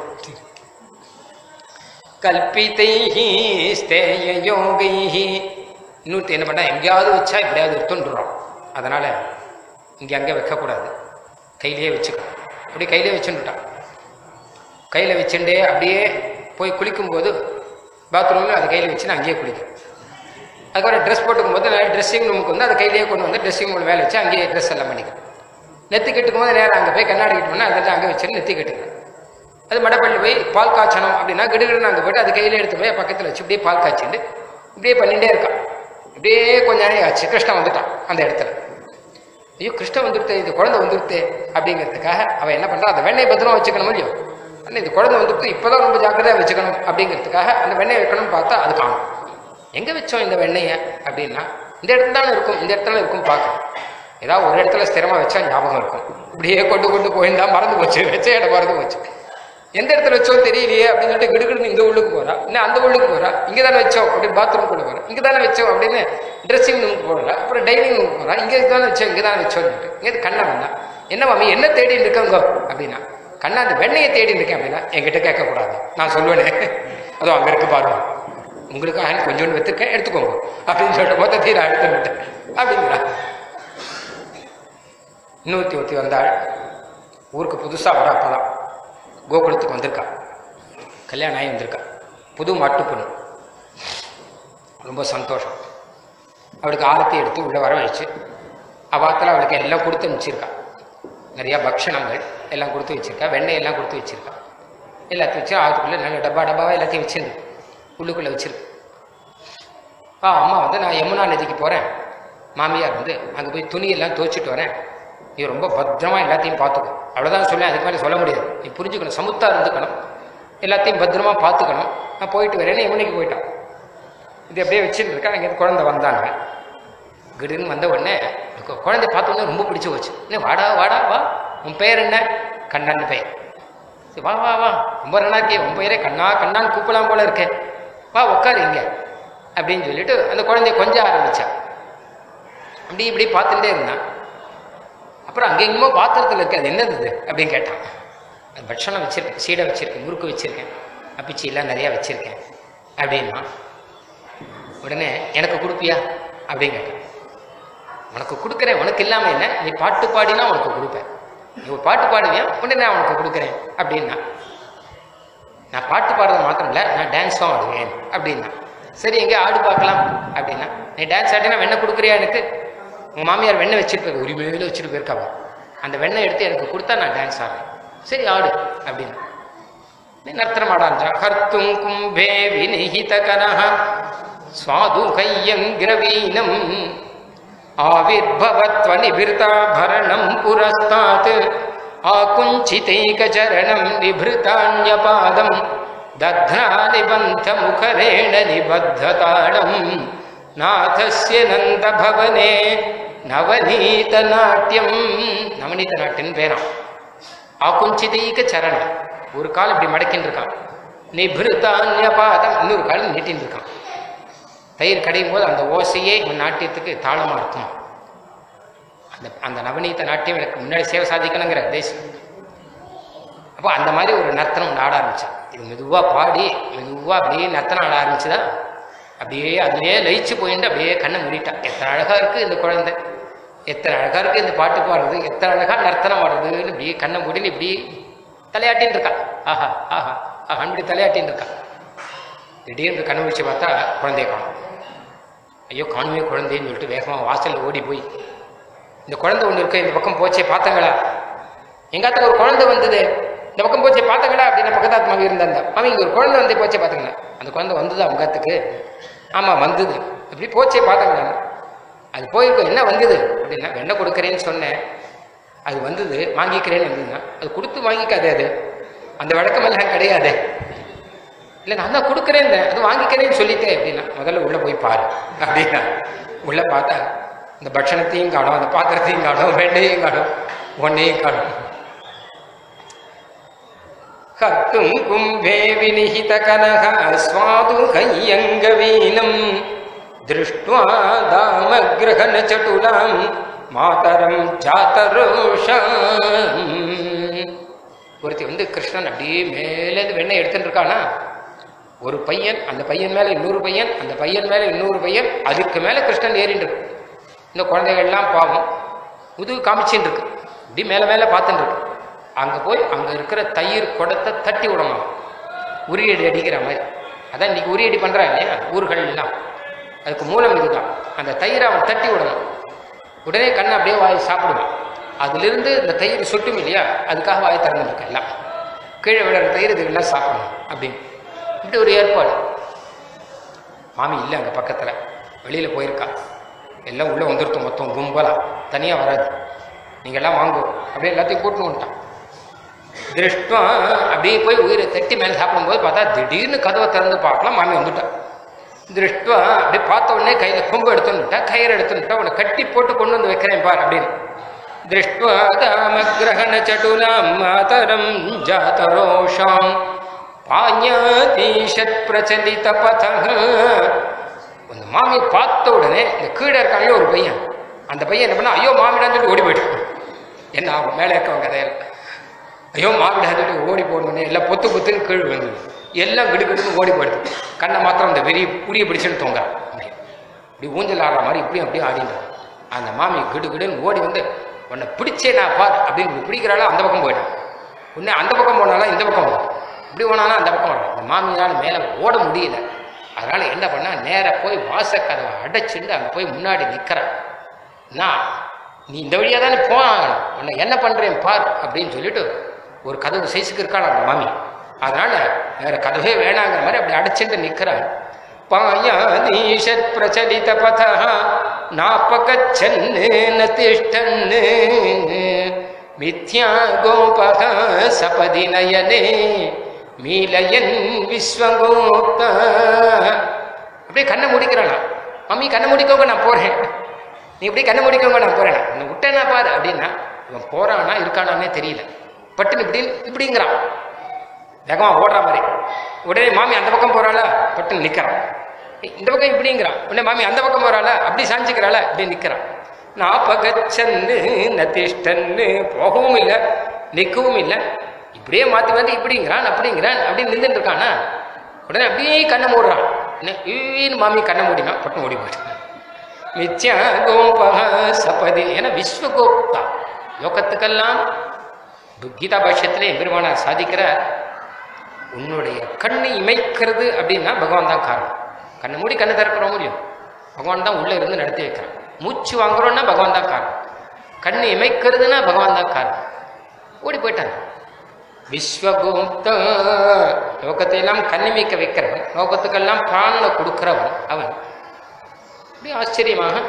கல்பித்தைஹி ஸ்தேய யோகைஹி இன்னொருத்த என்ன பண்ணா எங்கேயாவது வச்சா எப்படியாவது எடுத்துட்டுறோம் அதனால இங்கே அங்கே வைக்கக்கூடாது கையிலேயே வச்சுக்கணும் அப்படி கையிலே வச்சுட்டான் கையில் வச்சுட்டே அப்படியே போய் குளிக்கும்போது பாத்ரூமில் அது கையில் வச்சு நான் அங்கேயே குளிக்கிறேன் அதுக்கப்புறம் ட்ரெஸ் போட்டுக்கும் போது நான் ட்ரெஸ்ஸிங் ரூமுக்கு வந்து அதை கையிலேயே கொண்டு வந்து ட்ரெஸ்ஸிங் ரூம் மேலே வச்சு அங்கேயே ட்ரெஸ் எல்லாம் பண்ணிக்கிறேன் நெத்தி கட்டுக்கும் போது நேரம் அங்கே போய் கண்ணாடி கட்டு பண்ணால் அதெல்லாம் அங்கே வச்சு நெத்தி கட்டுக்கிறேன் அது மடப்பள்ளி போய் பால் காய்ச்சணும் அப்படின்னா கிடுகிடுன்னு அங்கே போயிட்டு அது கையில் எடுத்து போய் பக்கத்தில் வச்சு இப்படியே பால் காய்ச்சிட்டு இப்படியே பண்ணிகிட்டே இருக்கான் இப்படியே கொஞ்ச நேரம் ஆச்சு கிருஷ்ணன் வந்துட்டான் அந்த இடத்துல ஐயோ கிருஷ்ணன் வந்துடுத்து இந்த குழந்தை வந்துடுத்து அப்படிங்கிறதுக்காக அவன் என்ன பண்ணுறான் அந்த வெண்ணெய் பத்திரமா வச்சுக்கணும் இல்லையோ ஆனால் இந்த குழந்தை வந்துடுத்து இப்போதான் ரொம்ப ஜாக்கிரதையாக வச்சுக்கணும் அப்படிங்கிறதுக்காக அந்த வெண்ணெய் வைக்கணும்னு பார்த்தா அது காணும் எங்கே வச்சோம் இந்த வெண்ணெயை அப்படின்னா இந்த இடத்துல தானே இருக்கும் இந்த இடத்துல இருக்கும் பார்க்கணும் ஏதாவது ஒரு இடத்துல ஸ்திரமாக வச்சா ஞாபகம் இருக்கும் இப்படியே கொண்டு கொண்டு போயிருந்தா மறந்து போச்சு வச்ச இடம் மறந்து போச்சு எந்த இடத்துல வச்சோம் தெரியலையே அப்படின்னு சொல்லிட்டு கிடுகிடுன்னு இந்த உள்ளுக்கு போறா இன்னும் அந்த உள்ளுக்கு போறா இங்கே தானே வச்சோம் அப்படின்னு பாத்ரூம் கூட போறா இங்கே தானே வச்சோம் அப்படின்னு ட்ரெஸ்ஸிங் ரூமுக்கு போறா அப்புறம் டைனிங் ரூமுக்கு போறா இங்கே தானே வச்சோம் இங்கே தானே வச்சோம் இங்கே கண்ணா வந்தா என்ன மாமி என்ன தேடி இருக்கங்க அப்படின்னா கண்ணா அந்த வெண்ணையை தேடி இருக்கேன் அப்படின்னா என்கிட்ட கேட்கக்கூடாது நான் சொல்லுவேனே அதோ அங்கே இருக்கு பாருங்க உங்களுக்கு நான் கொஞ்சோண்டு வச்சிருக்கேன் எடுத்துக்கோங்க அப்படின்னு சொல்லிட்டு மொத்தத்தையும் நான் எடுத்து விட்டேன் அப்படிங்கிறா இன்னொருத்தி ஒருத்தி வந்தாள் ஊருக்கு புதுசாக வர அப்பதான் கோகுலத்துக்கு வந்திருக்கா கல்யாணம் ஆகி வந்திருக்கா புது மாட்டு பொண்ணு ரொம்ப சந்தோஷம் அவளுக்கு ஆரத்தி எடுத்து உள்ளே வர வச்சு அவாத்தில் அவளுக்கு எல்லாம் கொடுத்து வச்சிருக்கா நிறையா பக்ஷணங்கள் எல்லாம் கொடுத்து வச்சிருக்கா வெண்ணெய் எல்லாம் கொடுத்து வச்சிருக்கா எல்லாத்தையும் வச்சு ஆத்துக்குள்ளே நல்ல டப்பா டப்பாவாக எல்லாத்தையும் வச்சிருந்து உள்ளுக்குள்ளே வச்சிருக்கு ஆ அம்மா வந்து நான் யமுனா நதிக்கு போகிறேன் மாமியார் வந்து அங்கே போய் துணியெல்லாம் துவைச்சிட்டு வரேன் நீ ரொம்ப பத்திரமா எல்லாத்தையும் பார்த்துக்கோ அவ்வளோதான் சொல்லேன் அதுக்கு மேலே சொல்ல முடியாது நீ புரிஞ்சுக்கணும் சமுத்தா இருந்துக்கணும் எல்லாத்தையும் பத்திரமா பார்த்துக்கணும் நான் போயிட்டு வரேன்னு யமுனைக்கு போயிட்டான் இது அப்படியே வச்சுட்டு இருக்கேன் அங்கே குழந்தை வந்தாங்க கிடுன்னு வந்த உடனே இந்த கு- குழந்தை பார்த்த உடனே ரொம்ப பிடிச்சு போச்சு என்ன வாடா வாடா வா உன் பெயர் என்ன கண்ணன் பெயர் சரி வா வா வா ரொம்ப நல்லா இருக்கே உன் பெயரே கண்ணா கண்ணான்னு கூப்பிடலாம் போல இருக்கே வா உட்காரு இங்க அப்படின்னு சொல்லிட்டு அந்த குழந்தைய கொஞ்சம் ஆரம்பிச்சா அப்படி இப்படி பார்த்துட்டே இருந்தான் அப்புறம் அங்கே எங்கேயுமோ பாத்திரத்தில் இருக்கு அது என்னது இது அப்படின்னு கேட்டான் அது பட்சணம் வச்சிருக்கேன் சீடை வச்சிருக்கேன் முறுக்கு வச்சிருக்கேன் அப்பிச்சி எல்லாம் நிறையா வச்சிருக்கேன் அப்படின்னா உடனே எனக்கு கொடுப்பியா அப்படின்னு கேட்டான் உனக்கு கொடுக்குறேன் உனக்கு இல்லாமல் என்ன நீ பாட்டு பாடினா உனக்கு கொடுப்பேன் நீ ஒரு பாட்டு பாடுவியா உடனே நான் உனக்கு கொடுக்குறேன் அப்படின்னா நான் பாட்டு பாடுறது மாத்திரம் இல்லை நான் டான்ஸும் ஆடுவேன் அப்படின்னா சரி எங்கே ஆடு பார்க்கலாம் அப்படின்னா நீ டான்ஸ் ஆடினா வெண்ணெய் கொடுக்குறியா எனக்கு உங்கள் மாமியார் வெண்ணெய் வச்சுட்டு போய் உரிமையில வச்சுட்டு போயிருக்காவா அந்த வெண்ணெய் எடுத்து எனக்கு கொடுத்தா நான் டான்ஸ் ஆடுறேன் சரி ஆடு அப்படின்னா நீ நர்த்தனம் ஆட ஆரம்பிச்சா கர்த்தும் கும்பே வினிஹித கனஹ சுவாது கையங்கிரவீனம் आविर्भवत्वनिभृताभरणं पुरस्तात् आकुञ्चितैकचरणं निभृतान्यपादं दध्नानिबन्धमुखरेण निबद्धताडं नाथस्य नन्दभवने நவநீதநாட்டியம் நவநீத நாட்டின் பேராம் ஆக்குஞ்சிதைக சரணம் ஒரு கால் இப்படி மடக்கின்னு இருக்கான் நிபிருத்தான்ய பாதம் இன்னொரு கால் நீட்டின்னு இருக்கான் தயிர் கடையும் போது அந்த ஓசையே இவன் நாட்டியத்துக்கு தாளமா இருக்கும் அந்த அந்த நவநீத நாட்டியம் எனக்கு முன்னாடி சேவை சாதிக்கணுங்கிற தேசம் அப்போ அந்த மாதிரி ஒரு நர்த்தனம் ஒன்று ஆட ஆரம்பிச்சான் இது மெதுவாக பாடி மெதுவாக அப்படியே நர்த்தனம் ஆட ஆரம்பிச்சுதா அப்படியே அதுலேயே லயிச்சு போயிட்டு அப்படியே கண்ணை மூடிட்டான் எத்தனை அழகாக இருக்குது இந்த குழந்தை எத்தனை அழகாக இருக்குது இந்த பாட்டு பாடுறது எத்தனை அழகாக நர்த்தனம் ஆடுறதுன்னு இப்படி கண்ணை மூடின்னு இப்படி தலையாட்டின்னு இருக்கான் ஆஹா ஆஹா ஆஹா இப்படி தலையாட்டின்னு இருக்கான் திடீர்னு கண்ணு வச்சு பார்த்தா குழந்தைய காணும் ஐயோ காணுமே குழந்தைன்னு சொல்லிட்டு வேகமாக வாசலில் ஓடி போய் இந்த குழந்தை ஒன்று இருக்கு இந்த பக்கம் போச்சே பார்த்தங்களா எங்காத்துக்கு ஒரு குழந்தை வந்தது இந்த பக்கம் போச்சே பார்த்தங்களா அப்படின்னு பக்கத்தாத்து மாவி இருந்தாங்க மாமி இங்கே ஒரு குழந்தை வந்து போச்சே பார்த்தங்களா அந்த குழந்தை வந்தது அவங்காத்துக்கு ஆமாம் வந்தது இப்படி போச்சே பார்த்தங்களா அது போயிருக்கும் என்ன வந்தது அப்படின்னா வெண்ணெய் கொடுக்குறேன்னு சொன்னேன் அது வந்தது வாங்கிக்கிறேன்னு வந்ததுன்னா அது கொடுத்து வாங்கிக்காதே அது அந்த வழக்கமெல்லாம் கிடையாது இல்லை நான் தான் கொடுக்குறேன் அது வாங்கிக்கிறேன்னு சொல்லிட்டேன் அப்படின்னா முதல்ல உள்ளே போய் பாரு அப்படின்னா உள்ளே பார்த்தா இந்த பட்சணத்தையும் காணும் அந்த பாத்திரத்தையும் காணும் வெண்ணையும் காணும் ஒன்னையும் காணும் கர்த்தும் கும்பே வினிஹித கனக ஸ்வாது கையங்கவீனம் திருஷ்டுவா தாமகிரகண சட்டுலாம் மாதரம் ஜாத்தரோஷம் ஒருத்தி வந்து கிருஷ்ணன் அப்படியே மேலேருந்து வெண்ணெய் எடுத்துட்டு இருக்கானா ஒரு பையன் அந்த பையன் மேலே இன்னொரு பையன் அந்த பையன் மேலே இன்னொரு பையன் அதுக்கு மேலே கிருஷ்ணன் ஏறிட்டு இருக்கு இந்த குழந்தைகள்லாம் பாவம் முதுகு காமிச்சின்னு இருக்கு இப்படி மேலே மேலே பார்த்துட்டு இருக்கு அங்கே போய் அங்கே இருக்கிற தயிர் குடத்தை தட்டி விடணும் உரியடி அடிக்கிற மாதிரி அதான் இன்னைக்கு உரியடி பண்ணுறா இல்லையா ஊர்கள் எல்லாம் அதுக்கு மூலம் இதுதான் அந்த தயிரை அவன் தட்டி விடணும் உடனே கண்ணை அப்படியே வாய் சாப்பிடுவான் அதிலிருந்து இந்த தயிர் சுட்டும் இல்லையா அதுக்காக வாய் திறந்துருக்கு எல்லாம் கீழே விழுற தயிர் இதுக்கெல்லாம் சாப்பிடணும் அப்படின்னு இப்படி ஒரு ஏற்பாடு மாமி இல்லை அங்கே பக்கத்தில் வெளியில் போயிருக்கா எல்லாம் உள்ளே வந்துருத்தோம் மொத்தம் கும்பலாக தனியாக வராது நீங்கள் எல்லாம் வாங்கும் அப்படியே எல்லாத்தையும் கூட்டணும் வந்துட்டான் திருஷ்டம் அப்படியே போய் உயிரை தட்டி மேலே சாப்பிடும்போது பார்த்தா திடீர்னு கதவை திறந்து பார்க்கலாம் மாமி வந்துட்டான் திருஷ்டுவா அப்படியே பார்த்த உடனே கையில் கொம்பு எடுத்துன்னுட்டா கயிறு எடுத்துன்னுட்டா உன்னை கட்டி போட்டு கொண்டு வந்து வைக்கிறேன் பார் அப்படின்னு திருஷ்டுவா தாமகிரகண சட்டுலாம் மாதரம் ஜாதரோஷாம் பாஞாதீஷத் பிரச்சலித பத அந்த மாமியை பார்த்த உடனே இந்த கீழே இருக்காங்களே ஒரு பையன் அந்த பையன் என்ன பண்ணா ஐயோ மாமிடான்னு சொல்லிட்டு ஓடி போயிட்டான் என்ன ஆகும் மேலே இருக்கவங்க கதையில் ஐயோ மாமிடான்னு சொல்லிட்டு ஓடி போடணுன்னே எல்லாம் பொத்து பொத்துன்னு கீழ் வந்தது எல்லாம் கிடுக்கிடுன்னு ஓடி போயிடுது கண்ணை மாத்திரம் அந்த வெறிய புரிய பிடிச்சுன்னு தொங்க இப்படி ஊஞ்சல் ஆடுற மாதிரி இப்படியும் அப்படியும் ஆடினார் அந்த மாமி கிடு கிடுன்னு ஓடி வந்து உன்னை பிடிச்சே நான் பார் அப்படின்னு இப்படி பிடிக்கிறாலும் அந்த பக்கம் போயிட்டான் உடனே அந்த பக்கம் போனாலும் இந்த பக்கம் வரும் இப்படி போனாலும் அந்த பக்கம் வரும் இந்த மாமியால் மேலே ஓட முடியல அதனால என்ன பண்ணா நேரா போய் வாசக்கதவை அடைச்சிட்டு அங்கே போய் முன்னாடி நிற்கிறான் நான் நீ இந்த வழியாக தானே போகணும் உன்னை என்ன பண்ணுறேன் பார் அப்படின்னு சொல்லிட்டு ஒரு கதவு சைஸுக்கு இருக்காள் அந்த மாமி அதனால வேற கதவே வேணாங்கிற மாதிரி அப்படி அடைச்சிட்டு நிற்கிறாள் பாயாதீஷத் பிரச்சலித பத நாப்பகச்சன்னு ந திஷ்டன்னு மித்யா கோபக சபதி நயனே மீலயன் விஸ்வகோப்த அப்படியே கண்ணை முடிக்கிறானா மம்மி கண்ணை முடிக்கோங்க நான் போறேன் நீ இப்படி கண்ணை முடிக்கவங்க நான் போறேன் உன்னை விட்டேனா பாரு அப்படின்னா இவன் போறானா இருக்கானானே தெரியல பட்டுன்னு இப்படி இப்படிங்கிறான் வேகமா ஓடுற மாதிரி உடனே மாமி அந்த பக்கம் போறாளா பட்டுன்னு நிக்கிறான் ஏய், இந்த பக்கம் இப்படிங்கிறான் உடனே மாமி அந்த பக்கம் போறாளா அப்படி சாஞ்சிக்கிறாளா இப்படி நிக்கிறான் நாப்பகச்சன்னு நதிஷ்டன்னு போகவும் இல்லை நிற்கவும் இல்லை இப்படியே மாற்றி மாற்றி இப்படிங்கிறான் அப்படிங்கிறான் அப்படி நின்றுட்டு இருக்கானா உடனே அப்படியே கண்ணை மூடுறான் என்ன ஈன்னு மாமி கண்ணை மூடினா பட்டு மூடி போயிட்டு மித்யா கோபா சபதி ஏன்னா விஸ்வகோப்தா லோகத்துக்கெல்லாம் கீதா பாஷ்யத்திலே எம்பெருமானார் சாதிக்கிறார் உன்னுடைய கண்ணை இமைக்கிறது அப்படின்னா பகவான் தான் காரணம் கண்ணை மூடி கண்ணை திறக்கிறோம் முடியும் பகவான் தான் உள்ளே இருந்து நடத்தி வைக்கிறான் மூச்சு வாங்குறோம்னா பகவான் தான் காரணம் கண்ணை இமைக்கிறதுனா பகவான் தான் காரணம் ஓடி போயிட்டாங்க விஸ்வகுப்த லோகத்தை எல்லாம் கண்ணிமைக்க வைக்கிறவன் லோகத்துக்கெல்லாம் பிராணனை கொடுக்கிறவன் அவன் அப்படி ஆச்சரியமாக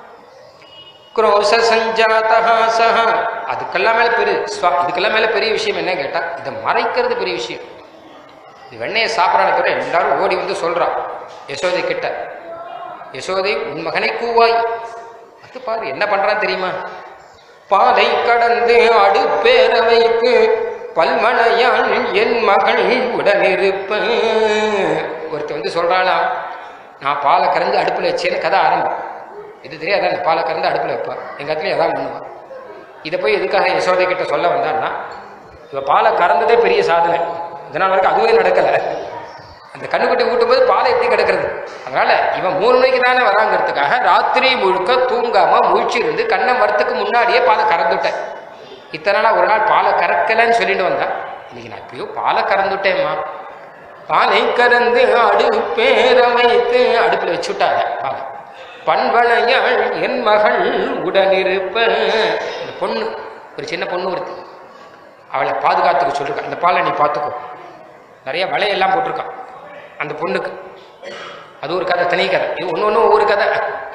குரோச சஞ்சாதா சஹ அதுக்கெல்லாம் மேல பெரிய ஸ்வா இதுக்கெல்லாம் மேல பெரிய விஷயம் என்ன கேட்டா இதை மறைக்கிறது பெரிய விஷயம் இது வெண்ணையை சாப்பிட்றான பிறகு எல்லாரும் ஓடி வந்து சொல்றான் யசோதை கிட்ட யசோதை உன் மகனை கூவாய் அது பாரு என்ன பண்றான் தெரியுமா பாலை கடந்து அடுப்பேரவைக்கு பல்மனையான் என் மகள் உடனிருப்ப ஒருத்தர் வந்து சொல்றாளா நான் பாலை கறந்து அடுப்பில் வச்சேன்னு கதை ஆரம்பம் இது தெரியாதா அந்த பாலை கறந்து அடுப்பில் வைப்பா எங்கள் இடத்துல எதாவது பண்ணுவான் இதை போய் எதுக்காக யசோதை கிட்ட சொல்ல வந்தான்னா இவ பாலை கறந்ததே பெரிய சாதனை இதனால் வரைக்கும் அதுவே நடக்கலை அந்த கண்ணுக்குட்டி ஊட்டும் போது பாலை எப்படி கிடக்கிறது அதனால இவன் மூணு மணிக்கு தானே வராங்கிறதுக்காக ராத்திரி முழுக்க தூங்காம முழிச்சு இருந்து கண்ணம் வரத்துக்கு முன்னாடியே பாலை கறந்துட்டேன் இத்தனை நாள் ஒரு நாள் பாலை கறக்கலைன்னு சொல்லிட்டு வந்தான் இன்னைக்கு நான் எப்படியோ பாலை கறந்துட்டேம்மா பாலை கறந்து அடுப்பேர வைத்து அடுப்பில் வச்சு விட்டாங்க பாலை பண்பளையாள் என் மகள் உடனிருப்ப இந்த பொண்ணு ஒரு சின்ன பொண்ணு ஒருத்தி அவளை பாதுகாத்துக்க சொல்லிருக்கான் இந்த பாலை நீ பார்த்துக்கோ நிறைய வலையெல்லாம் போட்டிருக்கான் அந்த பொண்ணுக்கு அது ஒரு கதை தனி கதை இது ஒன்று ஒன்று ஒவ்வொரு கதை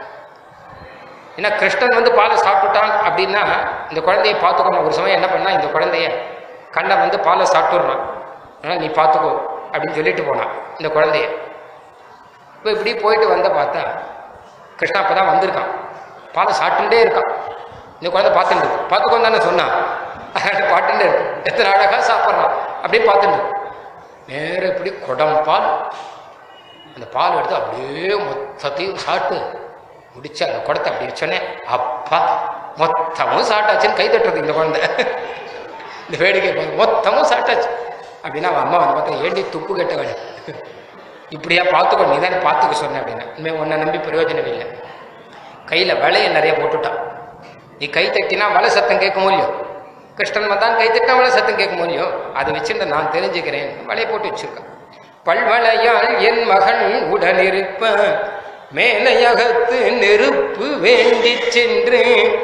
ஏன்னா கிருஷ்ணன் வந்து பாலை சாப்பிட்டுட்டான் அப்படின்னா இந்த குழந்தைய பார்த்துக்கணும் ஒரு சமயம் என்ன பண்ணா இந்த குழந்தைய கண்ணை வந்து பாலை சாப்பிட்டுடுறான் அதனால் நீ பார்த்துக்கோ அப்படின்னு சொல்லிட்டு போனான் இந்த குழந்தைய இப்போ இப்படி போயிட்டு வந்த பார்த்தா கிருஷ்ணா அப்போ தான் வந்திருக்கான் பாலை சாப்பிட்டுட்டே இருக்கான் இந்த குழந்தை பார்த்துட்டு இருக்கு பார்த்துக்கோ தானே சொன்னான் பாட்டுட்டே இருக்கு எத்தனை அழகாக சாப்பிட்றான் அப்படியே பார்த்துட்டு இருக்கு. நேரா இப்படி குடம் பால் அந்த பால் எடுத்து அப்படியே மொத்தத்தையும் சாப்பிட்டு முடிச்சு அந்த குடத்தை அப்படி வச்சோன்னே அப்பா மொத்தமும் சாப்பிட்டாச்சுன்னு கை தட்டுறது இந்த குழந்தை இந்த வேடிக்கை பார்த்து மொத்தமும் சாப்பிட்டாச்சு அப்படின்னா அவன் அம்மா வந்து பார்த்தா ஏண்டி துப்பு கெட்டவள் இப்படியா பார்த்துக்கோ நீ தானே பார்த்துக்க சொன்ன அப்படின்னா இனிமேல் உன்னை நம்பி பிரயோஜனம் இல்லை கையில் வலையை நிறைய போட்டுட்டான் நீ கை தட்டினா வலை சத்தம் கேட்கும் இல்லையோ கிருஷ்ணன் வந்தான் கை தட்டினா வலை சத்தம் கேட்கும் இல்லையோ அதை வச்சிருந்த நான் தெரிஞ்சுக்கிறேன் வலையை போட்டு வச்சிருக்கான் பல்வளையால் என் மகன் உடனிருப்ப மேலையகத்து நெருப்பு வேண்டி சென்று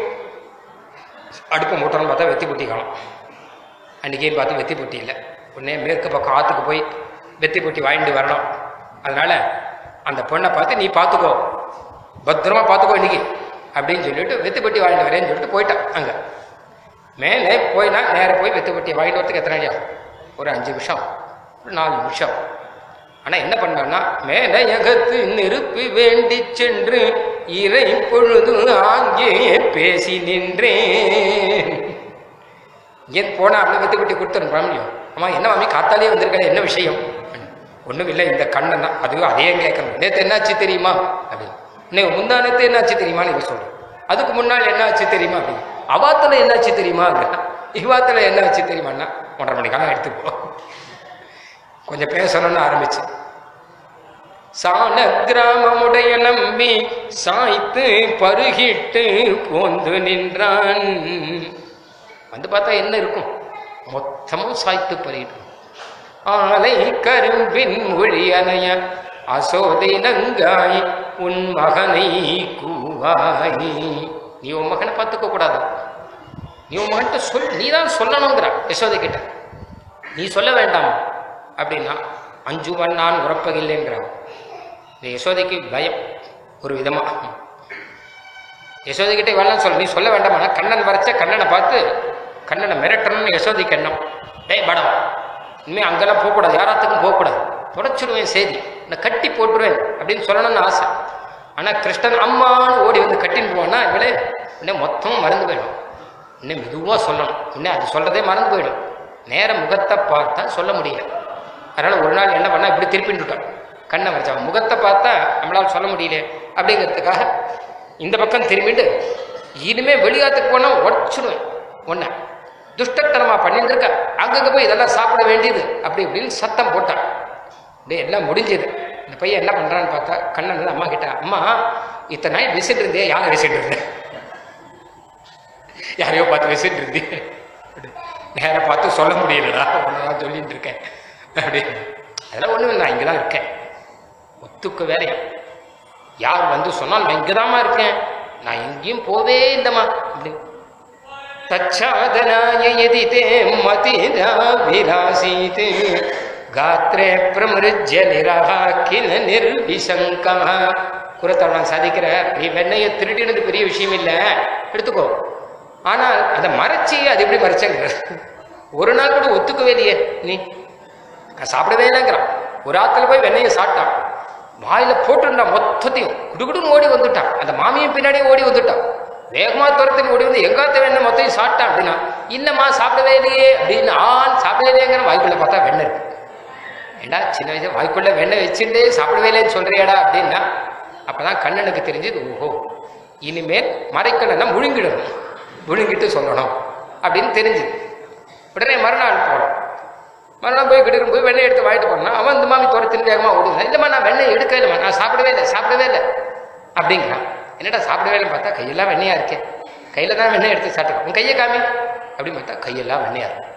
அடுப்பு மூட்டணும் பார்த்தா வெத்தி புட்டி காணும் அன்றைக்கின்னு பார்த்து வெத்தி பொட்டி இல்லை உடனே மேற்கு பக்கம் ஆற்றுக்கு போய் வெத்தி பொட்டி வாங்கிட்டு வரணும் அதனால அந்த பொண்ணை பார்த்து நீ பார்த்துக்கோ பத்திரமா பார்த்துக்கோ இன்னைக்கு அப்படின்னு சொல்லிட்டு வெத்தி பொட்டி வாங்கிட்டு வரேன்னு சொல்லிட்டு போயிட்டான் அங்கே மேலே போயினா நேராக போய் வெத்தி பொட்டியை வாங்கிட்டு வரத்துக்கு எத்தனை நாள் ஆகும் ஒரு அஞ்சு நிமிஷம் ஒரு நாலு நிமிஷம் ஆனால் என்ன பண்ணான்னா மேலையகத்து நெருப்பு வேண்டி சென்று இறை பொழுது ஆங்கே பேசி நின்றேன் இங்கே போனா அப்படி வெத்து குட்டி கொடுத்துரும் முடியும் அம்மா என்ன மாமி காத்தாலே வந்திருக்கேன் என்ன விஷயம் ஒன்றும் இல்லை இந்த கண்ணன் தான் அதுவும் அதே கேட்கணும் நேற்று என்னாச்சு தெரியுமா அப்படின்னு இன்னைக்கு முந்தானத்து என்னாச்சு தெரியுமா நீங்க சொல்றேன் அதுக்கு முன்னால் என்னாச்சு தெரியுமா அப்படின்னு அவாத்துல என்னாச்சு தெரியுமா அப்படின்னா இவாத்துல என்னாச்சு தெரியுமான்னா ஒன்றரை மணிக்கெல்லாம் எடுத்துப்போ கொஞ்சம் பேசணும்னு ஆரம்பிச்சு சாண கிராமமுடைய நம்பி சாய்த்து பருகிட்டு போந்து நின்றான் வந்து பார்த்தா என்ன இருக்கும் மொத்தமும் சாய்த்து பருகிட்டு ஆலை கரும்பின் மொழி அணைய அசோதை நங்காய் உன் மகனை கூவாய் நீ உன் மகனை பார்த்துக்க கூடாது நீ உன் மகன்கிட்ட சொல் நீ தான் சொல்லணுங்கிறா யசோதை கிட்ட நீ சொல்ல வேண்டாம் அப்படின்னா அஞ்சுவன் நான் உறப்பகில்லைங்கிறான் இந்த யசோதைக்கு பயம் ஒரு விதமா யசோதை கிட்ட இவெல்லாம் சொல்ல நீ சொல்ல வேண்டாமா கண்ணன் வரைச்ச கண்ணனை பார்த்து கண்ணனை மிரட்டணும்னு யசோதைக்கு எண்ணம் டேய் படம் இனிமேல் அங்கெல்லாம் போகக்கூடாது யாராத்துக்கும் போகக்கூடாது தொடச்சிடுவேன் செய்தி நான் கட்டி போட்டுருவேன் அப்படின்னு சொல்லணும்னு ஆசை ஆனால் கிருஷ்ணன் அம்மான்னு ஓடி வந்து கட்டின்னு போனா இவளே உடனே மொத்தமும் மறந்து போயிடும் இன்னும் மெதுவாக சொல்லணும் இன்னும் அது சொல்றதே மறந்து போயிடும் நேர முகத்தை பார்த்தா சொல்ல முடியல அதனால ஒரு நாள் என்ன பண்ணா இப்படி திருப்பின்னுட்டான் கண்ணை வச்சான் முகத்தை பார்த்தா நம்மளால சொல்ல முடியல அப்படிங்கிறதுக்காக இந்த பக்கம் திரும்பிட்டு இனிமே வெளியாத்துக்கு போனா உடச்சிடுவேன் ஒன்ன துஷ்டத்தனமா பண்ணிட்டு இருக்க அங்கங்க போய் இதெல்லாம் சாப்பிட வேண்டியது அப்படி இப்படின்னு சத்தம் போட்டான் டேய் எல்லாம் முடிஞ்சது இந்த பையன் என்ன பண்றான்னு பார்த்தா கண்ணன் வந்து அம்மா கிட்ட அம்மா இத்தனை நாள் விசிட்டு இருந்தே யாரை விசிட்டு இருந்தேன் யாரையோ பார்த்து விசிட்டு இருந்தே நேரா பார்த்து சொல்ல முடியலடா ஒன்றுதான் சொல்லிட்டு இருக்கேன் அப்படி அதெல்லாம் ஒன்றும் நான் இங்கே தான் இருக்கேன் ஒத்துக்க வேலையா யார் வந்து சொன்னால் நான் இங்கே இருக்கேன் நான் எங்கேயும் போவே இல்லைம்மா அப்படி தச்சாதனாய எதி தே மதிரா விலாசீத் காத்ரே பிரமிருஜ்ய நிரஹா கில நிர்விசங்கா குரத்தவன் சாதிக்கிற நீ வெண்ணையை திருடினது பெரிய விஷயம் இல்லை எடுத்துக்கோ ஆனால் அதை மறைச்சி அது எப்படி மறைச்சங்க ஒரு நாள் கூட ஒத்துக்கவே இல்லையே நீ நான் சாப்பிடவே இல்லைங்கிறான் ஒரு ஆத்துல போய் வெண்ணையை சாப்பிட்டான் வாயில போட்டுட்டான் மொத்தத்தையும் குடுகுடுன்னு ஓடி வந்துட்டான் அந்த மாமியும் பின்னாடியே ஓடி வந்துட்டான் வேகமா துரத்துக்கு ஓடி வந்து எங்காத்த வெண்ணெய் மொத்தம் சாப்பிட்டான் அப்படின்னா இல்லம்மா சாப்பிடவே இல்லையே அப்படின்னு ஆண் சாப்பிடவே இல்லையங்கிற வாய்க்குள்ள பார்த்தா வெண்ணெய் இருக்கு ஏண்டா சின்ன வயசு வாய்க்குள்ள வெண்ணெய் வச்சுட்டு சாப்பிடவே இல்லைன்னு சொல்றியாடா அப்படின்னா அப்பதான் கண்ணனுக்கு தெரிஞ்சது ஓஹோ இனிமேல் மறைக்கணும்னா முழுங்கிடணும் முழுங்கிட்டு சொல்லணும் அப்படின்னு தெரிஞ்சுது உடனே மறுநாள் போகிறோம் மறுநாள் போய் கிட்ட போய் வெண்ணெய் எடுத்து வாங்கிட்டு போனா அவன் இந்த மாமி துரத்தின் வேகமாக ஓடுங்க இல்லைம்மா நான் வெண்ணெய் எடுக்கவே இல்லைம்மா நான் சாப்பிடவே இல்லை சாப்பிடவே இல்லை அப்படிங்கிறான் என்னடா சாப்பிடவே இல்லைன்னு பார்த்தா கையெல்லாம் வெண்ணையா இருக்கே கையில் தான் வெண்ணெய் எடுத்து சாப்பிட்டுக்கோ உன் கையை காமி அப்படின்னு பார்த்தா கையெல்லாம் வெண்ணையா இருக்கு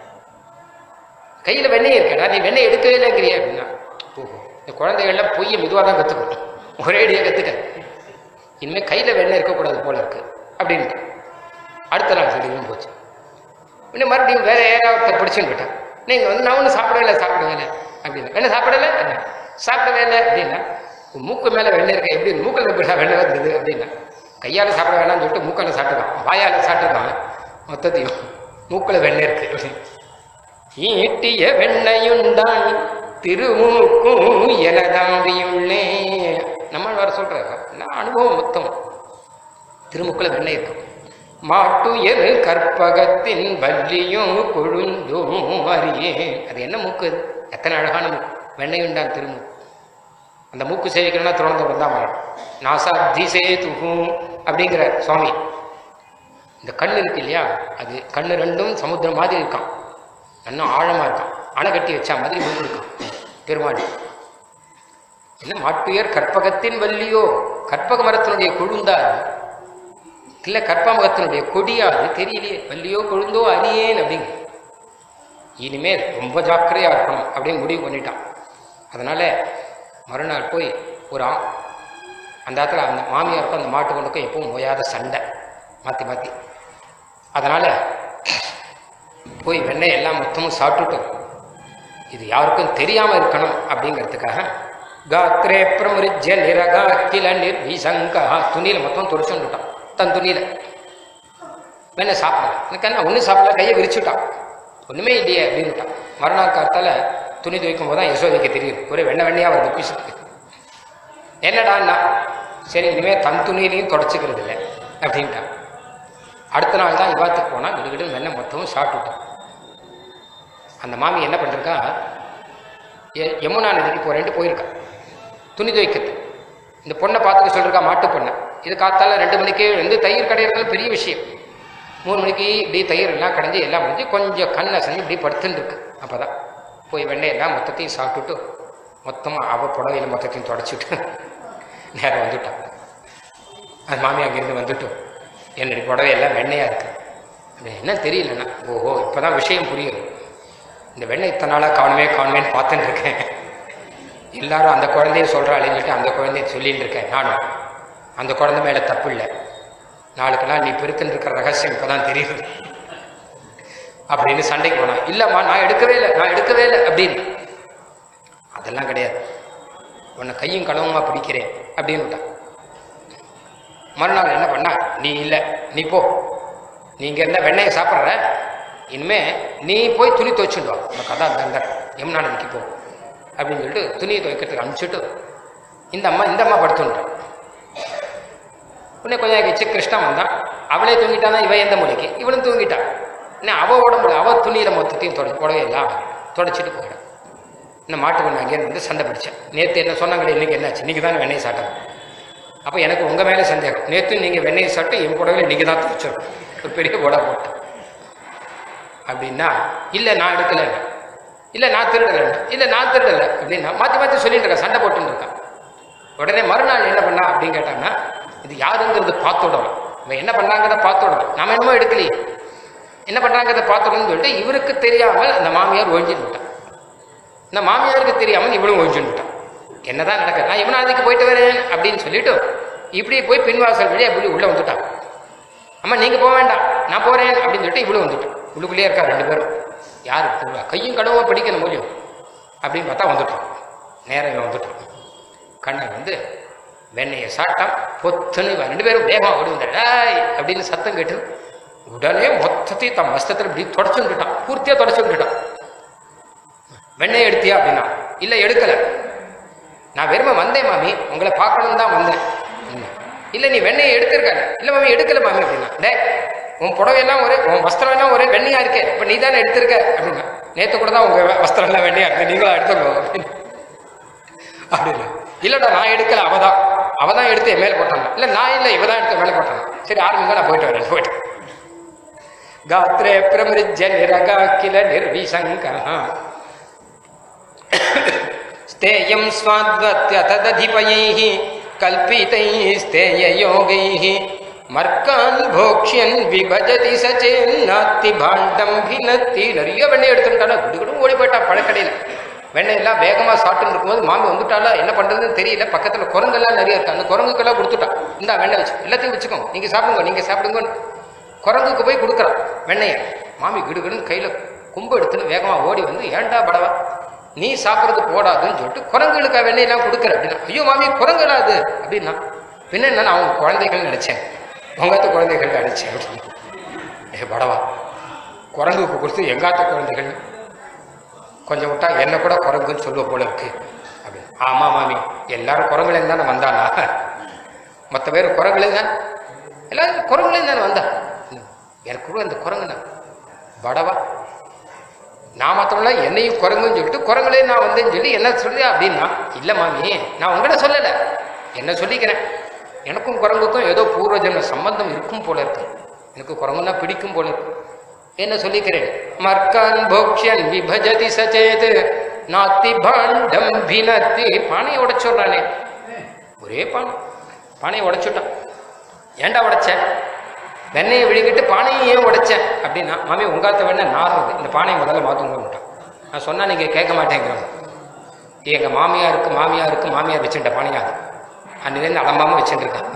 கையில் வெண்ணெய் இருக்கடா நீ வெண்ணெய் எடுக்கவே இல்லைங்கிறிய அப்படின்னா ஓஹோ இந்த குழந்தைகள்லாம் பொய்யை மெதுவாக தான் கற்றுக்கணும் ஒரே அடியாக கற்றுக்க இனிமேல் கையில் வெண்ணெய் இருக்கக்கூடாது போல இருக்கு அப்படின்ட்டு அடுத்த நாள் திடீர்னு போச்சு இன்னும் மறுபடியும் வேற யாராவது பிடிச்சுன்னு போயிட்டான் நீங்கள் வந்து நான் ஒன்றும் சாப்பிடவே இல்லை சாப்பிடவே இல்லை அப்படின்னு வெண்ணெய் சாப்பிடல என்ன சாப்பிடவே இல்லை அப்படின்னா உன் மூக்கு மேலே வெண்ணெய் இருக்க எப்படி மூக்கில் எப்படி வெண்ணெய் வந்தது அப்படின்னா கையால் சாப்பிட வேணாம்னு சொல்லிட்டு மூக்கால் சாப்பிட்டுதான் வாயால் சாப்பிட்டுதான் மொத்தத்தையும் மூக்கில் வெண்ணெய் இருக்கு அப்படின்னு ஈட்டிய வெண்ணையுண்டான் திருமூக்கும் எனதாம்பியுள்ளே நம்ம வர சொல்றாரு நான் அனுபவம் மொத்தம் திருமுக்கில் வெண்ணெய் இருக்கும் மாட்டுயர் கற்பகத்தின் வள்ளியும் கொழுந்தும் அறியே அது என்ன மூக்கு அது எத்தனை அழகான மூக்கு வெண்ணையுண்டான் திருமூக்கு அந்த மூக்கு சேவிக்கணும்னா திருவனந்தபுரம் தான் வரணும் நாசா தீசே துகும் அப்படிங்கிற சுவாமி இந்த கண் இருக்கு இல்லையா அது கண்ணு ரெண்டும் சமுத்திரம் மாதிரி இருக்கான் இன்னும் ஆழமா இருக்கான் அணை கட்டி வச்சா மாதிரி மூக்கு இருக்கான் பெருமாள் என்ன மாட்டுயர் கற்பகத்தின் வள்ளியோ கற்பக மரத்தினுடைய கொழுந்தா அது? இல்ல கற்பகத்தினுடைய கொடியா அது தெரியலையே வள்ளியோ கொழுந்தோ அறியேன் அப்படிங்க இனிமேல் ரொம்ப ஜாக்கிரதையா இருக்கணும் அப்படின்னு முடிவு பண்ணிட்டான் அதனால மறுநாள் போய் ஒரு ஆ அந்த இடத்துல அந்த மாமியாருக்கும் அந்த மாட்டுக்கொண்டுக்கும் எப்பவும் ஓயாத சண்டை மாற்றி மாற்றி அதனால போய் வெண்ணெய் எல்லாம் மொத்தமும் சாப்பிட்டுட்டோம் இது யாருக்கும் தெரியாம இருக்கணும் அப்படிங்கிறதுக்காக காத்ரே பிரமிருஜ்ய நிரகா கில நிர்விசங்கா துணியில மொத்தம் துடிச்சுட்டான் தன் துணியில வெண்ணெய் சாப்பிடல எனக்கு என்ன ஒன்றும் சாப்பிடல கையை விரிச்சுட்டான் ஒண்ணுமே இல்லையே அப்படின்னுட்டான் மறுநாள் காலத்தால துணி துவைக்கும் போது தான் யசோதைக்கு தெரியுது ஒரே வெண்ணெய் வெண்ணையா வருது பீசத்துக்கு என்னடான்னா சரி இனிமே தன் துணியிலையும் தொடச்சிக்கிறது இல்லை அப்படின்ட்டான் அடுத்த நாள் தான் விவாதத்துக்கு போனால் கிடுகிடு வெண்ணெய் மொத்தமும் சாப்பிட்டுட்டான் அந்த மாமி என்ன பண்ணிருக்கா எ- யமுனா நதிக்கு போறேன்ட்டு போயிருக்கா துணி துவைக்கிறது இந்த பொண்ணை பார்த்துக்க சொல்லிருக்கா மாட்டு பொண்ணை இது காத்தால ரெண்டு மணிக்கே வந்து தயிர் கடையிறது பெரிய விஷயம் மூணு மணிக்கு இப்படி தயிர் எல்லாம் கடைஞ்சி எல்லாம் முடிஞ்சு கொஞ்சம் கண் அசைஞ்சு இப்படி படுத்துன்னு இருக்கு அப்பதான் போய் வெண்ணெய் எல்லாம் மொத்தத்தையும் சாப்பிட்டுட்டு மொத்தமாக அவ புடவையில மொத்தத்தையும் தொடச்சிட்டு நேரம் வந்துட்டான் அது மாமி அங்கேருந்து வந்துட்டோம் என்னுடைய புடவையெல்லாம் வெண்ணையா இருக்கு அது என்ன தெரியலண்ணா ஓஹோ இப்போதான் விஷயம் புரியுது இந்த வெண்ணெய் இத்தனை நாளாக காணுமே காணுமேன்னு பார்த்துட்டு இருக்கேன் எல்லாரும் அந்த குழந்தைய சொல்கிறாளேன்னு சொல்லிட்டு அந்த குழந்தைய சொல்லிட்டு இருக்கேன் நானும் அந்த குழந்தை மேலே தப்பு இல்லை நாளுக்கெல்லாம் நீ பெருத்துன்னு இருக்கிற ரகசியம் இப்போதான் தெரியுது அப்படின்னு சண்டைக்கு போனான் இல்லைம்மா நான் எடுக்கவே இல்லை நான் எடுக்கவே இல்லை அப்படின்னு அதெல்லாம் கிடையாது உன்னை கையும் களவுமா பிடிக்கிறேன் அப்படின்னு விட்டான் மறுநாள் என்ன பண்ணா நீ இல்லை நீ போ நீங்க இருந்தா வெண்ணெயை சாப்பிட்ற இனிமே நீ போய் துணி துவைச்சுட்டு வா உனக்கு அதான் தண்டர் யமுனா நதிக்கு போ அப்படின்னு சொல்லிட்டு துணியை துவைக்கிறதுக்கு அனுப்பிச்சுட்டு இந்த அம்மா இந்த அம்மா படுத்துட்டான் உடனே கொஞ்சம் கழிச்சு கிருஷ்ணன் வந்தான் அவளே தூங்கிட்டானா இவன் எந்த மூலைக்கு இவனும் தூங்கிட்டான் என்ன அவ உடம்புல அவ துணியில மொத்தத்தையும் தொட புடவையெல்லாம் தொடச்சிட்டு போயிடும் இந்த மாட்டு பண்ண அங்கேயே வந்து சண்டை பிடிச்சேன் நேற்று என்ன சொன்னாங்களே இன்னைக்கு என்னாச்சு இன்னைக்கு தானே வெண்ணெய் சாட்டம் அப்போ எனக்கு உங்கள் மேலே சந்தேகம் நேற்று நீங்கள் வெண்ணெய் சாப்பிட்டு என் புடவையில் நீங்கள் தான் துவைச்சிருக்கணும் ஒரு பெரிய புடவை போட்டு அப்படின்னா இல்லை நான் எடுக்கலை இல்லை நான் திருடலை இல்லை நான் திருடலை அப்படின்னா மாற்றி மாற்றி சொல்லிட்டு இருக்கேன் சண்டை போட்டுன்னு இருக்கான் உடனே மறுநாள் என்ன பண்ணா அப்படின்னு கேட்டாங்கன்னா இது யாருங்கிறது பார்த்துடணும் இவன் என்ன பண்ணாங்கிறத பார்த்துடணும் நாம என்னமோ எடுக்கலையே என்ன பண்ணுறாங்கிறத பார்த்துடணும்னு சொல்லிட்டு இவருக்கு தெரியாமல் அந்த மாமியார் ஒழிஞ்சிட்டு விட்டான் இந்த மாமியாருக்கு தெரியாமல் இவளும் ஒழிஞ்சுன்னு விட்டான் என்னதான் நடக்குது நான் இவனாதிக்கு போயிட்டு வரேன் அப்படின்னு சொல்லிட்டு இப்படி போய் பின்வாசல் வழி அப்படி உள்ளே வந்துட்டான் அம்மா நீங்கள் போக வேண்டாம் நான் போகிறேன் அப்படின்னு சொல்லிட்டு இவ்வளோ வந்துட்டான் உள்ளுக்குள்ளேயே இருக்கா ரெண்டு பேரும் யார் போவா கையும் கடவுமா படிக்கணும் முடியும் அப்படின்னு பார்த்தா வந்துட்டான் நேரம் இவன் வந்துட்டான் கண்ணன் வந்து வெண்ணையை சாப்பிட்டான் பொத்துன்னு இவன் ரெண்டு பேரும் வேகமாக ஓடி வந்தார் டேய் அப்படின்னு சத்தம் கேட்டு உடனே மொத்தத்தையும் தன் மஸ்தத்தில் இப்படி தொடச்சு விட்டுட்டான் பூர்த்தியாக தொடச்சு விட்டுட்டான் வெண்ணெய் எடுத்தியா அப்படின்னா இல்லை எடுக்கலை நான் வெறுமை வந்தேன் மாமி உங்களை பார்க்கணும் தான் வந்தேன் இல்லை நீ வெண்ணெயை எடுத்திருக்க இல்லை மாமி எடுக்கல மாமி அப்படின்னா டே உன் புடவையெல்லாம் ஒரே உன் வஸ்திரம் எல்லாம் ஒரே வெண்ணையா இருக்கே இப்போ நீ தானே எடுத்திருக்க அப்படின்னா நேற்று கூட தான் உங்க வஸ்திரம் எல்லாம் வெண்ணையா இருக்கு நீங்களா எடுத்துக்கோ அப்படின்னு அப்படின்னு இல்லைடா நான் எடுக்கல அவ தான் அவ தான் எடுத்து என் மேலே போட்டாங்க இல்லை நான் இல்லை இவ தான் எடுத்து மேலே போட்டாங்க சரி ஆரம்பிங்க நான் போயிட்டு வரேன் போயிட்டு காத்ரே பிரமிருஜ நிரகா கில நிர்விசங்கா ஸ்தேயம் ஸ்வாத்வத்ய தததிபயைः கல்பிதைः ஸ்தேயயோகைः மர்க்கான் போக்ஷியன் விபஜதி சச்சேன்னாத்தி பாண்டம் பினத்தி நிறைய வெண்ணெய் எடுத்துட்டானா குடுகுடும் ஓடி போயிட்டா பழக்கடையில் வெண்ணெய் எல்லாம் வேகமாக சாப்பிட்டு இருக்கும்போது மாமி வந்துட்டாலா என்ன பண்ணுறதுன்னு தெரியல பக்கத்தில் குரங்கெல்லாம் நிறைய இருக்கு அந்த குரங்குக்கெல்லாம் கொடுத்துட்டான் இந்தா வெண்ணெய் வச்சு எல்லாத்தையும் வச்சுக்கோங்க நீங்கள் சாப்பிடுங்க நீங்கள் சாப்பிடுங்கன்னு குரங்குக்கு போய் கொடுக்குறான் வெண்ணெயை மாமி கிடுகிடுன்னு கையில் கும்பு எடுத்துன்னு வேகமாக ஓடி வந்து ஏன்டா படவா நீ சாப்பிட்றது போடாதுன்னு சொல்லிட்டு குரங்குகளுக்கு வெண்ணெயெல்லாம் கொடுக்குற அப்படின்னா ஐயோ மாமி குரங்குடா அது அப்படின்னா பின்ன என்ன நான் அவங்க குழந்தைகள் நினைச்சேன் உங்காத்த குழந்தைகள் நினைச்சேன் அப்படின்னு ஏ படவா குரங்குக்கு கொடுத்து எங்காத்த குழந்தைகள் கொஞ்சம் விட்டா என்ன கூட குரங்குன்னு சொல்லுவ போல இருக்கு அப்படின்னு ஆமா மாமி எல்லாரும் குரங்குலேருந்து தானே வந்தானா மற்ற பேர் குரங்குலேருந்து தான் எல்லாரும் குரங்குலேருந்து தானே வந்தா எனக்கு கூட அந்த குரங்குண்ணா படவா நான் மாத்திரம்ல என்னையும் குரங்குன்னு சொல்லிட்டு குரங்களே நான் வந்தேன்னு சொல்லி என்ன சொல்லி அப்படின்னா இல்லை மாமி நான் உங்கள்கிட்ட சொல்லலை என்ன சொல்லிக்கிறேன் எனக்கும் குரங்குக்கும் ஏதோ பூர்வஜன்ம சம்பந்தம் இருக்கும் போல இருக்கு எனக்கு குரங்குன்னா பிடிக்கும் போல இருக்கு என்ன சொல்லிக்கிறேன் மர்க்கான் போக்ஷன் விபஜதி சச்சேத் நாத்தி பாண்டம் பினத்தி பானையை உடைச்சுடுறானே ஒரே பானை பானையை உடைச்சுட்டான் ஏன்டா உடைச்சேன் வெண்ணெயை விழுங்கிட்டு பானையை ஏன் உடைச்சேன் அப்படின்னா மாமி உங்காத்த வெண்ணெய் நார்றது இந்த பானையை முதல்ல மாற்றுங்கட்டான் நான் சொன்னால் நீங்கள் கேட்க மாட்டேங்கிறாங்க எங்கள் மாமியாருக்கு மாமியாருக்கு மாமியார் வச்சுட்ட பானையா அது அன்னிலேருந்து அலம்பாமல் வச்சுட்டுருக்காங்க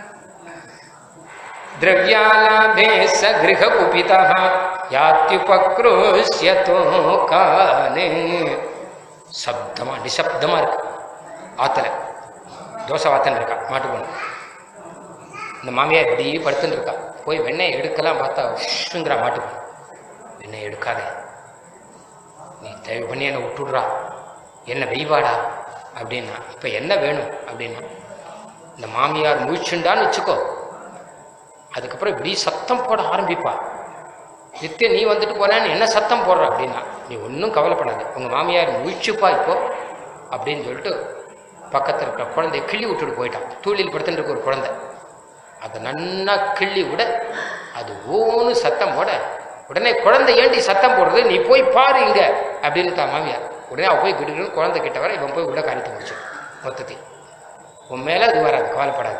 திரவியாலாபே ச கிரக குபிதா யாத்யுபக்ரோஷ்யதோ கானே சப்தமாக நிசப்தமாக இருக்கு ஆற்றுல தோசை வாத்தன் இருக்கா மாட்டு பொண்ணு இந்த மாமியார் இப்படி படுத்துன்னு இருக்கா போய் வெண்ணெய் எடுக்கலாம் பார்த்தா உஷுங்கிற மாட்டு பொண்ணு வெண்ணெய் எடுக்காதே நீ தயவு பண்ணி என்னை விட்டுடுறா என்ன வெய்வாடா அப்படின்னா இப்போ என்ன வேணும் அப்படின்னா இந்த மாமியார் முழிச்சுண்டான்னு வச்சுக்கோ அதுக்கப்புறம் இப்படி சத்தம் போட ஆரம்பிப்பா நித்தியம் நீ வந்துட்டு போனேன்னு என்ன சத்தம் போடுற அப்படின்னா நீ ஒன்றும் கவலைப்படாத உங்கள் மாமியார் முழிச்சுப்பா இப்போ அப்படின்னு சொல்லிட்டு பக்கத்தில் இருக்கிற குழந்தைய கிள்ளி விட்டுட்டு போயிட்டான் தூளில் படுத்துட்டு இருக்க ஒரு குழந்தை அதை நன்னா கிள்ளி விட அது ஓன்னு சத்தம் போட உடனே குழந்தை ஏண்டி சத்தம் போடுறது நீ போய் பாரு இங்க அப்படின்னு தான் மாமியார் உடனே அவ போய் கிடுகிட்டு குழந்தை கிட்ட வர இவன் போய் உள்ள காரியத்தை முடிச்சு மொத்தத்தையும் உன் மேல அது வராது கவலைப்படாது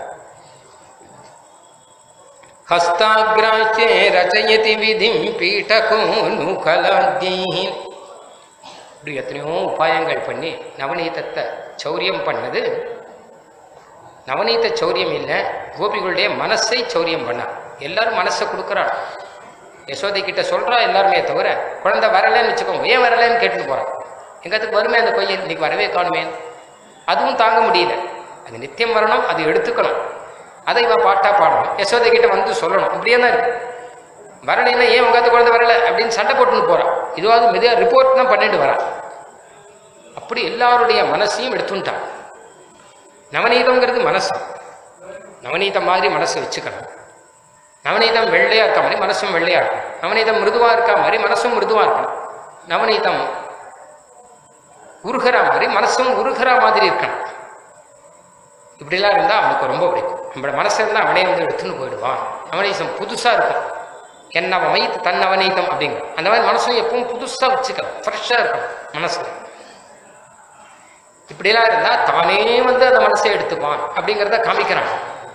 ஹஸ்தாகிராச்சே ரச்சயதி விதிம் பீட்டகோனு கலாத்யை இப்படி எத்தனையோ உபாயங்கள் பண்ணி நவநீதத்தை சௌரியம் பண்ணது நவநீத சௌரியம் இல்லை கோபிகளுடைய மனசை சௌரியம் பண்ணா எல்லாரும் மனசை கொடுக்குறாள் யசோதை கிட்ட சொல்றா எல்லாருமே தவிர குழந்தை வரலைன்னு வச்சுக்கோங்க ஏன் வரலைன்னு கேட்டுட்டு போறான் எங்கத்துக்கு வருமே அந்த கொய்யன் இன்னைக்கு வரவே காணுமே அதுவும் தாங்க முடியல அது நித்தியம் வரணும் அது எடுத்துக்கணும் அதை இவன் பாட்டா பாடணும் யசோதை கிட்ட வந்து சொல்லணும் இப்படியே தான் இருக்கு வரலைன்னா ஏன் உங்காத்து குழந்தை வரல அப்படின்னு சண்டை போட்டுன்னு போறான் இதுவாவது மெதுவாக ரிப்போர்ட் தான் பண்ணிட்டு வரான் அப்படி எல்லாருடைய மனசையும் எடுத்துட்டான் நவநீதங்கிறது மனசு நவநீதம் மாதிரி மனசு வச்சுக்கணும் நவநீதம் வெள்ளையா இருக்க மாதிரி மனசும் வெள்ளையா இருக்கணும் நவநீதம் மிருதுவா இருக்க மாதிரி மனசும் மிருதுவா இருக்கணும் நவநீதம் உருகிற மாதிரி மனசும் உருகிற மாதிரி இருக்கணும் இப்படிலாம் இருந்தால் அவனுக்கு ரொம்ப பிடிக்கும் நம்மளோட மனசு இருந்தால் அவனே வந்து எடுத்துன்னு போயிடுவான் நவநீதம் புதுசாக இருக்கும் என்ன மைத்து தன் நவநீதம் அப்படிங்கிற அந்த மாதிரி மனசும் எப்பவும் புதுசாக வச்சுக்கலாம் ஃப்ரெஷ்ஷாக இருக்கும் மனசு இப்படிலாம் இருந்தால் தானே வந்து அந்த மனசை எடுத்துப்பான் அப்படிங்கிறத காமிக்கிறான்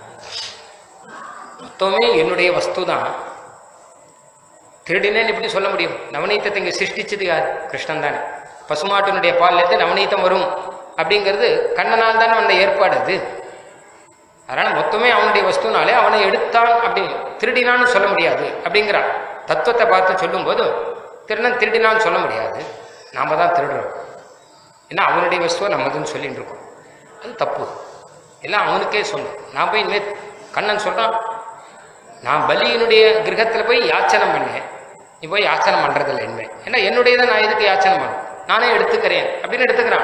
மொத்தமே என்னுடைய வஸ்து தான் திருடினேன்னு எப்படி சொல்ல முடியும் நவநீதத்தை இங்கே சிருஷ்டிச்சது யார் கிருஷ்ணன் தானே பசுமாட்டினுடைய பால்லேருந்து நவநீதம் வரும் அப்படிங்கிறது கண்ணனால் தானே அந்த ஏற்பாடு அது அதனால் மொத்தமே அவனுடைய வஸ்துனாலே அவனை எடுத்தான் அப்படி திருடினான்னு சொல்ல முடியாது அப்படிங்கிறான் தத்துவத்தை பார்த்து சொல்லும்போது திருடன் திருடினான்னு சொல்ல முடியாது நாம தான் திருடுறோம் ஏன்னா அவனுடைய வஸ்துவை நம்மதுன்னு சொல்லிட்டு இருக்கோம் அது தப்பு எல்லாம் அவனுக்கே சொல்லணும் நான் போய் இனிமேல் கண்ணன் சொல்கிறான் நான் பலியினுடைய கிரகத்தில் போய் யாச்சனம் பண்ணேன் நீ போய் யாச்சனம் பண்ணுறதில்ல இனிமே ஏன்னா என்னுடையதை நான் எதுக்கு யாச்சனம் பண்ணேன் நானே எடுத்துக்கிறேன் அப்படின்னு எடுத்துக்கிறான்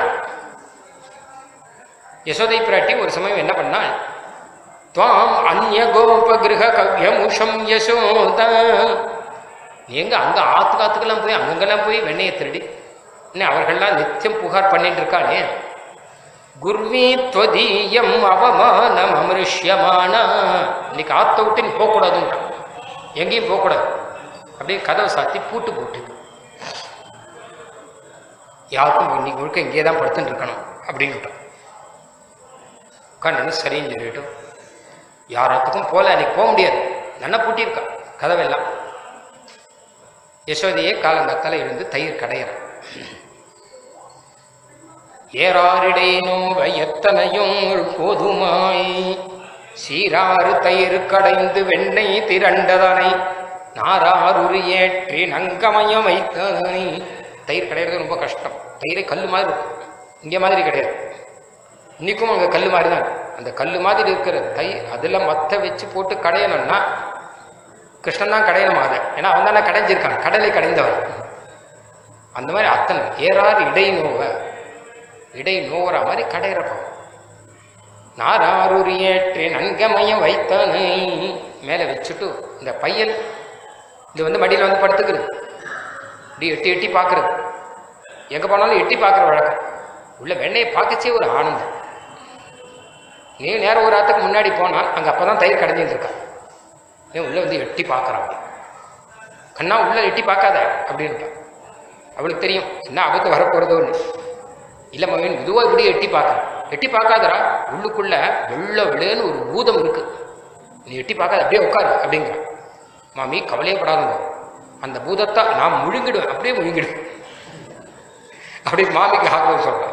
யசோதை பிராட்டி ஒரு சமயம் என்ன பண்ணாள் துவாம் அந்நிய கோப கிரக கவ்யமுஷம் யசோத நீ எங்க அங்க ஆத்து காத்துக்கெல்லாம் போய் அங்கெல்லாம் போய் வெண்ணையை திருடி இன்னும் அவர்கள்லாம் நித்தியம் புகார் பண்ணிட்டு இருக்காளே குர்வி துவதீயம் அவமானம் அமிருஷ்யமானா இன்னைக்கு ஆத்த விட்டு நீ போகக்கூடாதுன்றான் எங்கேயும் போகக்கூடாது அப்படியே கதவை சாத்தி பூட்டு போட்டு யாருக்கும் இன்னைக்கு முழுக்க இங்கே தான் படுத்துட்டு இருக்கணும் அப்படின்னுட்டான் உட்காந்து சரின்னு சொல்லிட்டு யாராத்துக்கும் போல அன்னைக்கு போக முடியாது நல்லா பூட்டியிருக்கான் கதவெல்லாம் யசோதையே காலங்கத்தால எழுந்து தயிர் கடையிறான் ஏறாரிடை நோவ எத்தனையும் போதுமாய் சீராறு தயிர் கடைந்து வெண்ணெய் திரண்டதனை நாராருரு ஏற்றி நங்கமயம் வைத்ததனை தயிர் கிடையாது ரொம்ப கஷ்டம் தயிரை கல் மாதிரி இருக்கும் இங்கே மாதிரி கிடையாது இன்னைக்கும் அங்கே கல் மாதிரி தான் இருக்கு. அந்த கல் மாதிரி இருக்கிற தயிர் அதில் மத்த வச்சு போட்டு கடையணும்னா கிருஷ்ணன் தான் கடையணும் அதை ஏன்னா அவன் தானே கடைஞ்சிருக்கான் கடலை கடைந்தவன் அந்த மாதிரி அத்தனை ஏறார் இடை நோவ இடை நோவுற மாதிரி கடையிறப்பான் நாராரூர் ஏற்றி நன்கமயம் வைத்தானே மேலே வச்சுட்டு இந்த பையன் இது வந்து மடியில் வந்து படுத்துக்கிறது இப்படி எட்டி எட்டி பார்க்கறது எங்கே போனாலும் எட்டி பார்க்குற வழக்கம் உள்ள வெண்ணெயை பார்க்கச்சே ஒரு ஆனந்தம் நீ நேரம் ஒரு ஆத்துக்கு முன்னாடி போனால் அங்கே அப்போ தான் தயிர் கடைஞ்சிட்டு இருக்கான் ஏன் உள்ள வந்து எட்டி பார்க்குறான் கண்ணா உள்ள எட்டி பார்க்காத அப்படின்ட்டான் அவளுக்கு தெரியும் என்ன ஆபத்து வரப்போகிறதோன்னு இல்லை மகன் மெதுவாக இப்படி எட்டி பார்க்குறான் எட்டி பார்க்காதடா உள்ளுக்குள்ள வெள்ள வெள்ளேன்னு ஒரு பூதம் இருக்கு நீ எட்டி பார்க்காத அப்படியே உட்காரு அப்படிங்கிறான் மாமி கவலையப்படாதுங்க அந்த பூதத்தை நான் முழுங்கிடுவேன் அப்படியே முழுங்கிடுவேன் அப்படி மாமிக்கு ஆகவே சொல்றான்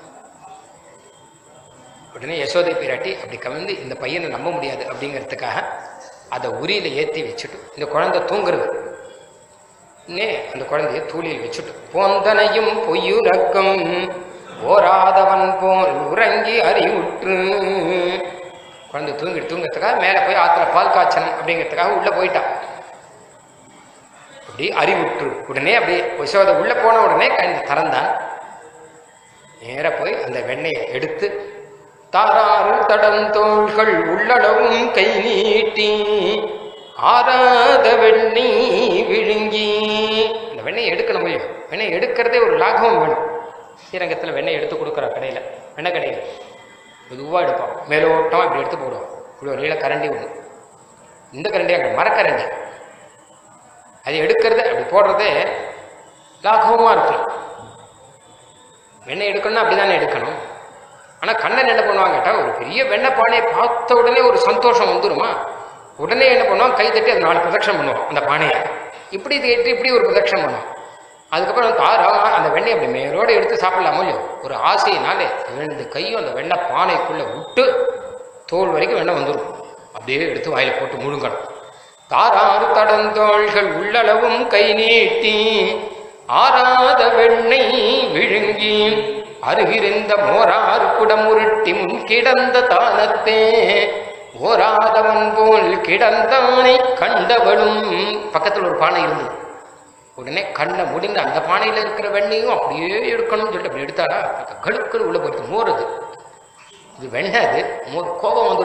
உடனே யசோதை பிராட்டி அப்படி கவிழ்ந்து இந்த பையனை நம்ப முடியாது அப்படிங்கிறதுக்காக அதை உரியில ஏற்றி வச்சுட்டு இந்த குழந்தை தூங்குறது நே அந்த குழந்தைய தூளியில் வச்சுட்டு போந்தனையும் பொய்யுறக்கம் ஓராதவன் போல் உறங்கி அறிவுற்று குழந்தை தூங்கிட்டு தூங்கிறதுக்காக மேலே போய் ஆற்றுல பால் காய்ச்சணும் அப்படிங்கிறதுக்காக உள்ளே போயிட்டான் அப்படி அறிவுற்று உடனே அப்படியே யசோதை உள்ளே போன உடனே கண்டு திறந்தான் நேர போய் அந்த வெண்ணெயை எடுத்து தாராறு தடந்தோள்கள் உள்ளளவும் கை நீட்டி ஆறாத வெண்ணெய் விழுங்கி இந்த வெண்ணெய் எடுக்கணும் முடியும் வெண்ணெய் எடுக்கிறதே ஒரு லாகவம் வேணும் ஸ்ரீரங்கத்தில் வெண்ணெய் எடுத்து கொடுக்குற கடையில் வெண்ணெய் கடையில் மெதுவாக எடுப்பான் மேலோட்டமாக இப்படி எடுத்து போடுவான் இப்படி ஒரு நீள கரண்டி ஒன்று இந்த கரண்டியாக கிடையாது மரக்கரண்டி அது எடுக்கிறது அப்படி போடுறதே லாகவமாக இருக்கும் வெண்ணெய் எடுக்கணும்னா அப்படிதானே எடுக்கணும் ஆனால் கண்ணன் என்ன பண்ணுவாங்க கேட்டால் ஒரு பெரிய வெண்ணெய் பானையை பார்த்த உடனே ஒரு சந்தோஷம் வந்துருமா உடனே என்ன பண்ணுவான் கை தட்டி அது நாலு பிரதட்சணம் பண்ணுவான் அந்த பானையை இப்படி இது எட்டு இப்படி ஒரு பிரதட்சணம் பண்ணுவான் அதுக்கப்புறம் தாரா அந்த வெண்ணெய் அப்படி மேலோட எடுத்து சாப்பிடலாமோ இல்லையோ ஒரு ஆசையினாலே ரெண்டு கையும் அந்த வெண்ணெய் பானைக்குள்ளே விட்டு தோல் வரைக்கும் வெண்ணெய் வந்துடும் அப்படியே எடுத்து வாயில போட்டு முழுங்கணும் தாராறு தடந்தோள்கள் உள்ளளவும் கை நீட்டி ஆறாத வெண்ணெய் விழுங்கி அருகிருந்த மோரார் குடமுருட்டி முன் கிடந்த தானத்தே ஓராதவன் போல் கிடந்தானை கண்டவளும் பக்கத்தில் ஒரு பானை இருந்தது உடனே கண்ணை முடிந்து அந்த பானையில் இருக்கிற வெண்ணையும் அப்படியே எடுக்கணும்னு சொல்லிட்டு அப்படி எடுத்தாரா கழுக்குன்னு உள்ள போயிடுது மோர் அது இது வெண்ணெய் அது மோர் கோபம் வந்துடுது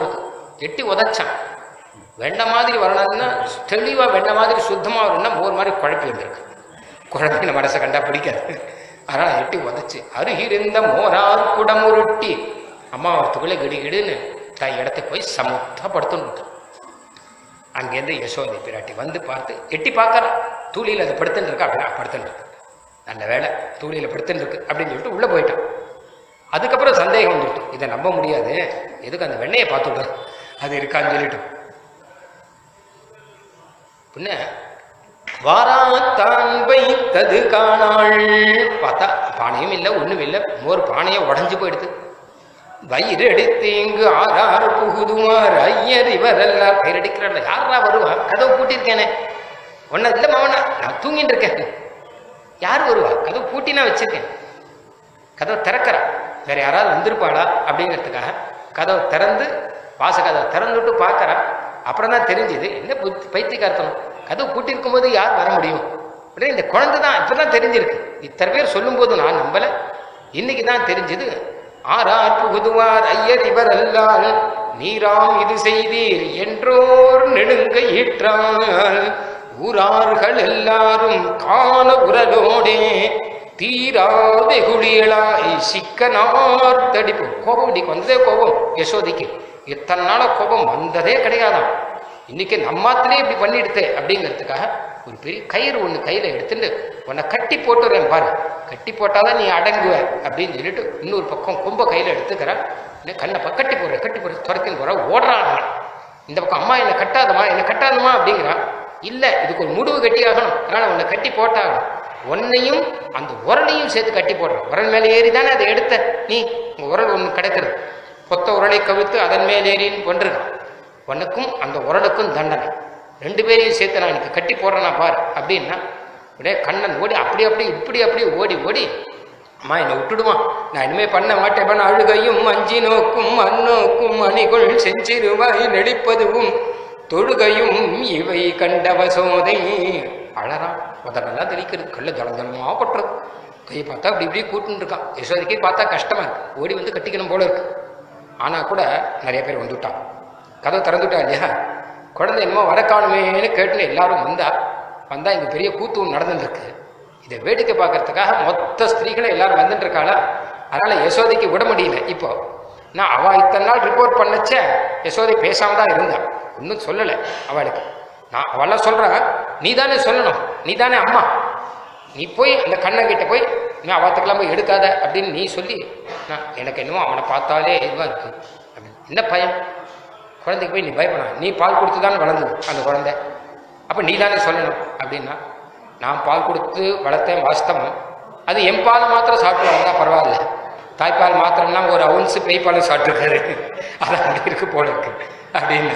எட்டி உதைச்சான் வெண்ணெய் மாதிரி வரணும்னா தெளிவாக வெண்ணெய் மாதிரி சுத்தமாக வரணும்னா மோர் மாதிரி குழப்பி வந்திருக்கு குழந்தைங்க மனசை கண்டா பிடிக்காது அதனால் எட்டி உதச்சு அருகிருந்த மோரார் குடமுருட்டி அம்மா வரத்துக்குள்ளே கிடுகிடுன்னு தான் இடத்துக்கு போய் சமத்தா படுத்துன்னு விட்டான். அங்கேருந்து யசோதை பிராட்டி வந்து பார்த்து எட்டி பார்க்கறா தூளியில் அது படுத்துன்னு இருக்கா அப்படின்னா படுத்துன்னு இருக்கு நல்ல வேலை தூளியில் படுத்துன்னு இருக்கு அப்படின்னு சொல்லிட்டு உள்ளே போயிட்டான் அதுக்கப்புறம் சந்தேகம் வந்துட்டு இதை நம்ப முடியாது எதுக்கு அந்த வெண்ணையை பார்த்துட்டு அது இருக்கான்னு சொல்லிட்டு பின்ன வாராத்தான் வைத்தது காணாள் பார்த்தா பானையும் இல்லை ஒண்ணும் இல்லை மோர் பானையை உடைஞ்சு போயிடுது வயிறு அடித்து இங்கு ஆறாறு புகுதுமார் ஐயர் இவரெல்லாம் பெயர் அடிக்கிறாள் யாரா வருவா கதவு பூட்டியிருக்கேனே ஒன்ன இல்லை மாவனா நான் தூங்கிட்டு இருக்கேன் யார் வருவா கதவு பூட்டி நான் வச்சிருக்கேன் கதவை திறக்கிறா வேற யாராவது வந்திருப்பாளா அப்படிங்கிறதுக்காக கதவை திறந்து வாச கதவை திறந்துட்டு பார்க்கறா அப்புறம் தான் தெரிஞ்சுது என்ன புத்தி பைத்தியக்காரத்தனம் கதவு பூட்டி இருக்கும்போது யார் வர முடியும் உடனே இந்த குழந்தை தான் இப்பதான் தெரிஞ்சிருக்கு இத்தனை பேர் சொல்லும்போது நான் நம்பல இன்னைக்கு தான் தெரிஞ்சது ஆறார் புகுதுவார் ஐயர் இவர் அல்லால் நீராம் இது செய்தீர் என்றோர் நெடுங்க ஈற்றால் ஊரார்கள் எல்லாரும் காண உரலோடே தீராதே குளியலாய் சிக்கனார் தடிப்பு கோபம் இன்னைக்கு வந்ததே கோபம் யசோதிக்கு இத்தனை நாள கோபம் வந்ததே கிடையாதாம் இன்னைக்கு நம்மாத்திலே இப்படி பண்ணிடுதே அப்படிங்கிறதுக்காக ஒரு பெரிய கயிறு ஒன்று கையில் எடுத்துட்டு உன்னை கட்டி போட்டுறேன் பாரு கட்டி போட்டாதான் நீ அடங்குவ அப்படின்னு சொல்லிட்டு இன்னொரு பக்கம் கொம்ப கையில் எடுத்துக்கிறேன் இல்லை கண்ணை ப- கட்டி போடுறேன் கட்டி போடுறேன் துரத்தின்னு போற ஓடுறான் அவன். இந்த பக்கம் அம்மா என்னை கட்டாதம்மா என்னை கட்டாதம்மா அப்படிங்கிறான் இல்லை இதுக்கு ஒரு முடிவு கட்டி ஆகணும் அதனால உன்னை கட்டி போட்டாகணும் உன்னையும் அந்த உரலையும் சேர்த்து கட்டி போடுறேன் உரல் மேலே ஏறி தானே அதை எடுத்த நீ உங்க உரல் ஒன்று கிடைக்கிறது கொத்த உரலை கவித்து அதன் மேல் ஏறின்னு கொண்டிருக்கான் உனக்கும் அந்த உரலுக்கும் தண்டனை ரெண்டு பேரையும் சேர்த்து நான் எனக்கு கட்டி போடுறேனா பார் அப்படின்னா அப்படியே கண்ணன் ஓடி அப்படி அப்படி இப்படி அப்படி ஓடி ஓடி அம்மா என்னை விட்டுடுமா நான் இனிமே பண்ண மாட்டேன் அழுகையும் அஞ்சி நோக்கும் அந்நோக்கும் அணிகள் செஞ்சிருவாய் நடிப்பதுவும் தொழுகையும் இவை கண்டவ சோதை அழறான் உதடெல்லாம் தெளிக்கிறது கல்ல ஜலஜலமாக கொட்டுறது கையை பார்த்தா அப்படி இப்படி கூட்டுன்னு இருக்கான் யசோதைக்கே பார்த்தா கஷ்டமா இருக்கு ஓடி வந்து கட்டிக்கணும் போல இருக்கு ஆனா கூட நிறைய பேர் வந்துட்டான் கதவு திறந்துட்டா இல்லையா குழந்தை என்னமோ வர காணுமேன்னு கேட்டுன்னு எல்லாரும் வந்தா வந்தா இங்க பெரிய கூத்து ஒண்ணு நடந்துட்டு இருக்கு இதை வேடிக்கை பார்க்கறதுக்காக மொத்த ஸ்திரீகளும் எல்லாரும் வந்துட்டு இருக்காளா அதனால யசோதைக்கு விட முடியல இப்போ நான் அவ இத்தனை நாள் ரிப்போர்ட் பண்ணச்ச யசோதை பேசாம தான் இருந்தா ஒன்றும் சொல்லலை அவளுக்கு நான் அவெல்லாம் சொல்றா நீ தானே சொல்லணும் நீ தானே அம்மா நீ போய் அந்த கண்ணன் கிட்ட போய் நீ அவத்துக்கெல்லாம் போய் எடுக்காத அப்படின்னு நீ சொல்லி நான் எனக்கு என்னமோ அவனை பார்த்தாலே இதுவாக இருக்கு அப்படின்னு என்ன பயம் குழந்தைக்கு போய் நீ பயப்படா நீ பால் கொடுத்து தான் வளர்ந்தது அந்த குழந்தை அப்போ நீ தானே சொல்லணும் அப்படின்னா நான் பால் கொடுத்து வளர்த்தேன் வாஸ்தவம் அது என் பால் மாத்திரம் சாப்பிட்டு வளர்ந்தா பரவாயில்ல தாய்ப்பால் மாத்திரம்னா ஒரு அவுன்ஸு பெய் பாலும் சாப்பிட்டுருக்காரு அது அப்படி இருக்கு போல இருக்கு அப்படின்னா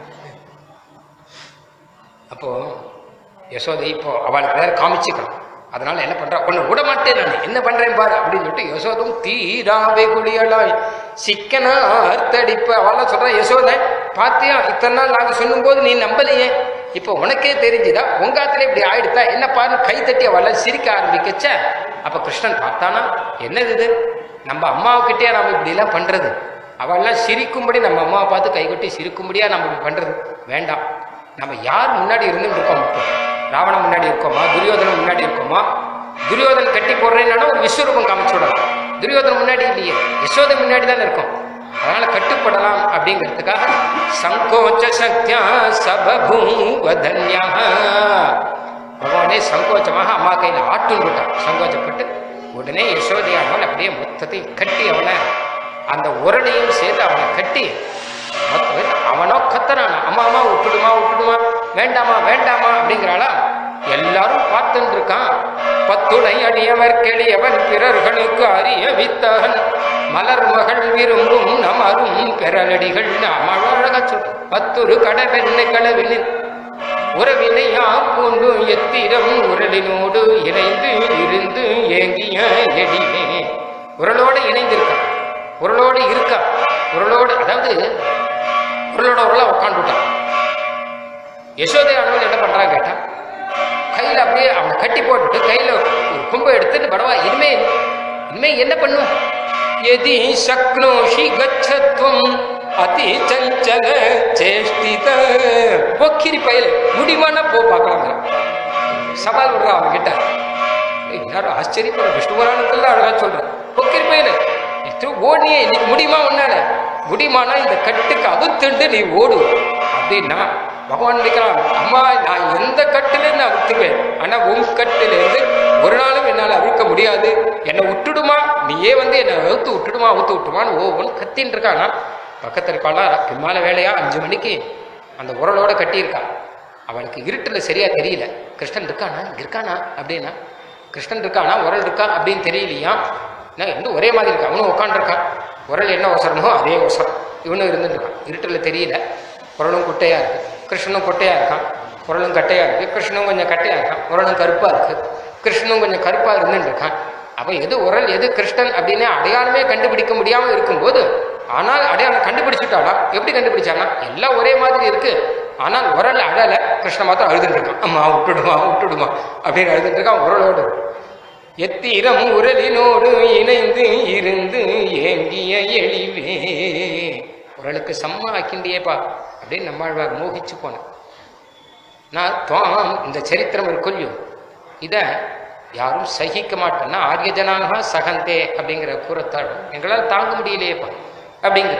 அப்போ யசோதை இப்போ அவளுக்கு வேற காமிச்சுக்கணும் அதனால என்ன பண்றா ஒன்னு விட மாட்டேன் நான் என்ன பண்றேன் பாரு அப்படின்னு சொல்லிட்டு யசோதும் தீராவே குளியலாய் சிக்கனார் தடிப்பு அவெல்லாம் சொல்றா யசோதை பாத்தியா இத்தனை நாள் நாங்க சொல்லும்போது நீ நம்பலையே இப்போ உனக்கே தெரிஞ்சுதா உங்காத்துல இப்படி ஆயிடுதா என்ன பாரு கை தட்டி அவெல்லாம் சிரிக்க ஆரம்பிக்கச்ச அப்ப கிருஷ்ணன் பார்த்தானா என்னது இது நம்ம அம்மாவுக்கிட்டே நாம இப்படி எல்லாம் பண்றது அவெல்லாம் சிரிக்கும்படி நம்ம அம்மாவை பார்த்து கைகொட்டி சிரிக்கும்படியா நம்ம இப்படி பண்றது வேண்டாம் நம்ம யார் முன்னாடி இருந்துட்டு இருக்கோம் இப்போ ராவணன் முன்னாடி இருக்கோமா துரியோதனன் முன்னாடி இருக்கோமா துரியோதன் கட்டி போடுறேன்னா ஒரு விஸ்வரூபம் காமிச்சு விடலாம் துரியோதனன் முன்னாடி இல்லையே யசோதை முன்னாடி தானே இருக்கும் அதனால கட்டுப்படலாம் அப்படிங்கிறதுக்காக சங்கோச்ச சக்தியா சபூவதன்யா பகவானே சங்கோச்சமாக அம்மா கையில் ஆட்டும் விட்டான் சங்கோச்சப்பட்டு உடனே யசோதையானவன் அப்படியே மொத்தத்தையும் கட்டி அவனை அந்த உரலையும் சேர்த்து அவனை கட்டி மொத்த- அவனோ கத்துறானா அம்மா அம்மா விட்டுடுமா விட்டுடுமா வேண்டாமா வேண்டாமா அப்படிங்கிறாளா எல்லாரும் பார்த்துட்டு இருக்கான் பத்துணை அடியவர் கெளியவன் பிறர்களுக்கு அறிய வித்தகன் மலர் மகள் விரும்பும் நமரும் பெறலடிகள் நாம் அழகா சொல்ற பத்துரு கடவெண்ணை களவினில் உறவினையா பூண்டு எத்திரம் உரலினோடு இணைந்து இருந்து ஏங்கிய எடிவே உரலோடு இணைந்திருக்கான் உரலோடு இருக்கா உரலோடு அதாவது உரலோட உரலா உட்காந்துட்டான் யசோதை ஆனவன் என்ன பண்றான் கேட்டா கையில அப்படியே அவனை கட்டி போட்டுட்டு கையில ஒரு கும்பை எடுத்துட்டு படவா இனிமே இனிமே என்ன பண்ணுவ எதி சக்னோஷி கச்சத்வம் அதி சஞ்சல சேஷ்டித பொக்கிரி பயில முடியுமானா போ பார்க்கலாம் சவால் விடுறான் அவன்கிட்ட ஏய், எல்லாரும் ஆச்சரியப்படுற விஷ்ணு புராணத்துல அழகா சொல்றேன் பொக்கிரி பயில இது ஓடியே இன்னைக்கு முடியுமா உன்னால முடியுமானா இந்த கட்டுக்கு அவுத்துண்டு நீ ஓடு அப்படின்னா பகவான் நினைக்கிறான் அம்மா நான் எந்த கட்டுலேருந்து அவுத்துவேன் ஆனா உன் கட்டிலேருந்து ஒரு நாளும் என்னால் அவிழ்க்க முடியாது என்னை விட்டுடுமா நீயே வந்து என்னை அவுத்து விட்டுடுமா அவுத்து விட்டுமான்னு ஓவன் கத்தின்னு இருக்கானா பக்கத்தில் இருக்காளா பின்னால வேலையா அஞ்சு மணிக்கு அந்த உரலோட கட்டியிருக்கான் அவளுக்கு இருட்டில் சரியா தெரியல கிருஷ்ணன் இருக்கானா இங்க இருக்கானா அப்படின்னா கிருஷ்ணன் இருக்கானா உரல் இருக்கா அப்படின்னு தெரியலையா நான் இன்னும் ஒரே மாதிரி இருக்கா அவனும் உட்காந்துருக்கான் உரல் என்ன அவசரமோ அதே அவசரம் இவனும் இருந்துட்டு இருக்கான் இருட்டில் தெரியல உரலும் குட்டையா இருக்கு கிருஷ்ணனும் கொட்டையா இருக்கான் உரலும் கட்டையா இருக்கு கிருஷ்ணனும் கொஞ்சம் கட்டையா இருக்கான் உரலும் கருப்பா இருக்கு கிருஷ்ணனும் கொஞ்சம் கருப்பா இருந்துட்டு இருக்கான் அப்ப எது உரல் எது கிருஷ்ணன் அப்படின்னு அடையாளமே கண்டுபிடிக்க முடியாம இருக்கும்போது ஆனால் அடையாளம் கண்டுபிடிச்சுட்டாலாம் எப்படி கண்டுபிடிச்சானா எல்லாம் ஒரே மாதிரி இருக்கு ஆனால் உரல் அழல கிருஷ்ணன் மாத்திரம் அழுதுட்டு இருக்கான் அம்மா விட்டுடுமா விட்டுடுமா அப்படின்னு அழுதுட்டு இருக்கான் உரலோடு எத்திரம் உரலினோடு இணைந்து இருந்து ஏங்கிய எழிவே உரலுக்கு செம்ம ஆக்கிண்டியேப்பா அப்படின்னு நம்மாழ்வார் மோகிச்சு போனேன் நான் துவாம் இந்த சரித்திரம் இருக்குல்லையோ இதை யாரும் சகிக்க மாட்டேன்னா ஆரிய ஜனாக சகந்தே அப்படிங்கிற கூறத்தாள் எங்களால் தாங்க முடியலையேப்பா அப்படிங்கிற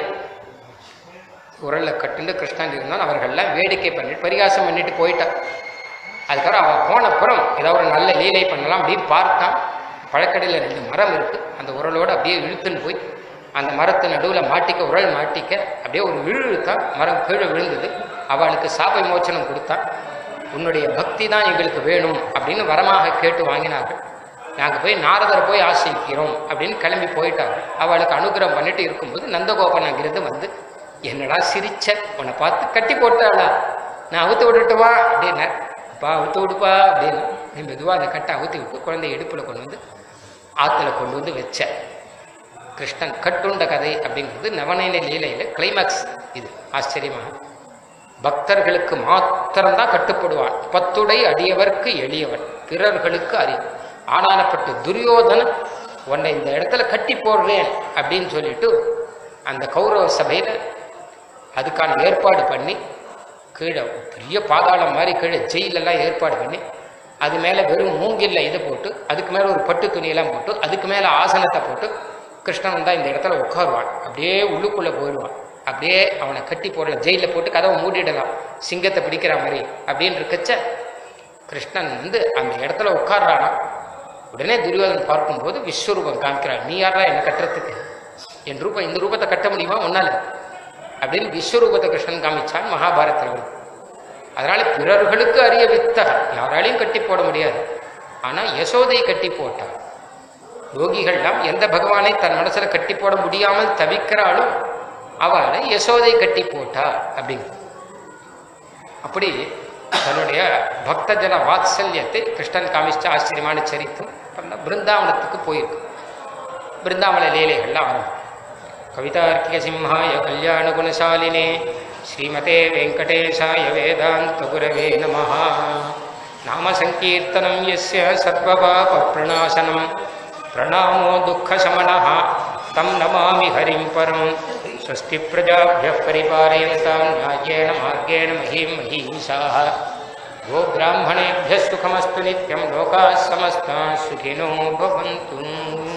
உரல்ல கட்டுண்டு கிருஷ்ணன் இருந்தான் அவர்கள்லாம் வேடிக்கை பண்ணிட்டு பரிகாசம் பண்ணிட்டு போயிட்டான் அதுக்கப்புறம் அவன் போனப்புறம் ஏதாவது ஒரு நல்ல லீலை பண்ணலாம் அப்படின்னு பார்த்தான் பழக்கடையில் ரெண்டு மரம் இருக்கு அந்த உரலோடு அப்படியே இழுத்துன்னு போய் அந்த மரத்து நடுவில் மாட்டிக்க உரல் மாட்டிக்க அப்படியே ஒரு இழு இழுத்தான் மரம் கீழே விழுந்தது அவளுக்கு சாப விமோச்சனம் கொடுத்தான் உன்னுடைய பக்தி தான் எங்களுக்கு வேணும் அப்படின்னு வரமாக கேட்டு வாங்கினார்கள் நாங்கள் போய் நாரதரை போய் ஆசிக்கிறோம் அப்படின்னு கிளம்பி போயிட்டாங்க அவளுக்கு அனுகிரகம் பண்ணிட்டு இருக்கும்போது நந்தகோபன் அங்கிருந்து வந்து என்னடா சிரிச்ச உன்னை பார்த்து கட்டி போட்டாளா நான் அவுத்து விட்டுட்டுவா அப்படின்னார் அப்பா அவுத்து விடுப்பா அப்படின்னு நீ மெதுவாக அந்த கட்டை அவுத்தி விட்டு குழந்தை இடுப்பில் கொண்டு வந்து ஆற்றுல கொண்டு வந்து வச்ச கிருஷ்ணன் கட்டுண்ட கதை அப்படிங்கிறது நவநயன லீலையில் கிளைமேக்ஸ் இது ஆச்சரியமாக பக்தர்களுக்கு மாத்திரம்தான் கட்டுப்படுவான் பத்துடை அடியவர்க்கு எளியவன் பிறர்களுக்கு அறி ஆனானப்பட்டு துரியோதனன் உன்னை இந்த இடத்துல கட்டி போடுறேன் அப்படின்னு சொல்லிட்டு அந்த கௌரவ சபையில் அதுக்கான ஏற்பாடு பண்ணி கீழே பெரிய பாதாளம் மாதிரி கீழே ஜெயிலெல்லாம் ஏற்பாடு பண்ணி அது மேலே வெறும் மூங்கில்ல இதை போட்டு அதுக்கு மேலே ஒரு பட்டு துணியெல்லாம் போட்டு அதுக்கு மேலே ஆசனத்தை போட்டு கிருஷ்ணன் வந்தால் இந்த இடத்துல உட்காருவான் அப்படியே உள்ளுக்குள்ளே போயிடுவான் அப்படியே அவனை கட்டி போடலாம் ஜெயிலில் போட்டு கதவை மூடிடலாம் சிங்கத்தை பிடிக்கிற மாதிரி அப்படின்னு இருக்கச்ச கிருஷ்ணன் வந்து அந்த இடத்துல உட்கார்றானா உடனே துரியோதன் பார்க்கும்போது விஸ்வரூபம் காமிக்கிறான் நீ யாரா என்னை கட்டுறதுக்கு என் ரூபம் இந்த ரூபத்தை கட்ட முடியுமா உன்னால அப்படின்னு விஸ்வரூபத்தை கிருஷ்ணன் காமிச்சான் மகாபாரத்தில் அதனால பிறர்களுக்கு அறிய வித்தகன் யாராலையும் கட்டி போட முடியாது ஆனா யசோதை கட்டி போட்டான் யோகிகள்லாம் எந்த பகவானை தன் மனசுல கட்டி போட முடியாமல் தவிக்கிறாளோ அவளை யசோதை கட்டி போட்டா அப்படிங்க அப்படி தன்னுடைய பக்தஜன வாத்சல்யத்தை கிருஷ்ணன் காமிச்ச ஆச்சரியமான சரித்திரம் அப்புறம் பிருந்தாவனத்துக்கு போயிருக்கு பிருந்தாவன லீலைகள்லாம் ஆரம்பம் கவிதார்க்கிக சிம்ஹாய கல்யாண குணசாலினே ஸ்ரீமதே வெங்கடேஷாய வேதாந்த குரவே நம நாம சங்கீர்த்தனம் யஸ்ய சர்வபாப பிரணாசனம் பிரணாமோ துக்கசமனः तं नमामि हरिं परं स्वस्ति प्रजाभ्यः परिपालयन्तां न्याय्येन मार्गेण महीं महीषाः गोब्राह्मणेभ्यः सुखमस्तु नित्यं लोकाः समस्ताः सुखिनो भवन्तु